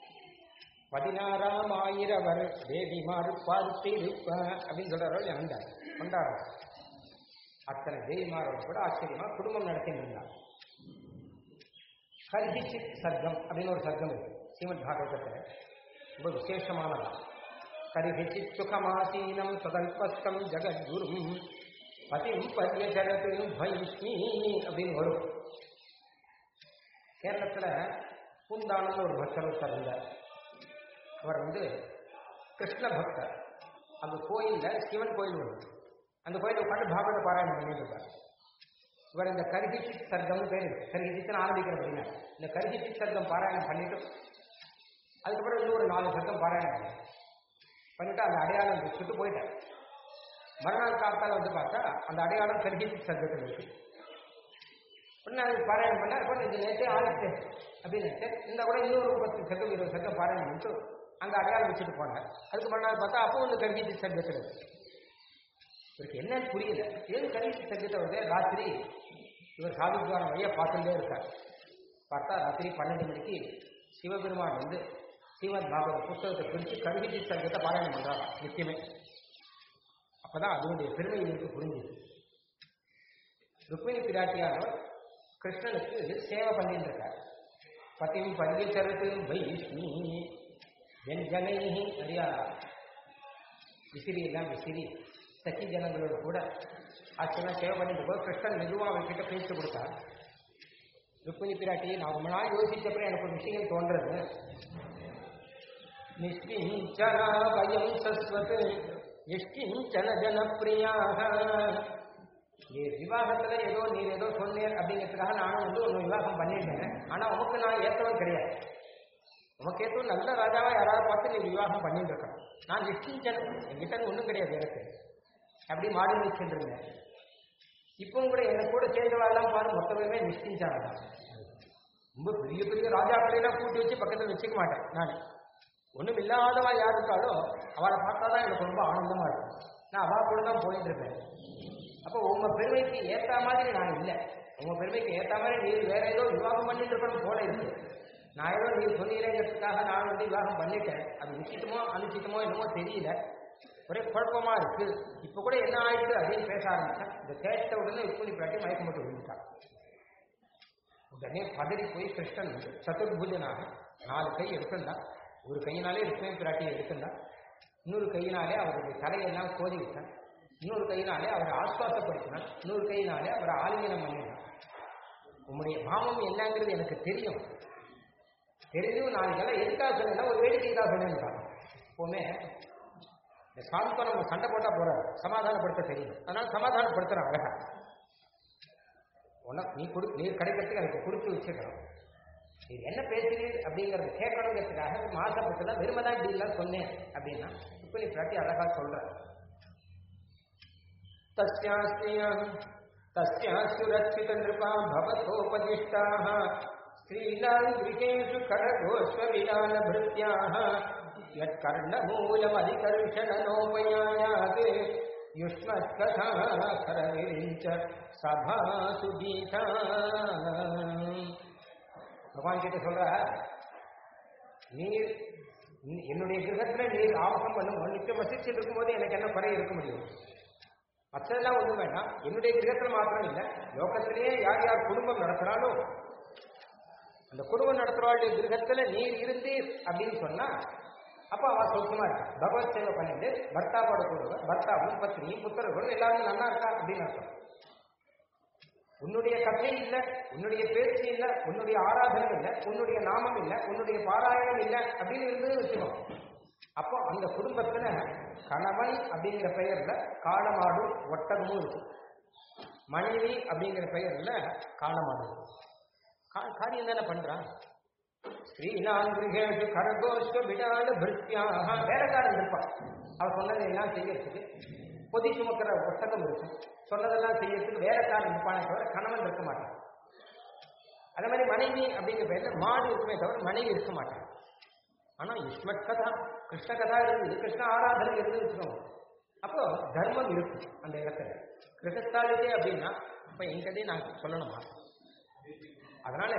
பதினாறாம் ஆயிரவர் தேவிமாறு பார்த்திருப்ப அப்படின்னு சொல்றாரு அந்த கொண்டாடுற அத்தனை தேவிமாரோட கூட ஆச்சரியமா குடும்பம் நடத்திட்டு இருந்தார் கர்ஹிச்சித் சர்க்கம் அப்படின்னு ஒரு சர்க்கம் இருக்கு ஸ்ரீமத் பாகவதத்துல ரொம்ப விசேஷமானதா கரிஹிச்சித் சுகமாசீனம் சதல்பஸ்தம் ஜெகத்குரும் பதிம் பரியஜரத்து பைஷ்மி அப்படின்னு வரும் கேரளத்துல பூந்தானம்னு ஒரு பக்தர் ஒருத்தர் இருந்தார் அவர் வந்து கிருஷ்ண பக்தர் அந்த கோயில்ல சிவன் கோயில் ஒன்று அந்த கோயில உட்காந்து பாகவத பாராயணம் பண்ணிட்டு இருக்கார் இவர் இந்த கரிகிச்சித் சர்க்கம் பேர் இருக்கு கரிகிச்சித்னு ஆரம்பிக்கிற அப்படின்னா இந்த கரிகிச்சித் சர்க்கம் பாராயணம் பண்ணிட்டு அதுக்கப்புறம் இன்னொரு நாலு சர்க்கம் பாராயணம் பண்ணி பண்ணிட்டு அந்த அடையாளம் வச்சுட்டு போயிட்டார் மறுநாள் காத்தால வந்து பார்த்தா அந்த அடையாளம் கரிகிச்சித் சர்க்கத்தில் இருக்கு உடனே அது பாராயணம் பண்ண இப்போ இது நேற்றே ஆயிடுச்சு அப்படின்னு நினைச்சேன் இந்த கூட இன்னொரு பத்து சர்க்கம் இருபது சர்க்கம் பாராயணம் பண்ணிட்டு அங்கே அடையாளம் வச்சுட்டு போனார் அதுக்கு மறுநாள் பார்த்தா அப்போ வந்து கரிகிச்சித் சர்க்கத்தில் இருக்கு இவருக்கு என்னன்னு புரியல ஏன் கரிகிச்சித் சர்க்கத்தை வந்து ராத்திரி இவர் சாதித்வாரம் வழியா பார்த்துட்டே இருக்கார் பார்த்தா ராத்திரி பன்னெண்டு மணிக்கு சிவபெருமான் வந்து ஸ்ரீமத் பாகவத புஸ்தகத்தை பிரித்து கருகிச்சி சர்க்கத்தை பாராயணம் பண்றார் நித்தியமே அப்பதான் அதனுடைய பெருமை எனக்கு புரிஞ்சுது ருக்மிணி பிராட்டியானவர் கிருஷ்ணனுக்கு சேவை பண்ணிட்டு இருக்கார் பதிம் பரியச்சரத்து வைஷ்ணி என் ஜனை நிறையா விசிறி எல்லாம் விசிறி சச்சி ஜனங்களோட கூட ஆச்சரியமா சேவை பண்ணிட்டு போது கிருஷ்ணன் மெதுவாக அவர்கிட்ட பேசி கொடுத்தார் ருக்மிணி பிராட்டி நான் ரொம்ப நாள் யோசிச்சப்பறம் எனக்கு ஒரு விஷயம் தோன்றது நிஷ்கிஞ்சனா பயம் சஸ்வத் நிஷ்கிஞ்சன ஜனப்பிரியாக நீ விவாகத்துல ஏதோ நீர் ஏதோ சொன்னீர் அப்படிங்கிறதுக்காக நானும் வந்து உன்னை விவாகம் பண்ணிட்டேன் ஆனா உனக்கு நான் ஏற்றவன் கிடையாது உனக்கு ஏற்றவன் நல்ல ராஜாவா யாராவது பார்த்து நீ விவாகம் பண்ணிட்டு இருக்கான் நான் நிஷ்கிஞ்சன் என்கிட்ட ஒன்றும் கிடையாது எனக்கு அப்படி மாடி வச்சுருந்தேன் இப்பவும் கூட என்ன கூட சேர்ந்தவாள்லாம் பாரு மொத்தமே நிஷ்கிஞ்சாங்க ரொம்ப பெரிய பெரிய ராஜாக்களையெல்லாம் கூட்டி வச்சு பக்கத்தில் வச்சுக்க மாட்டேன் நான் ஒன்றும் இல்லாதவா யார் இருக்காளோ அவளை பார்த்தா தான் எனக்கு ரொம்ப ஆனந்தமா இருக்கும் நான் அவள் கூட தான் போயிட்டு இருப்பேன் அப்போ உங்க பெருமைக்கு ஏற்ற மாதிரி நான் இல்லை உங்க பெருமைக்கு ஏற்ற மாதிரி நீ வேற ஏதோ விவாகம் பண்ணிட்டு இருக்கணும் போல இருக்கு நான் ஏதோ நீ சொன்னீங்கிறதுக்காக நான் வந்து விவாகம் பண்ணிட்டேன் அது உச்சிதமோ அனுச்சிதமோ என்னமோ தெரியல ஒரே குழப்பமா இருக்கு இப்ப கூட என்ன ஆயிடுது அப்படின்னு பேச ஆரம்பிச்சேன் இந்த கேட்ட உடனே இப்படி பிராட்டி மயக்கம் போட்டு விழுந்துட்டான் உடனே பதறி போய் கிருஷ்ணன் வந்து சதுர்புஜனாக நாலு கை எடுத்துட்டான் ஒரு கையினாலே ருக்மிணி பிராட்டியை எடுத்துட்டான் இன்னொரு கையினாலே அவருடைய தலையெல்லாம் கோதி விட்டான் இன்னொரு கையினாலே அவரை ஆஸ்வாசப்படுத்தினான் இன்னொரு கையினாலே அவரை ஆலிங்கனம் பண்ணினான் உம்முடைய பாவம் என்னங்கிறது எனக்கு தெரியும் தெரிஞ்சும் நான் இதெல்லாம் எதுக்காக சொன்னேன்னா ஒரு வேடிக்கைக்காக சொன்னேன்றான் எப்பவுமே இந்த சாந்தம் நம்ம சண்டை போட்டா போறாரு சமாதானப்படுத்த தெரியும் அதனால சமாதானப்படுத்துறான் அழகா உனக்கு நீ கொடு நீர் கிடைக்கிறதுக்கு அதுக்கு கொடுத்து வச்சுக்கணும் நீர் என்ன பேசுறீர் அப்படிங்கறத கேட்கணுங்கிறதுக்காக மாசப்பட்டு தான் வெறுமை தான் இப்படி எல்லாம் சொன்னேன் அப்படின்னா இப்ப நீ பிராட்டி அழகா சொல்ற தஸ்யாஸ்தியம் தஸ்யாசுரட்சித நிருபா பவதோபதிஷ்டாः ஸ்ரீலாங்கிருகேஷு கடகோஸ்வ விலான பிருத்யாः यत्कर्णमूलमधिकर्षणनोपयायात् युष्मत्कथाकरनिरिञ्च सभासु गीता பகவான் கிட்ட சொல்ற நீர் நீ- என்னுடைய கிரகத்துல நீர் ஆவகம் பண்ணும் நித்தியம் வசிச்சுட்டு இருக்கும்போது எனக்கு என்ன குறை இருக்க முடியும் மற்றதெல்லாம் ஒண்ணும் வேண்டாம் என்னுடைய கிரகத்துல மாத்திரம் இல்லை லோகத்திலேயே யார் யார் குடும்பம் நடத்துறாலும் அந்த குடும்பம் நடத்துறவாளுடைய கிரகத்துல நீர் இருந்தீர் அப்படின்னு சொன்னா அப்ப அவ சௌக்கியமா இருக்கா பகவத் சேவை பண்ணிட்டு பர்த்தாவோட கூட பர்த்தாவும் பத்னி புத்தர்களும் எல்லாரும் நல்லா இருக்கா அப்படின்னு அர்த்தம் உன்னுடைய கதை இல்ல உன்னுடைய பேச்சு இல்ல உன்னுடைய ஆராதனை இல்ல உன்னுடைய நாமம் இல்ல உன்னுடைய பாராயணம் இல்ல அப்படின்னு இருந்து வச்சுக்கோ அப்போ அந்த குடும்பத்துல கணவன் அப்படிங்கிற பெயர்ல காளமாடும் ஒட்டகமும் இருக்கும் மனைவி அப்படிங்கிற பெயர்ல காளமாடும் கா- காரியம் தானே பண்றான் ஸ்ரீனாம் கிரகேஷு கரகோஷ்ட விடால பிருத்தியாக வேலைக்காரன் இருப்பான் அவன் சொன்னதை எல்லாம் செய்யறதுக்கு பொதி சுமக்கிற ஒட்டகம் இருக்கும் சொன்னதெல்லாம் செய்யறதுக்கு வேலைக்காரன் இருப்பானே தவிர கணவன் இருக்க மாட்டான் அதே மாதிரி மனைவி அப்படிங்கிற பேர்ல மாடு இருக்குமே தவிர மனைவி இருக்க மாட்டான் ஆனா யுஷ்மத் கதா கிருஷ்ண கதா இருக்குது கிருஷ்ண ஆராதனை இருந்து வச்சுக்கோங்க அப்போ தர்மம் இருக்கும் அந்த இடத்துல கிரகஸ்தாலிட்டே அப்படின்னா அப்ப எங்கதே நான் சொல்லணுமா அதனால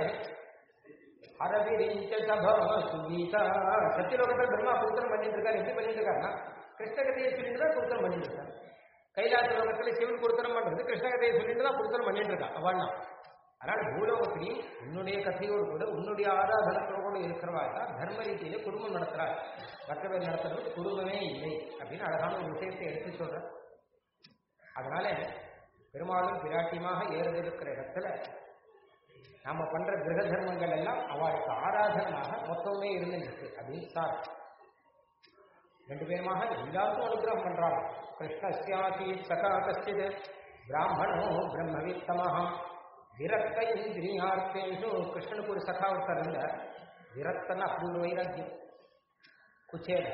அரவிரிஞ்ச சபா சுகீதா சத்தியலோகத்தில் பிரம்மா புத்தனம் பண்ணிட்டு இருக்காரு எப்படி பண்ணிட்டு இருக்காருன்னா கிருஷ்ணகதையை சொல்லிட்டு தான் புத்தனம் பண்ணிட்டு இருக்காரு கைலாச லோகத்துல சிவன் கொடுத்தனம் பண்றது கிருஷ்ணகதையை சொல்லிட்டு தான் புத்தனம் பண்ணிட்டு இருக்கா அவள்னா அதனால பூலோகத்திலையும் உன்னுடைய கதையோடு கூட உன்னுடைய ஆராதனத்தோடு இருக்கிறவா தான் தர்ம ரீதியில குடும்பம் நடத்துறார் மற்ற பேர் நடத்துறது குடும்பமே இல்லை அப்படின்னு அழகான ஒரு விஷயத்தை எடுத்து சொல்ற அதனால பெரும்பாலும் பிராட்டியமாக ஏறுதிருக்கிற இடத்துல நாம பண்ற கிரக தர்மங்கள் எல்லாம் அவளுக்கு ஆராதனமாக மொத்தமே இருந்துருக்கு அப்படின்னு சார் ரெண்டு பேருமாக எல்லாருக்கும் அனுகிரகம் பண்றாங்க கிருஷ்ணஸ்யாசி சகா கஷ்டித் பிராமணோ பிரம்மவித்தமஹா விரக்த இந்திரியார்த்தேஷு கிருஷ்ணனுக்கு ஒரு சகா ஒருத்தர் இருந்தார் விரக்தன்னு அப்படி ஒரு வைராக்கியம் குச்சேல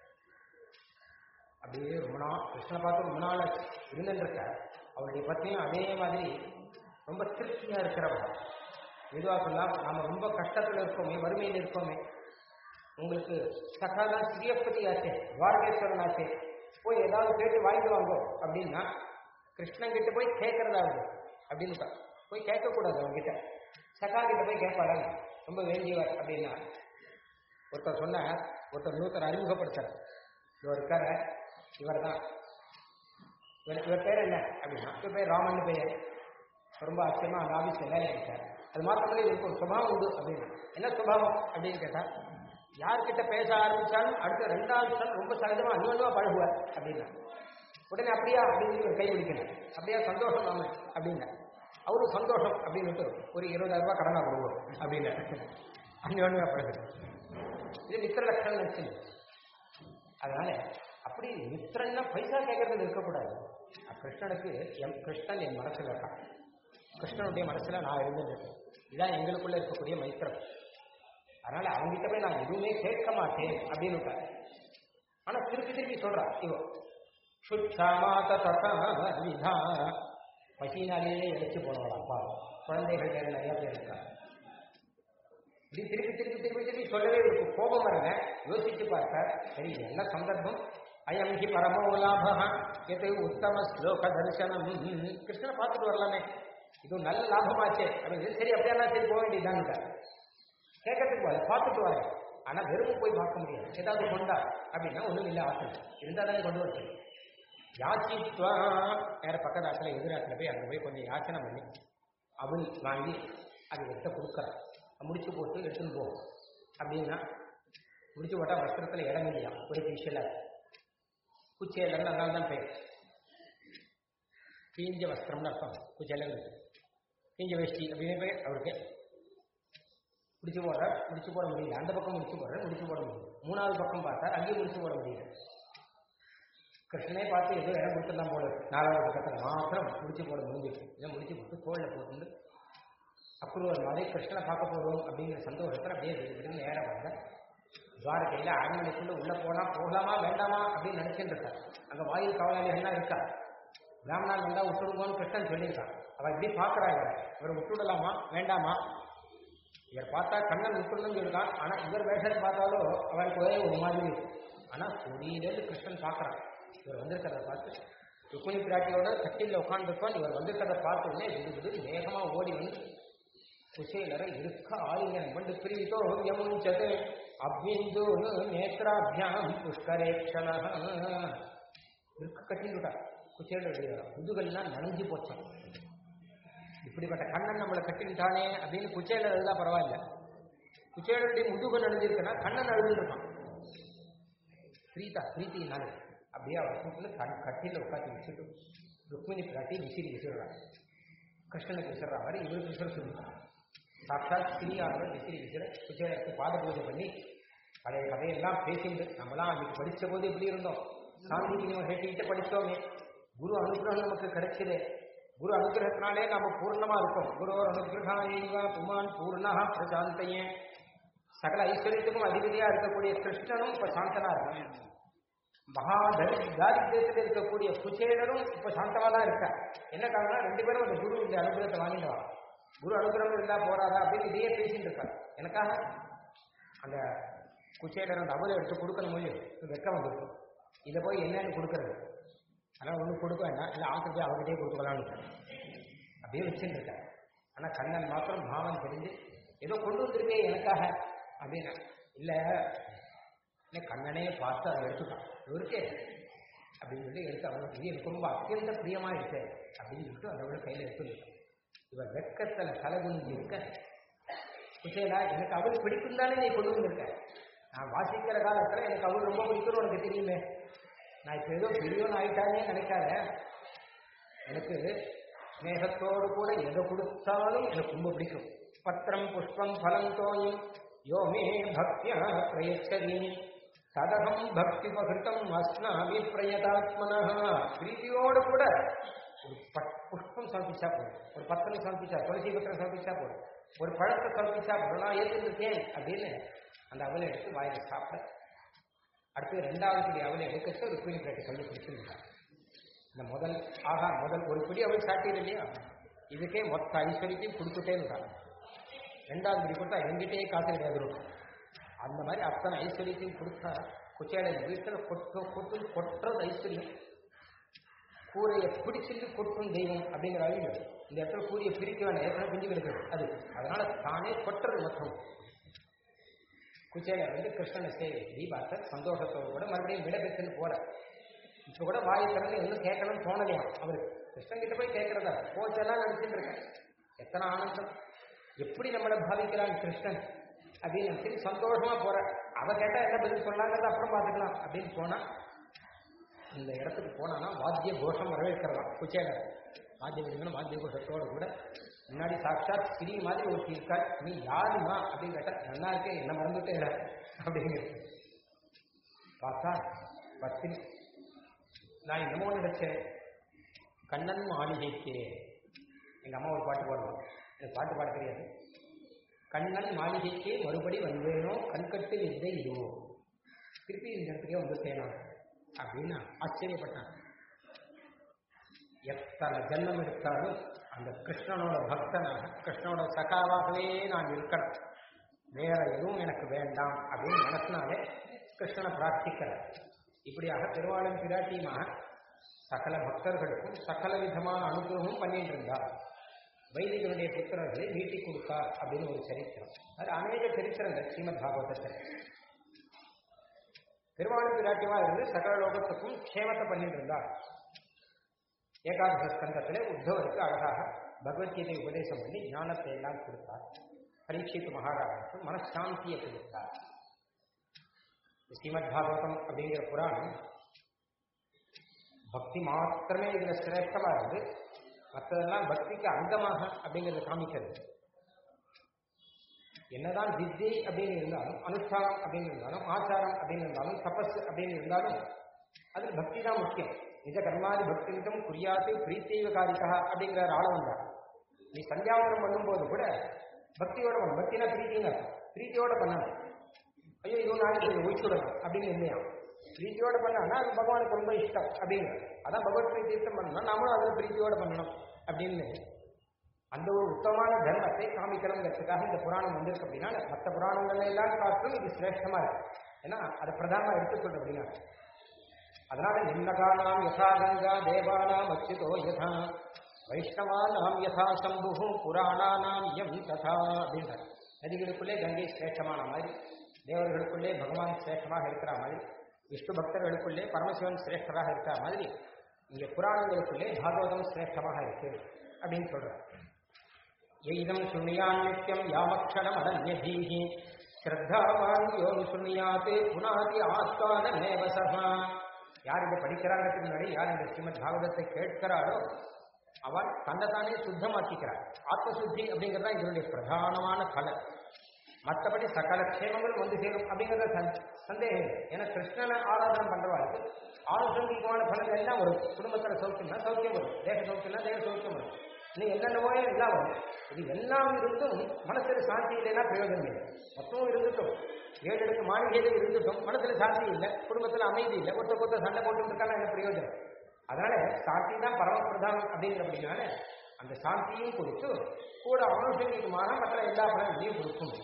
அப்படியே ரொம்ப நாள் கிருஷ்ணனை பார்த்து ரொம்ப நாள் இருந்துருக்க அவருடைய பத்தியும் அதே மாதிரி ரொம்ப திருப்தியா இருக்கிறவங்க எதுவாக சொல்லலாம் நாம ரொம்ப கஷ்டத்துல இருக்கோமே வறுமையில் இருக்கோமே உங்களுக்கு சகாதான் சிறியப்பதி ஆச்சே துவாரகேஸ்வரன் ஆச்சே போய் ஏதாவது கேட்டு வாங்கிட்டு வாங்கோ அப்படின்னா கிருஷ்ணன் கிட்ட போய் கேட்கறதாவது அப்படின்னு சொ- போய் கேட்கக்கூடாது அவங்ககிட்ட சகா கிட்ட போய் கேட்பாரு ரொம்ப வேண்டியவர் அப்படின்னா ஒருத்தர் சொன்ன ஒருத்தர் இன்னொருத்தர் அறிமுகப்படுத்தார் இவர் இருக்கார இவர் தான் இவர் இவர் பேர் என்ன அப்படின்னா இவர் பேர் ராமன் பெயர் ரொம்ப ஆச்சரியமா அந்த ஆபீஸ்ல வேலை இருக்கார் அது மாத்திரமே இதுக்கு ஒரு சுபாவம் உண்டு அப்படின்னு என்ன சுபாவம் அப்படின்னு கேட்டா யார்கிட்ட பேச ஆரம்பிச்சாலும் அடுத்த ரெண்டாவது நாள் ரொம்ப சகஜமா அன்வன்மா பழகுவார் அப்படின்னா உடனே அப்படியா அப்படின்னு சொல்லி ஒரு கை பிடிக்கணும் அப்படியா சந்தோஷம் நாம அப்படின்னா அவரும் சந்தோஷம் அப்படின்னுட்டு ஒரு இருபதாயிரம் ரூபாய் கடனா கொடுவோம் அப்படின்னு அன்வன்மா பழகுது இது மித்திர லட்சணம் நினைச்சு அதனால அப்படி மித்திரன்னா பைசா கேட்கறது இருக்கக்கூடாது அஹ் கிருஷ்ணனுக்கு எம் கிருஷ்ணன் என் மனசுல இருக்கான் கிருஷ்ணனுடைய மனசுல நான் இருந்துருக்கேன் இதான் எங்களுக்குள்ள இருக்கக்கூடிய மைத்திரம் அதனால அவங்ககிட்ட போய் நான் எதுவுமே கேட்க மாட்டேன் அப்படின்னு விட்டார். ஆனா திருப்பி திருப்பி சொல்றா இவோ சுட்சாமாத ததா விதா பசினாலேயே இழைச்சு போனவளா அப்பா குழந்தைகள் பேர் நிறைய பேர் இருக்காங்க இப்படி திருப்பி திருப்பி திருப்பி திருப்பி சொல்லவே இருக்கு கோபம் வரல யோசிச்சு பார்த்தார் சரி இது என்ன சந்தர்ப்பம் அயம் ஹி பரமோ லாப எது உத்தம ஸ்லோக தரிசனம் கிருஷ்ணனை பார்த்துட்டு வரலாமே இது ஒரு நல்ல லாபமாச்சே அப்படின்னு சரி அப்படியெல்லாம் சரி போக வேண்டியதான்னு கேட்கறதுக்கு போல பார்த்துட்டு வரேன் ஆனா வெறும் போய் பார்க்க முடியாது ஏதாவது கொண்டா அப்படின்னா ஒண்ணும் இல்லை ஆசை இருந்தா தானே கொண்டு வரது யாச்சித்வா வேற பக்கத்து ஆத்துல எதிராத்துல போய் அங்க போய் கொஞ்சம் யாச்சனை பண்ணி அவள் வாங்கி அது எடுத்த கொடுக்குறான் முடிச்சு போட்டு எடுத்துன்னு போ அப்படின்னா முடிச்சு போட்டா வஸ்திரத்துல இடம் இல்லையா ஒரு பிஷல குச்சேல அதனால தான் பேர் கீஞ்ச வஸ்திரம்னு அர்த்தம் குச்சேல கீஞ்ச வேஷ்டி அப்படின்னு பேர் அவருக்கு முடிச்சு போடுறார் முடிச்சு போட முடியல அந்த பக்கம் முடிச்சு போடுறார் முடிச்சு போட முடியல மூணாவது பக்கம் பார்த்தார் அங்கேயும் முடிச்சு போட முடியல கிருஷ்ணனே பார்த்து ஏதோ இடம் கொடுத்துடலாம் போல இருக்கு. நாலாவது பக்கத்தில் மாத்திரம் முடிச்சு போட முடிஞ்சிருக்கு இதை முடிச்சு போட்டு தோளில் போட்டு அப்ரூவல் மாதிரி கிருஷ்ணனை பார்க்க போறோம் அப்படிங்கிற சந்தோஷத்தில் அப்படியே திடீர்னு நேரம் வந்த துவாரகையில் அரண்மனைக்குள்ள உள்ள போனா போகலாமா வேண்டாமா அப்படின்னு நினைச்சுட்டு இருக்கார் அங்க வாயில் காவலாளிகள்லாம் இருக்கா பிராமணன் வந்தா விட்டுடுங்கன்னு கிருஷ்ணன் சொல்லியிருக்கான் அவ இப்படி பாக்குறாங்க இவரை விட்டுடலாமா வேண்டாமா இவர் பார்த்தா கண்ணன் முக்கணும்னு சொல்லிருக்கான் ஆனா இவர் வேஷத்தை பார்த்தாலும் அவருக்கு ஒரே ஒரு மாதிரி இருக்கும் ஆனா கொடியிலேருந்து கிருஷ்ணன் பார்க்கறான் இவர் வந்திருக்கிறத பார்த்து ருக்மிணி பிராட்டியோட கட்டில உட்காந்துருப்பான் இவர் வந்திருக்கிறத பார்த்த உடனே விடு விடு வேகமா ஓடி வந்து குசேலரை இருக்க ஆலிங்கனம் பண்ணி பிரிவிதோ யமுஞ்சது அப்விந்து நேத்ராபியாம் புஷ்கரேக்ஷண இருக்க கட்டிட்டுட்டா குசேலருடைய முதுகெல்லாம் நனைஞ்சு போச்சான் இப்படிப்பட்ட கண்ணன் நம்மளை கட்டிட்டானே அப்படின்னு குச்சேலர் அழுதா பரவாயில்ல குச்சேலருடைய முதுகு நனைஞ்சிருக்குன்னா கண்ணன் அழுதுருக்கான் பிரீதா பிரீத்தினால அப்படியே அவர் கூட்டில் கண் கட்டில உட்காந்து வச்சுட்டு ருக்மிணி பிராட்டி விசிறி விசிறாங்க கிருஷ்ணனுக்கு விசிற மாதிரி இவருக்கு விசிற சொல்லிட்டாங்க சாட்சாத் ஸ்ரீயானவர் விசிறி விசிற குச்சேலருக்கு பாத பூஜை பண்ணி பழைய கதையெல்லாம் பேசிட்டு நம்மளாம் அன்னைக்கு படிச்ச போது எப்படி இருந்தோம் சாந்தி ஹெட்டிக்கிட்ட படித்தோமே குரு அனுகிரகம் நமக்கு கிடைச்சது குரு அனுகிரகத்தினாலே நாம பூர்ணமா இருக்கோம் குருவோர் அனுகிரகாயைவ புமான் பூர்ணா பிரசாந்தையே சகல ஐஸ்வர்யத்துக்கும் அதிபதியா இருக்கக்கூடிய கிருஷ்ணனும் இப்ப சாந்தனா இருக்கான் மகா தரி தாரித்தியத்தில் இருக்கக்கூடிய குச்சேலரும் இப்ப சாந்தமா தான் இருக்கா என்ன காரணம் ரெண்டு பேரும் அந்த குரு இந்த அனுகிரகத்தை வாங்கிடுவா குரு அனுகிரகம் இருந்தா போறாதா அப்படின்னு இதையே பேசிட்டு இருக்காரு எனக்காக அந்த குச்சேலர் அந்த அவரை எடுத்து கொடுக்கணும் முடியும் வெக்கம் வந்துருக்கும் இதை போய் என்னன்னு கொடுக்கறது ஆனால் ஒன்றும் கொடுக்க வேண்டாம் இல்லை ஆக்கிட்டு அவர்கிட்டயே கொடுத்துக்கலாம்னு அப்படியே வச்சுட்டு இருக்கேன் ஆனால் கண்ணன் மாத்திரம் பாவம் தெரிஞ்சு ஏதோ கொண்டு வந்திருக்கே எனக்காக அப்படின்னு இல்லை கண்ணனே பார்த்து அதை எடுத்துட்டான் இவருக்கே அப்படின்னு சொல்லி எடுத்து அவனுக்கு இது எனக்கு ரொம்ப அத்தியந்த பிரியமா இருக்கு அப்படின்னு சொல்லிட்டு அதை விட கையில் எடுத்து இவர் வெக்கத்தில் தலைகுனிஞ்சு இருக்க குசேலா எனக்கு அவள் பிடிக்கும் தானே நீ கொண்டு வந்திருக்க நான் வாசிக்கிற காலத்தில் எனக்கு அவள் ரொம்ப பிடிக்கும்னு உனக்கு தெரியுமே நான் இப்போ ஏதோ பெரியவன் ஆயிட்டானே நினைக்காத எனக்கு ஸ்நேகத்தோடு கூட எதை கொடுத்தாலும் எனக்கு ரொம்ப பிடிக்கும் பத்திரம் புஷ்பம் பலம் தோயும் யோ மே பக்தியா பிரயச்சதி ததகம் பக்தி பகிருத்தம் அஸ்னாமி பிரயதாத்மனா பிரீதியோடு கூட ஒரு பட் புஷ்பம் சமர்ப்பிச்சா போதும் ஒரு பத்திரம் சமர்ப்பிச்சா துளசி பத்திரம் சமர்ப்பிச்சா போதும் ஒரு பழத்தை சமர்ப்பிச்சா போதும் நான் ஏற்றுருக்கேன் அப்படின்னு அந்த அவலை எடுத்து வாயில சாப்பிட அடுத்து ரெண்டாவது பிடி அவளை எடுக்கச்சு ஒரு பிடி பிளேட்டை சொல்லி கொடுத்துருக்காங்க இந்த முதல் ஆகா முதல் ஒரு பிடி அவள் சாட்டியது இல்லையா இதுக்கே மொத்த ஐஸ்வர்யத்தையும் கொடுத்துட்டேன்னு ரெண்டாவது பிடி கொடுத்தா எங்கிட்டே காசு கிடையாது இருக்கும் அந்த மாதிரி அத்தனை ஐஸ்வர்யத்தையும் கொடுத்தா குச்சேலை வீட்டில் கொட்டு கொட்டு கொட்டுறது ஐஸ்வர்யம் கூரையை பிடிச்சிட்டு கொட்டும் தெய்வம் அப்படிங்கிற அழிவு இந்த இடத்துல கூரையை பிரிக்க வேண்டாம் ஏற்கனவே குஞ்சு கிடக்குது அது அதனால தானே கொட்டுறது மொத்தம் குச்சேல வந்து கிருஷ்ணனை சேவை தீபாத்தர் சந்தோஷத்தோடு கூட மறுபடியும் விடபெற்றுன்னு போற இப்ப கூட வாயை திறந்து இன்னும் கேட்கணும்னு தோணலையாம் அவருக்கு கிருஷ்ணன் கிட்ட போய் கேட்கறதா போச்செல்லாம் நினைச்சிட்டு இருக்கேன் எத்தனை ஆனந்தம் எப்படி நம்மளை பாவிக்கிறான் கிருஷ்ணன் அப்படின்னு நினைச்சு சந்தோஷமா போற அவ கேட்டா என்ன பதில் சொல்லாங்கிறத அப்புறம் பார்த்துக்கலாம் அப்படின்னு போனா இந்த இடத்துக்கு போனானா வாத்திய கோஷம் வரவேற்கிறதாம் குச்சேலர் வாத்திய விரும்பணும் வாத்திய கோஷத்தோட கூட முன்னாடி சாட்சாத் ஸ்ரீ மாதிரி ஒருத்தி இருக்காள் நீ யாருமா அப்படின்னு கேட்டா நல்லா இருக்கே என்ன மறந்துட்டே இல்லை அப்படிங்க பார்த்தா பத்தினி நான் என்னமோ நினைச்சேன் கண்ணன் மாளிகைக்கு எங்க அம்மா ஒரு பாட்டு பாடுவாங்க எனக்கு பாட்டு பாட தெரியாது கண்ணன் மாளிகைக்கு மறுபடி வந்தேனோ கண்கட்டு வித்தை இதுவோ திருப்பி இந்த இடத்துக்கே வந்துட்டேனா அப்படின்னு ஆச்சரியப்பட்டான் எத்தனை ஜென்மம் எடுத்தாலும் அந்த கிருஷ்ணனோட பக்தனாக கிருஷ்ணனோட சகாவாகவே நான் இருக்கணும் வேற எதுவும் எனக்கு வேண்டாம் அப்படின்னு மனசினாலே கிருஷ்ணனை பிரார்த்திக்கிறேன் இப்படியாக திருவாளன் பிராட்டியுமாக சகல பக்தர்களுக்கும் சகல விதமான அனுகிரகமும் பண்ணிட்டு இருந்தார் வைதிகனுடைய புத்திரர்களை மீட்டி கொடுத்தார் அப்படின்னு ஒரு சரித்திரம் அது அநேக சரித்திரங்கள் ஸ்ரீமத் பாகவதத்தில் திருவாளன் பிராட்டியமா இருந்து சகல லோகத்துக்கும் க்ஷேமத்தை பண்ணிட்டு இருந்தார் ஏகாதச ஸ்கந்தத்திலே உத்தவருக்கு அழகாக பகவத்கீதை உபதேசம் பண்ணி ஞானத்தை எல்லாம் கொடுத்தார் பரீட்சித்து மகாராஜனுக்கு மனசாந்தியை கொடுத்தார் ஸ்ரீமத் பாகவதம் அப்படிங்கிற புராணம் பக்தி மாத்திரமே இதுல சிரேஷ்டமா இருந்து மற்றதெல்லாம் பக்திக்கு அங்கமாக அப்படிங்கிறத காமிக்கிறது என்னதான் வித்தை அப்படின்னு இருந்தாலும் அனுஷ்டானம் அப்படின்னு இருந்தாலும் ஆச்சாரம் அப்படின்னு இருந்தாலும் தபஸ் அப்படின்னு இருந்தாலும் அது பக்தி தான் முக்கியம் நிஜ கர்மாதி பக்திங்கம் குறியாது பிரீத்தெய்வ காரிகா அப்படிங்கிற ஆளம் வந்தார் நீ சந்தியாவனம் பண்ணும்போது கூட பக்தியோட பண்ணணும் பக்தினா பிரீத்திங்க பிரீத்தியோட பண்ணணும் ஐயோ இது நாளைக்கு ஒழிச்சுடணும் அப்படின்னு இல்லையா பிரீத்தியோட பண்ணா அது பகவானுக்கு ரொம்ப இஷ்டம் அப்படிங்கிற அதான் பகவத் பிரீத்தியம் பண்ணணும் நாமளும் அதில் பிரீத்தியோட பண்ணணும் அப்படின்னு அந்த ஒரு உத்தமமான தர்மத்தை காமிக்கணுங்கிறதுக்காக இந்த புராணம் வந்திருக்கு அப்படின்னா மற்ற புராணங்கள் எல்லாம் காட்டும் இது சிரேஷ்டமா இருக்கு ஏன்னா அதை பிரதானமா எடுத்துக்கொள்ள அப்படின்னா அதனால நின்னகானாம் யசா கங்கா தேவானாம் அச்சுதோ யதா வைஷ்ணவானாம் யதா சம்பு புராணானாம் எம் ததா அப்படின்றார் நதிகளுக்குள்ளே கங்கை சிரேஷ்டமான மாதிரி தேவர்களுக்குள்ளே பகவான் சிரேஷ்டமாக இருக்கிற மாதிரி விஷ்ணு பக்தர்களுக்குள்ளே பரமசிவன் சிரேஷ்டராக இருக்கிற மாதிரி இங்கே புராணங்களுக்குள்ளே பாகவதம் சிரேஷ்டமாக இருக்கு அப்படின்னு சொல்றார் எய்தம் சுண்ணியான் நித்தியம் யாமக்ஷணம் அனன்யதீஹி ஸ்ரத்தாவான் யோனி சுண்ணியாத்து புனாதி ஆஸ்தான நேவசகா யார் இதை படிக்கிறாங்கிறதுக்கு முன்னாடி யார் இந்த ஸ்ரீமத் பாகவதத்தை கேட்கிறாரோ அவன் தன்னைத்தானே சுத்தமாக்கிக்கிறார் ஆத்மசுத்தி அப்படிங்கிறது தான் இதனுடைய பிரதானமான பலன் மற்றபடி சகல க்ஷேமங்களும் வந்து சேரும் அப்படிங்கிறத சந்- சந்தேகம் இல்லை ஏன்னா கிருஷ்ணனை ஆராதனை பண்றவாளுக்கு ஆனுஷங்கிகமான பலன் எல்லாம் வரும் குடும்பத்துல சௌக்கியம்னா சௌக்கியம் வரும் தேக சௌக்கியம்னா தேக சௌக்கியம் வரும் இன்னும் என்னென்னவோ எல்லாம் வரும் இது எல்லாம் இருந்தும் மனசுல சாந்தி இல்லைன்னா பிரயோஜனம் இல்லை மொத்தமும் இருந்துட்டும் ஏழு அடுக்கு மாளிகையில இருந்துட்டும் மனசுல சாந்தி இல்லை குடும்பத்துல அமைதி இல்லை கொத்த கொத்த சண்டை போட்டு இருக்கான என்ன பிரயோஜனம் அதனால சாந்தி தான் பரமபிரதானம் அப்படிங்கிறபடினால அந்த சாந்தியும் கொடுத்து கூட ஆனுஷங்கிகமான மற்ற எல்லா பலன்களையும் கொடுக்கும்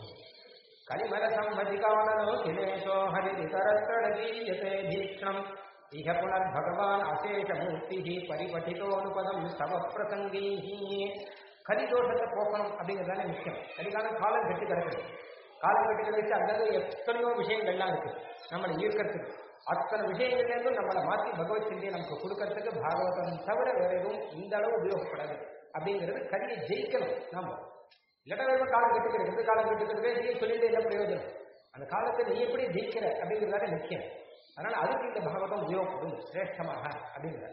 கலிமல சம்மதிகானனோ தினேஷோ ஹரி விதரத்ரடீயதே தீக்ஷணம் இஹ புனர் பகவான் அசேஷ மூர்த்தி பரிபட்டிதோனுபதம் சவ பிரசங்கீஹி கலிதோஷத்தை போக்கணும் அப்படிங்கிறதானே முக்கியம் கலிகாலம் காலம் கட்டி கிடக்குது காலம் கட்டி கிடச்சு அங்கங்க எத்தனையோ விஷயங்கள்லாம் இருக்கு நம்மளை ஈர்க்கறதுக்கு அத்தனை விஷயங்கள்லேருந்தும் நம்மளை மாற்றி பகவத் சிந்தையை நமக்கு கொடுக்கறதுக்கு பாகவதம் தவிர வேற எதுவும் இந்த அளவு உபயோகப்படாது அப்படிங்கிறது கலியை ஜெயிக்கணும் நாம இல்லாட்டா வெறும் காலம் கட்டுக்கிறது காலம் கட்டுக்கிறது நீ சொல்லிட்டு என்ன பிரயோஜனம் அந்த காலத்தை நீ எப்படி ஜெயிக்கிற அப்படிங்கிறதால முக்கியம் அதனால அதுக்கு இந்த பாகவதம் உபயோகப்படும் சிரேஷ்டமாக அப்படிங்கிறார்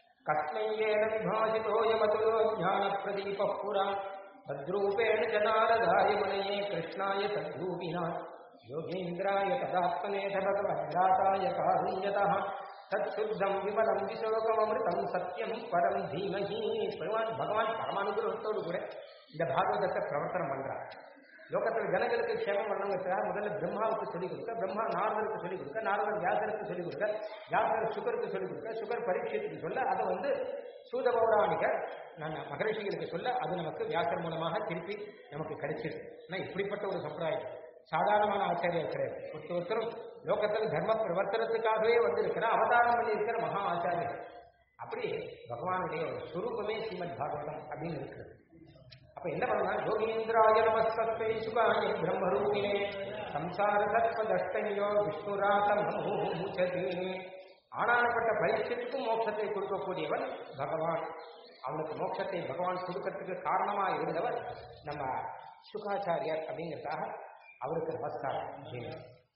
கஸ்மையேன விபாசிதோயமதுலோ ஞான பிரதீப புரா தத்ரூபேண ஜனாரதாய முனையே கிருஷ்ணாய தத்ரூபினா யோகீந்திராய ததாத்மனேஷ பகவத்ராதாய காருண்யதா தத்சுத்தம் விமலம் விசோகமமிருதம் சத்தியம் பரம் தீமஹி பகவான் பகவான் பரமானுகிரகத்தோடு கூட இந்த பாகவதத்தை பிரவர்த்தனம் பண்றார் லோகத்தில் ஜனங்களுக்கு க்ஷேமம் பண்ணணுங்கிறதுக்காக முதல்ல பிரம்மாவுக்கு சொல்லிக் கொடுக்க பிரம்மா நாரதருக்கு சொல்லிக் கொடுக்க நாரதர் வியாசருக்கு சொல்லிக் கொடுக்க வியாசர் சுகருக்கு சொல்லிக் கொடுக்க சுகர் பரீட்சத்துக்கு சொல்ல அதை வந்து சூத பௌராணிகர் நான் மகரிஷிகளுக்கு சொல்ல அது நமக்கு வியாசர் மூலமாக திருப்பி நமக்கு கிடைச்சிது ஆனால் இப்படிப்பட்ட ஒரு சம்பிரதாயம் சாதாரணமான ஆச்சாரியம் கிடையாது ஒருத்தர் ஒருத்தரும் லோகத்தில் தர்ம பிரவர்த்தனத்துக்காகவே வந்திருக்கிற அவதாரம் பண்ணியிருக்கிற மகா ஆச்சாரியர் அப்படி பகவானுடைய ஒரு சுரூபமே ஸ்ரீமத் பாகவதம் அப்படின்னு இருக்கிறது அப்ப என்ன பண்ணலாம் யோகீந்திராய நமஸ்தத்தை சுகாய பிரம்மரூபிணே சம்சார சத்வ தஷ்டனியோ விஷ்ணுராதம் மூச்சதி ஆனானப்பட்ட பரீட்சத்துக்கும் மோட்சத்தை கொடுக்கக்கூடியவன் பகவான் அவனுக்கு மோட்சத்தை பகவான் கொடுக்கறதுக்கு காரணமா இருந்தவர் நம்ம சுகாச்சாரியர் அப்படிங்கிறதுக்காக அவருக்கு நமஸ்காரம் அப்படின்னு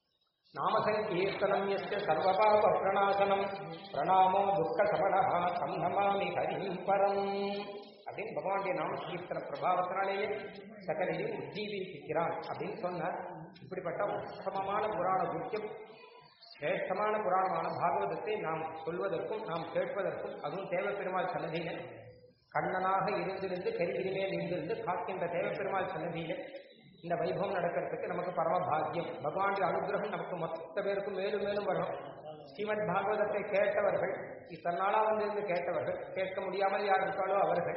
நாமசங்கீர்த்தனம் எஸ்ய சர்வபாப பிரணாசனம் பிரணாமோ துக்க சமணா தம் நமாமி ஹரிம் பரம் அப்படின்னு பகவானுடைய நாம கீர்த்தன பிரபாவத்தினாலேயே சகலையும் உஜ்ஜீவிக்கிறான் அப்படின்னு சொன்னார் இப்படிப்பட்ட உத்தமமான புராண குத்தியம் சிரேஷ்டமான புராணமான பாகவதத்தை நாம் சொல்வதற்கும் நாம் கேட்பதற்கும் அதுவும் தேவப்பெருமாள் சன்னதியில கண்ணனாக இருந்திருந்து கருவிரிமே நின்றிருந்து காக்கின்ற தேவப்பெருமாள் சன்னதியில இந்த வைபவம் நடக்கிறதுக்கு நமக்கு பரம பாக்கியம் பகவானுடைய அனுகிரகம் நமக்கு மொத்த பேருக்கும் மேலும் மேலும் வரும் ஸ்ரீமத் பாகவதத்தை கேட்டவர்கள் இத்தனை நாளா வந்து இருந்து கேட்டவர்கள் கேட்க முடியாமல் யார் இருக்காளோ அவர்கள்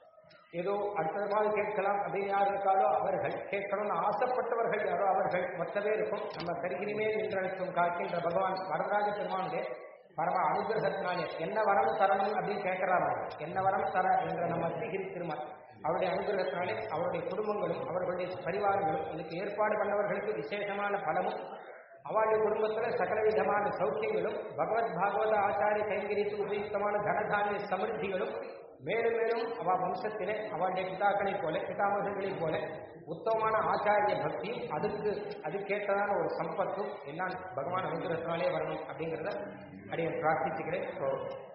ஏதோ அடுத்த மாதிரி கேட்கலாம் அப்படின்னு யார் இருக்காளோ அவர்கள் கேட்கணும்னு ஆசைப்பட்டவர்கள் யாரோ அவர்கள் மொத்த பேருக்கும் நம்ம கருகிரிமே நின்றழைக்கும் காக்கின்ற பகவான் வரதராஜ பெருமானுடைய பரம அனுகிரகத்தினாலே என்ன வரம் தரணும் அப்படின்னு கேட்கிறாரா என்ன வரம் தர என்ற நம்ம ஸ்ரீகிரி திருமால் அவருடைய அனுகிரகத்தினாலே அவருடைய குடும்பங்களும் அவர்களுடைய பரிவாரங்களும் இதுக்கு ஏற்பாடு பண்ணவர்களுக்கு விசேஷமான பலமும் அவளுடைய குடும்பத்துல சகல விதமான சௌக்கியங்களும் பகவத் பாகவத ஆச்சாரிய கைங்கரியத்துக்கு உபயுக்தமான தனதானிய சமிருத்திகளும் மேலும் மேலும் அவ வம்சத்திலே அவளுடைய பிதாக்களைப் போல பிதாமகங்களைப் போல உத்தமமான ஆச்சாரிய பக்தியும் அதுக்கு அதுக்கேற்றதான ஒரு சம்பத்தும் எல்லாம் பகவான் அனுகிரகத்தினாலே வரணும் அப்படிங்கிறத அடைய பிரார்த்திச்சுக்கிறேன் ஸோ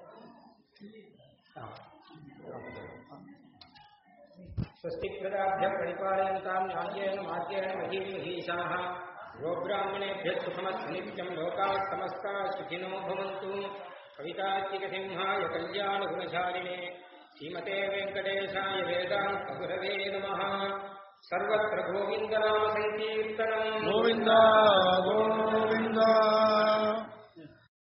स्वस्ति प्रदाभ्य परिपालयन्तां न्याय्येन मार्गेण महीं महीषाः गोब्राह्मणेभ्यः सुखमस्तु नित्यं लोकाः समस्ताः सुखिनो भवन्तु कवितार्किकसिंहाय कल्याणगुणशालिने श्रीमते वेङ्कटेशाय वेदान्तगुरवे नमः सर्वत्र गोविन्दनामसङ्कीर्तनम् गोविन्द गोविन्द